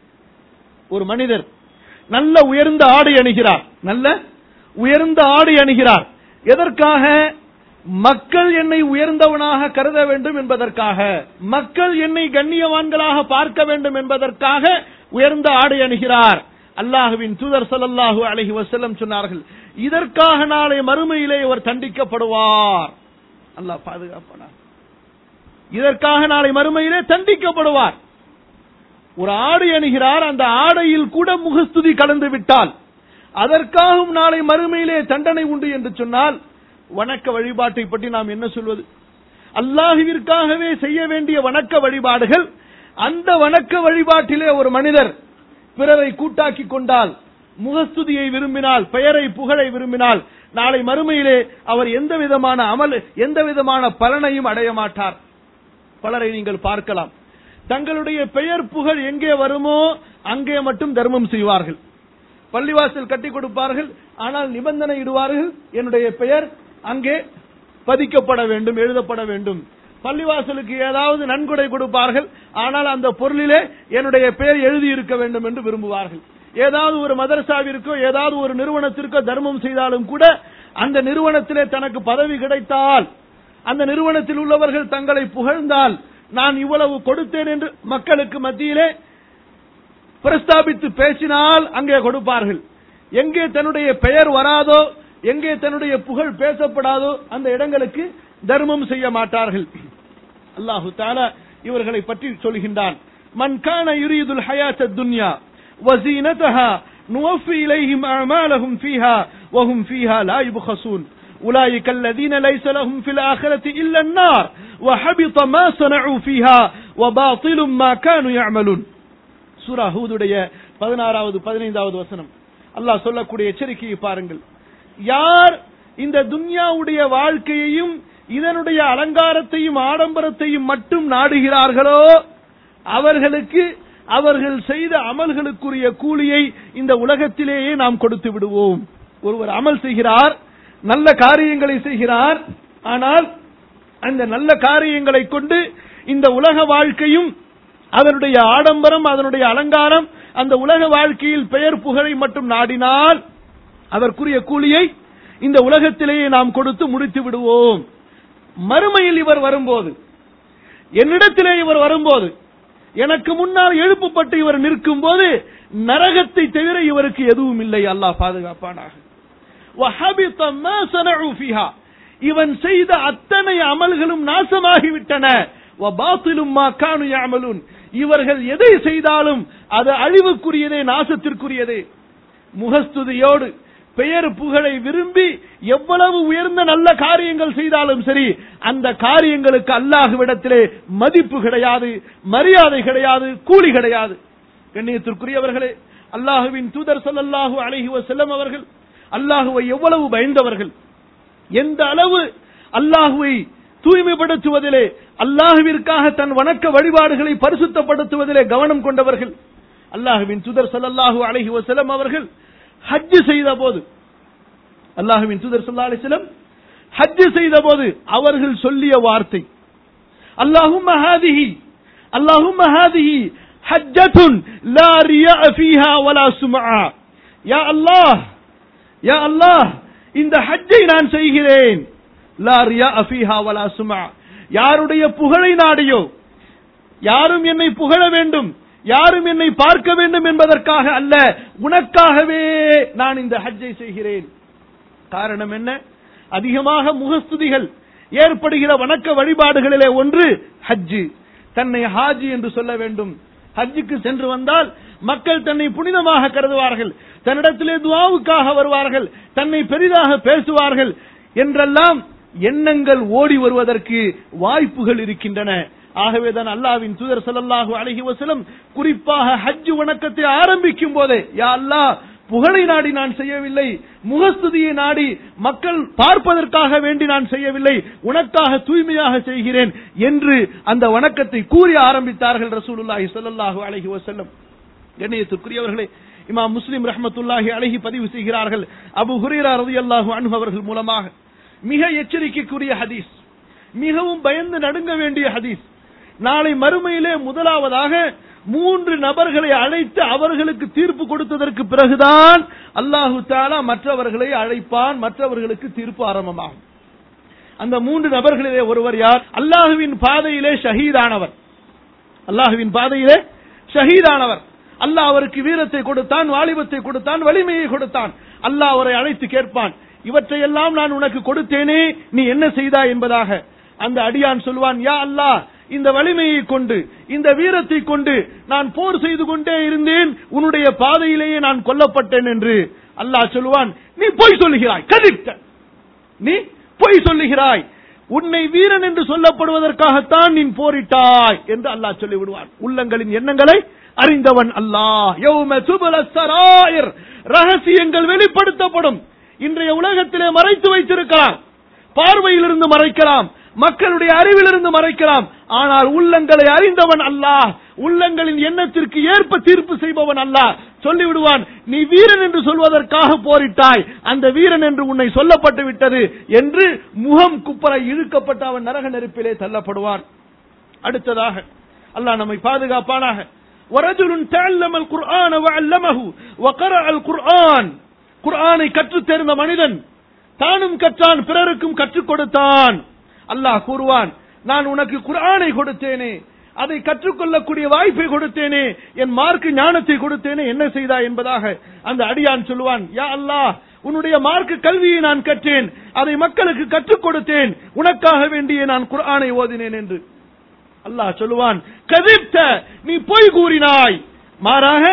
ஒரு மனிதர் நல்ல உயர்ந்த ஆடை அணுகிறார் நல்ல உயர்ந்த ஆடை அணுகிறார் எதற்காக மக்கள் என்னை உயர்ந்தவனாக கருத வேண்டும் என்பதற்காக மக்கள் என்னை கண்ணியவான்களாக பார்க்க வேண்டும் என்பதற்காக உயர்ந்த ஆடை அணுகிறார் அல்லாஹுவின் தூதர் ஸல்லல்லாஹு அலைஹி வஸல்லம் சொன்னார்கள் இதற்காக நாளை மறுமையிலே இவர் தண்டிக்கப்படுவார் அல்லாஹ் பாதுகாப்பானார் இதற்காக நாளை மறுமையிலே தண்டிக்கப்படுவார் ஒரு ஆடை அணுகிறார் அந்த ஆடையில் கூட முகஸ்துதி கலந்து விட்டால் அதற்காகவும் நாளை மறுமையிலே தண்டனை உண்டு என்று சொன்னால் வணக்க வழிபாட்டை பற்றி நாம் என்ன சொல்வது அல்லாஹுவிற்காகவே செய்ய வேண்டிய வணக்க வழிபாடுகள் அந்த வணக்க வழிபாட்டிலே ஒரு மனிதர் பிறரை கூட்டாக்கி கொண்டால் முகஸ்துதியை விரும்பினால் பெயரை புகழை விரும்பினால் நாளை மறுமையிலே அவர் எந்த விதமான அமல் எந்த விதமான பலனையும் அடைய மாட்டார் பலரை நீங்கள் பார்க்கலாம் தங்களுடைய பெயர் புகழ் எங்கே வருமோ அங்கே மட்டும் தர்மம் செய்வார்கள் பள்ளிவாசல் கட்டி கொடுப்பார்கள் ஆனால் நிபந்தனை இடுவார்கள் என்னுடைய பெயர் அங்கே பதிக்கப்பட வேண்டும் எழுதப்பட வேண்டும் பள்ளிவாசலுக்கு ஏதாவது நன்கொடை கொடுப்பார்கள் ஆனால் அந்த பொருளிலே என்னுடைய பெயர் எழுதி இருக்க வேண்டும் என்று விரும்புவார்கள் ஏதாவது ஒரு மதரசாவிற்கோ ஏதாவது ஒரு நிறுவனத்திற்கோ தர்மம் செய்தாலும் கூட அந்த நிறுவனத்திலே தனக்கு பதவி கிடைத்தால் அந்த நிறுவனத்தில் உள்ளவர்கள் தங்களை புகழ்ந்தால் நான் இவ்வளவு கொடுத்தேன் என்று மக்களுக்கு மத்தியிலே பிரஸ்தாபித்து பேசினால் அங்கே கொடுப்பார்கள் எங்கே தன்னுடைய பெயர் வராதோ எங்கே தன்னுடைய புகழ் பேசப்படாதோ அந்த இடங்களுக்கு தர்மம் செய்ய மாட்டார்கள் அல்லாஹு தாலா இவர்களை பற்றி சொல்கின்றான் மன் கான யுரீதுல் ஹயாத் துன்யா வசீனதஹா نوفي إليهم أعمالهم فيها وهم فيها لا يبخسون أولئك الذين ليس لهم في الآخرة إلا النار وحبط ما صنعوا فيها وباطل ما كانوا يعملون சூரா ஹூதுடைய பதினாறாவது பதினைந்தாவது வசனம் அல்லாஹ் சொல்லக்கூடிய எச்சரிக்கையை பாருங்கள் யார் இந்த துன்யாவுடைய வாழ்க்கையையும் இதனுடைய அலங்காரத்தையும் ஆடம்பரத்தையும் மட்டும் நாடுகிறார்களோ அவர்களுக்கு அவர்கள் செய்த அமல்களுக்குரிய கூலியை இந்த உலகத்திலேயே நாம் கொடுத்து விடுவோம் ஒருவர் அமல் செய்கிறார் நல்ல காரியங்களை செய்கிறார் ஆனால் அந்த நல்ல காரியங்களை கொண்டு இந்த உலக வாழ்க்கையும் அதனுடைய ஆடம்பரம் அதனுடைய அலங்காரம் அந்த உலக வாழ்க்கையில் பெயர் புகழை மட்டும் நாடினால் அதற்குரிய கூலியை இந்த உலகத்திலேயே நாம் கொடுத்து முடித்து விடுவோம் மறுமையில் இவர் வரும்போது என்னிடத்திலே இவர் வரும்போது எனக்கு முன்னால் எழுப்பப்பட்டு இவர் நிற்கும் போது நரகத்தை தவிர இவருக்கு எதுவும் இல்லை அல்லாஹ் பாதுகாப்பானாக وَحَبِطَ مَا صَنَعُوا فِيهَا இவன் செய்த அத்தனை அமல்களும் நாசமாகிவிட்டன وَبَاطِلٌ مَا كَانُوا يَعْمَلُونَ இவர்கள் எதை செய்தாலும் அது அழிவுக்குரியதே நாசத்திற்குரியதே முகஸ்துதியோடு பெயர் புகழை விரும்பி எவ்வளவு உயர்ந்த நல்ல காரியங்கள் செய்தாலும் சரி அந்த காரியங்களுக்கு அல்லாஹுவிடத்திலே மதிப்பு கிடையாது மரியாதை கிடையாது கூலி கிடையாது கண்ணியத்திற்குரியவர்களே அல்லாஹுவின் தூதர் ஸல்லல்லாஹு அலைஹி வஸல்லம் அவர்கள் அல்லாஹுவை எவ்வளவு பயந்தவர்கள் எந்த அளவு அல்லாஹுவை தூய்மைப்படுத்துவதிலே அல்லாஹுவிற்காக தன் வணக்க வழிபாடுகளை பரிசுத்தப்படுத்துவதிலே கவனம் கொண்டவர்கள் அல்லாஹுவின் தூதர் ஸல்லல்லாஹு அலைஹி வஸல்லம் அவர்கள் ஹஜ் செய்த போது அல்லாஹுவின் தூதர் ஸல்லல்லாஹு அலைஹி வஸல்லம் ஹஜ் செய்த போது அவர்கள் சொல்லிய வார்த்தை அல்லாஹும்ம ஹாதிஹி அல்லாஹும்ம ஹாதிஹி ஹஜ்ஜத்துன் லா ரியா ஃபீஹா வலா சும்ஆ யா அல்லாஹ் யா அல்லாஹ் இந்த ஹஜ்ஜை நான் செய்கிறேன் லா ரியா ஃபீஹா வலா சும்ஆ யாருடைய புகழை நாடியோ யாரும் என்னை புகழ வேண்டும் யாரும் என்னை பார்க்க வேண்டும் என்பதற்காக அல்ல உனக்காகவே நான் இந்த ஹஜ்ஜை செய்கிறேன் காரணம் என்ன அதிகமாக முகஸ்துதிகள் ஏற்படுகிற வணக்க வழிபாடுகளிலே ஒன்று ஹஜ்ஜு தன்னை ஹாஜி என்று சொல்ல வேண்டும் ஹஜ்ஜுக்கு சென்று வந்தால் மக்கள் தன்னை புனிதமாக கருதுவார்கள் தன்னிடத்திலே துவாவுக்காக வருவார்கள் தன்னை பெரிதாக பேசுவார்கள் என்றெல்லாம் எண்ணங்கள் ஓடி வருவதற்கு வாய்ப்புகள் இருக்கின்றன ஆகவேதான் அல்லாவின் தூதர் ஸல்லல்லாஹு அலைஹி வஸல்லம் குறிப்பாக ஹஜ் வணக்கத்தை ஆரம்பிக்கும் போதே யா அல்லாஹ் புகழை நாடி நான் செய்யவில்லை முகஸ்துதியை நாடி மக்கள் பார்ப்பதற்காக வேண்டி நான் செய்யவில்லை உனக்காக தூய்மையாக செய்கிறேன் என்று அந்த வணக்கத்தை கூறி ஆரம்பித்தார்கள் ரசூலுல்லாஹி ஸல்லல்லாஹு அலைஹி வஸல்லம் கண்ணியத்திற்குரியவர்களே இமாம் முஸ்லிம் ரஹ்மத்துல்லாஹி அலைஹி பதிவு செய்கிறார்கள் அபு ஹுரைரா ரலியல்லாஹு அன்ஹு அவர்கள் மூலமாக மிக எச்சரிக்கைக்குரிய ஹதீஸ் மிகவும் பயந்து நடுங்க வேண்டிய ஹதீஸ் நாளை மறுமையிலே முதலாவதாக மூன்று நபர்களை அழைத்து அவர்களுக்கு தீர்ப்பு கொடுத்ததற்கு பிறகுதான் அல்லாஹு தாலா மற்றவர்களை அழைப்பான் மற்றவர்களுக்கு தீர்ப்பு ஆரம்பமாகும் அந்த மூன்று நபர்களிலே ஒருவர் யார் அல்லாஹுவின் பாதையிலே ஷஹீதானவர் அல்லாஹுவின் பாதையிலே ஷஹீதானவர் அல்லாஹ் அவருக்கு வீரத்தை கொடுத்தான் வாலிபத்தை கொடுத்தான் வலிமையை கொடுத்தான் அல்லாஹ் அவரை அழைத்து கேட்பான் இவற்றையெல்லாம் நான் உனக்கு கொடுத்தேனே நீ என்ன செய்தாய் என்பதாக அந்த அடியான் சொல்வான் யா அல்லாஹ் இந்த வலிமையை கொண்டு இந்த வீரத்தை கொண்டு நான் போர் செய்து கொண்டே இருந்தேன் உன்னுடைய பாதையிலேயே நான் கொல்லப்பட்டேன் என்று அல்லாஹ் சொல்லுவான் நீ பொய் சொல்லுகிறாய் கதிர்த்த நீ பொய் சொல்லுகிறாய் உன்னை வீரன் என்று சொல்லப்படுவதற்காகத்தான் நீ போரிட்டாய் என்று அல்லாஹ் சொல்லி விடுவான் உள்ளங்களின் எண்ணங்களை அறிந்தவன் அல்லாஹ் யௌம சுபல சராயிர் ரகசியங்கள் வெளிப்படுத்தப்படும் இன்றைய உலகத்திலே மறைத்து வைத்திருக்கலாம் பார்வையிலிருந்து மறைக்கலாம் மக்களுடைய அறிவிலிருந்து மறைக்கலாம் ஆனால் உள்ளங்களை அறிந்தவன் அல்லாஹ் உள்ளங்களின் எண்ணத்திற்கு ஏற்ப தீர்ப்பு செய்பவன் அல்லாஹ் சொல்லிவிடுவான் நீ வீரன் என்று சொல்வதற்காக போரிட்டாய் அந்த வீரன் என்று உன்னை சொல்லப்பட்டு விட்டது என்று முகம் குப்பர இழுக்கப்பட்ட அவன் நரக நெருப்பிலே தள்ளப்படுவான் அடுத்ததாக அல்லாஹ் நம்மை பாதுகாப்பானாக ورجل تعلم القرآن وعلمه وقرأ القرآن குர்ஆனை கற்றுத் தேர்ந்த மனிதன் தானும் கற்றான் பிறருக்கும் கற்றுக் கொடுத்தான் அல்லாஹ் கூறுவான் நான் உனக்கு குர்ஆனை கொடுத்தேனே அதை கற்றுக்கொள்ளக்கூடிய வாய்ப்பை கொடுத்தேனே என் மார்க்கு ஞானத்தை கொடுத்தேனே என்ன செய்தாய் என்பதாக அந்த அடியான் சொல்லுவான் யா அல்லாஹ் உன்னுடைய மார்க்கு கல்வியை நான் கற்றேன் அதை மக்களுக்கு கற்றுக் கொடுத்தேன் உனக்காக வேண்டிய நான் குர்ஆனை ஓதினேன் என்று அல்லாஹ் சொல்லுவான் கதிப்த நீ பொய் கூறினாய் மாறாக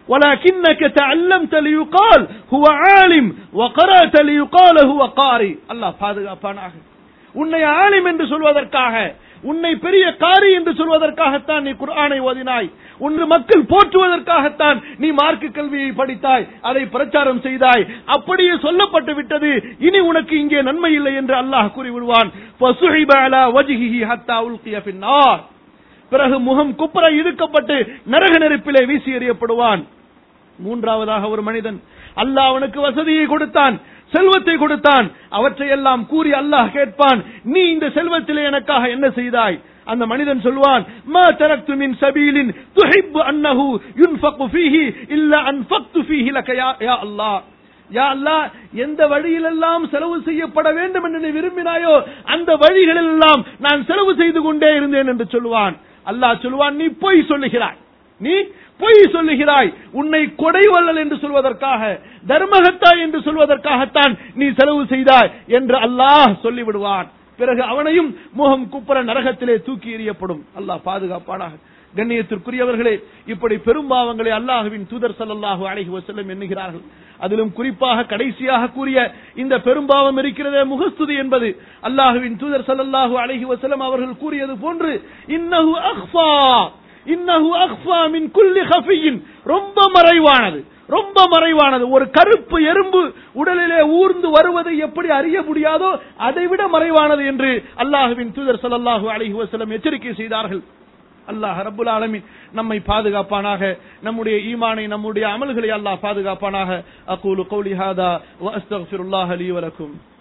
ولكنك تعلمت ليقال هو عالم وقرأت ليقال هو قاري அல்லாஹ் பாதுகாப்பானாக உன்னை ஆலிம் என்று சொல்வதற்காக உன்னை பெரிய காரி என்று சொல்வதற்காகத்தான் நீ குர்ஆனை ஓதினாய் ஒன்று மக்கள் போற்றுவதற்காகத்தான் நீ மார்க்க கல்வியை படித்தாய் அதை பிரச்சாரம் செய்தாய் அப்படியே சொல்லப்பட்டு விட்டது இனி உனக்கு இங்கே நன்மை இல்லை என்று அல்லாஹ் கூறிவிடுவான் فَصُحِبَ عَلَى وَجْهِهِ حَتَّى أُلْقِيَ فِي النَّارِ பிறகு முகம் குப்புற இழுக்கப்பட்டு நரக நெருப்பிலே வீசி எறியப்படுவான் மூன்றாவதாக ஒரு மனிதன் அல்லாஹ் அவனுக்கு வசதியை கொடுத்தான் செல்வத்தை கொடுத்தான் அவற்றையெல்லாம் கூறி அல்லாஹ் கேட்பான் நீ இந்த செல்வத்திலே எனக்காக என்ன செய்தாய் அந்த மனிதன் சொல்வான் மா தரக்து மின் சபீலின் துஹிப்பு அன்னஹு யுன்ஃபகு ஃபீஹி இல்ல அன்ஃபக்து ஃபீஹி லக யா யா அல்லாஹ் யா அல்லாஹ் எந்த வழியிலெல்லாம் செலவு செய்யப்பட வேண்டும் என்று நீ விரும்பினாயோ அந்த வழிகளெல்லாம் நான் செலவு செய்து கொண்டே இருந்தேன் என்று சொல்லுவான் அல்லாஹ் சொல்லுவான் நீ பொய் சொல்லுகிறாய் நீ பொய் சொல்லுகிறாய் உன்னை கொடைவல்லல் என்று சொல்வதற்காக தர்மகத்தா என்று சொல்வதற்காகத்தான் நீ செலவு செய்தாய் என்று அல்லாஹ் சொல்லிவிடுவான் பிறகு அவனையும் முகம் குப்புற நரகத்திலே தூக்கி எறியப்படும் அல்லாஹ் பாதுகாப்பானாக கண்ணியத்திற்குரியவர்களே இப்படி பெரும்பாவங்களை அல்லாஹுவின் தூதர் ஸல்லல்லாஹு அலைஹி வஸல்லம் எண்ணுகிறார்கள் அதிலும் குறிப்பாக கடைசியாக கூறிய இந்த பெரும்பாவம் இருக்கிறதே முகஸ்துதி என்பது அல்லாஹுவின் தூதர் ஸல்லல்லாஹு அலைஹி வஸல்லம் அவர்கள் கூறியது போன்று இன்னஹு அக்ஃபா இன்னஹு அக்ஃபா மின் குல்லி ஹஃபியின் ரொம்ப மறைவானது ரொம்ப மறைவானது ஒரு கருப்பு எறும்பு உடலிலே ஊர்ந்து வருவதை எப்படி அறிய முடியாதோ அதை விட மறைவானது என்று அல்லாஹுவின் தூதர் ஸல்லல்லாஹு அலைஹி வஸல்லம் எச்சரிக்கை செய்தார்கள் அல்லாஹ் ரப்புல் ஆலமீன் நம்மை பாதுகாப்பானாக நம்முடைய ஈமானை நம்முடைய அமல்களை அல்லாஹ் பாதுகாப்பானாக அகூலு கௌலி ஹாதா வ அஸ்தக்ஃபிருல்லாஹ லீ வலக்கும்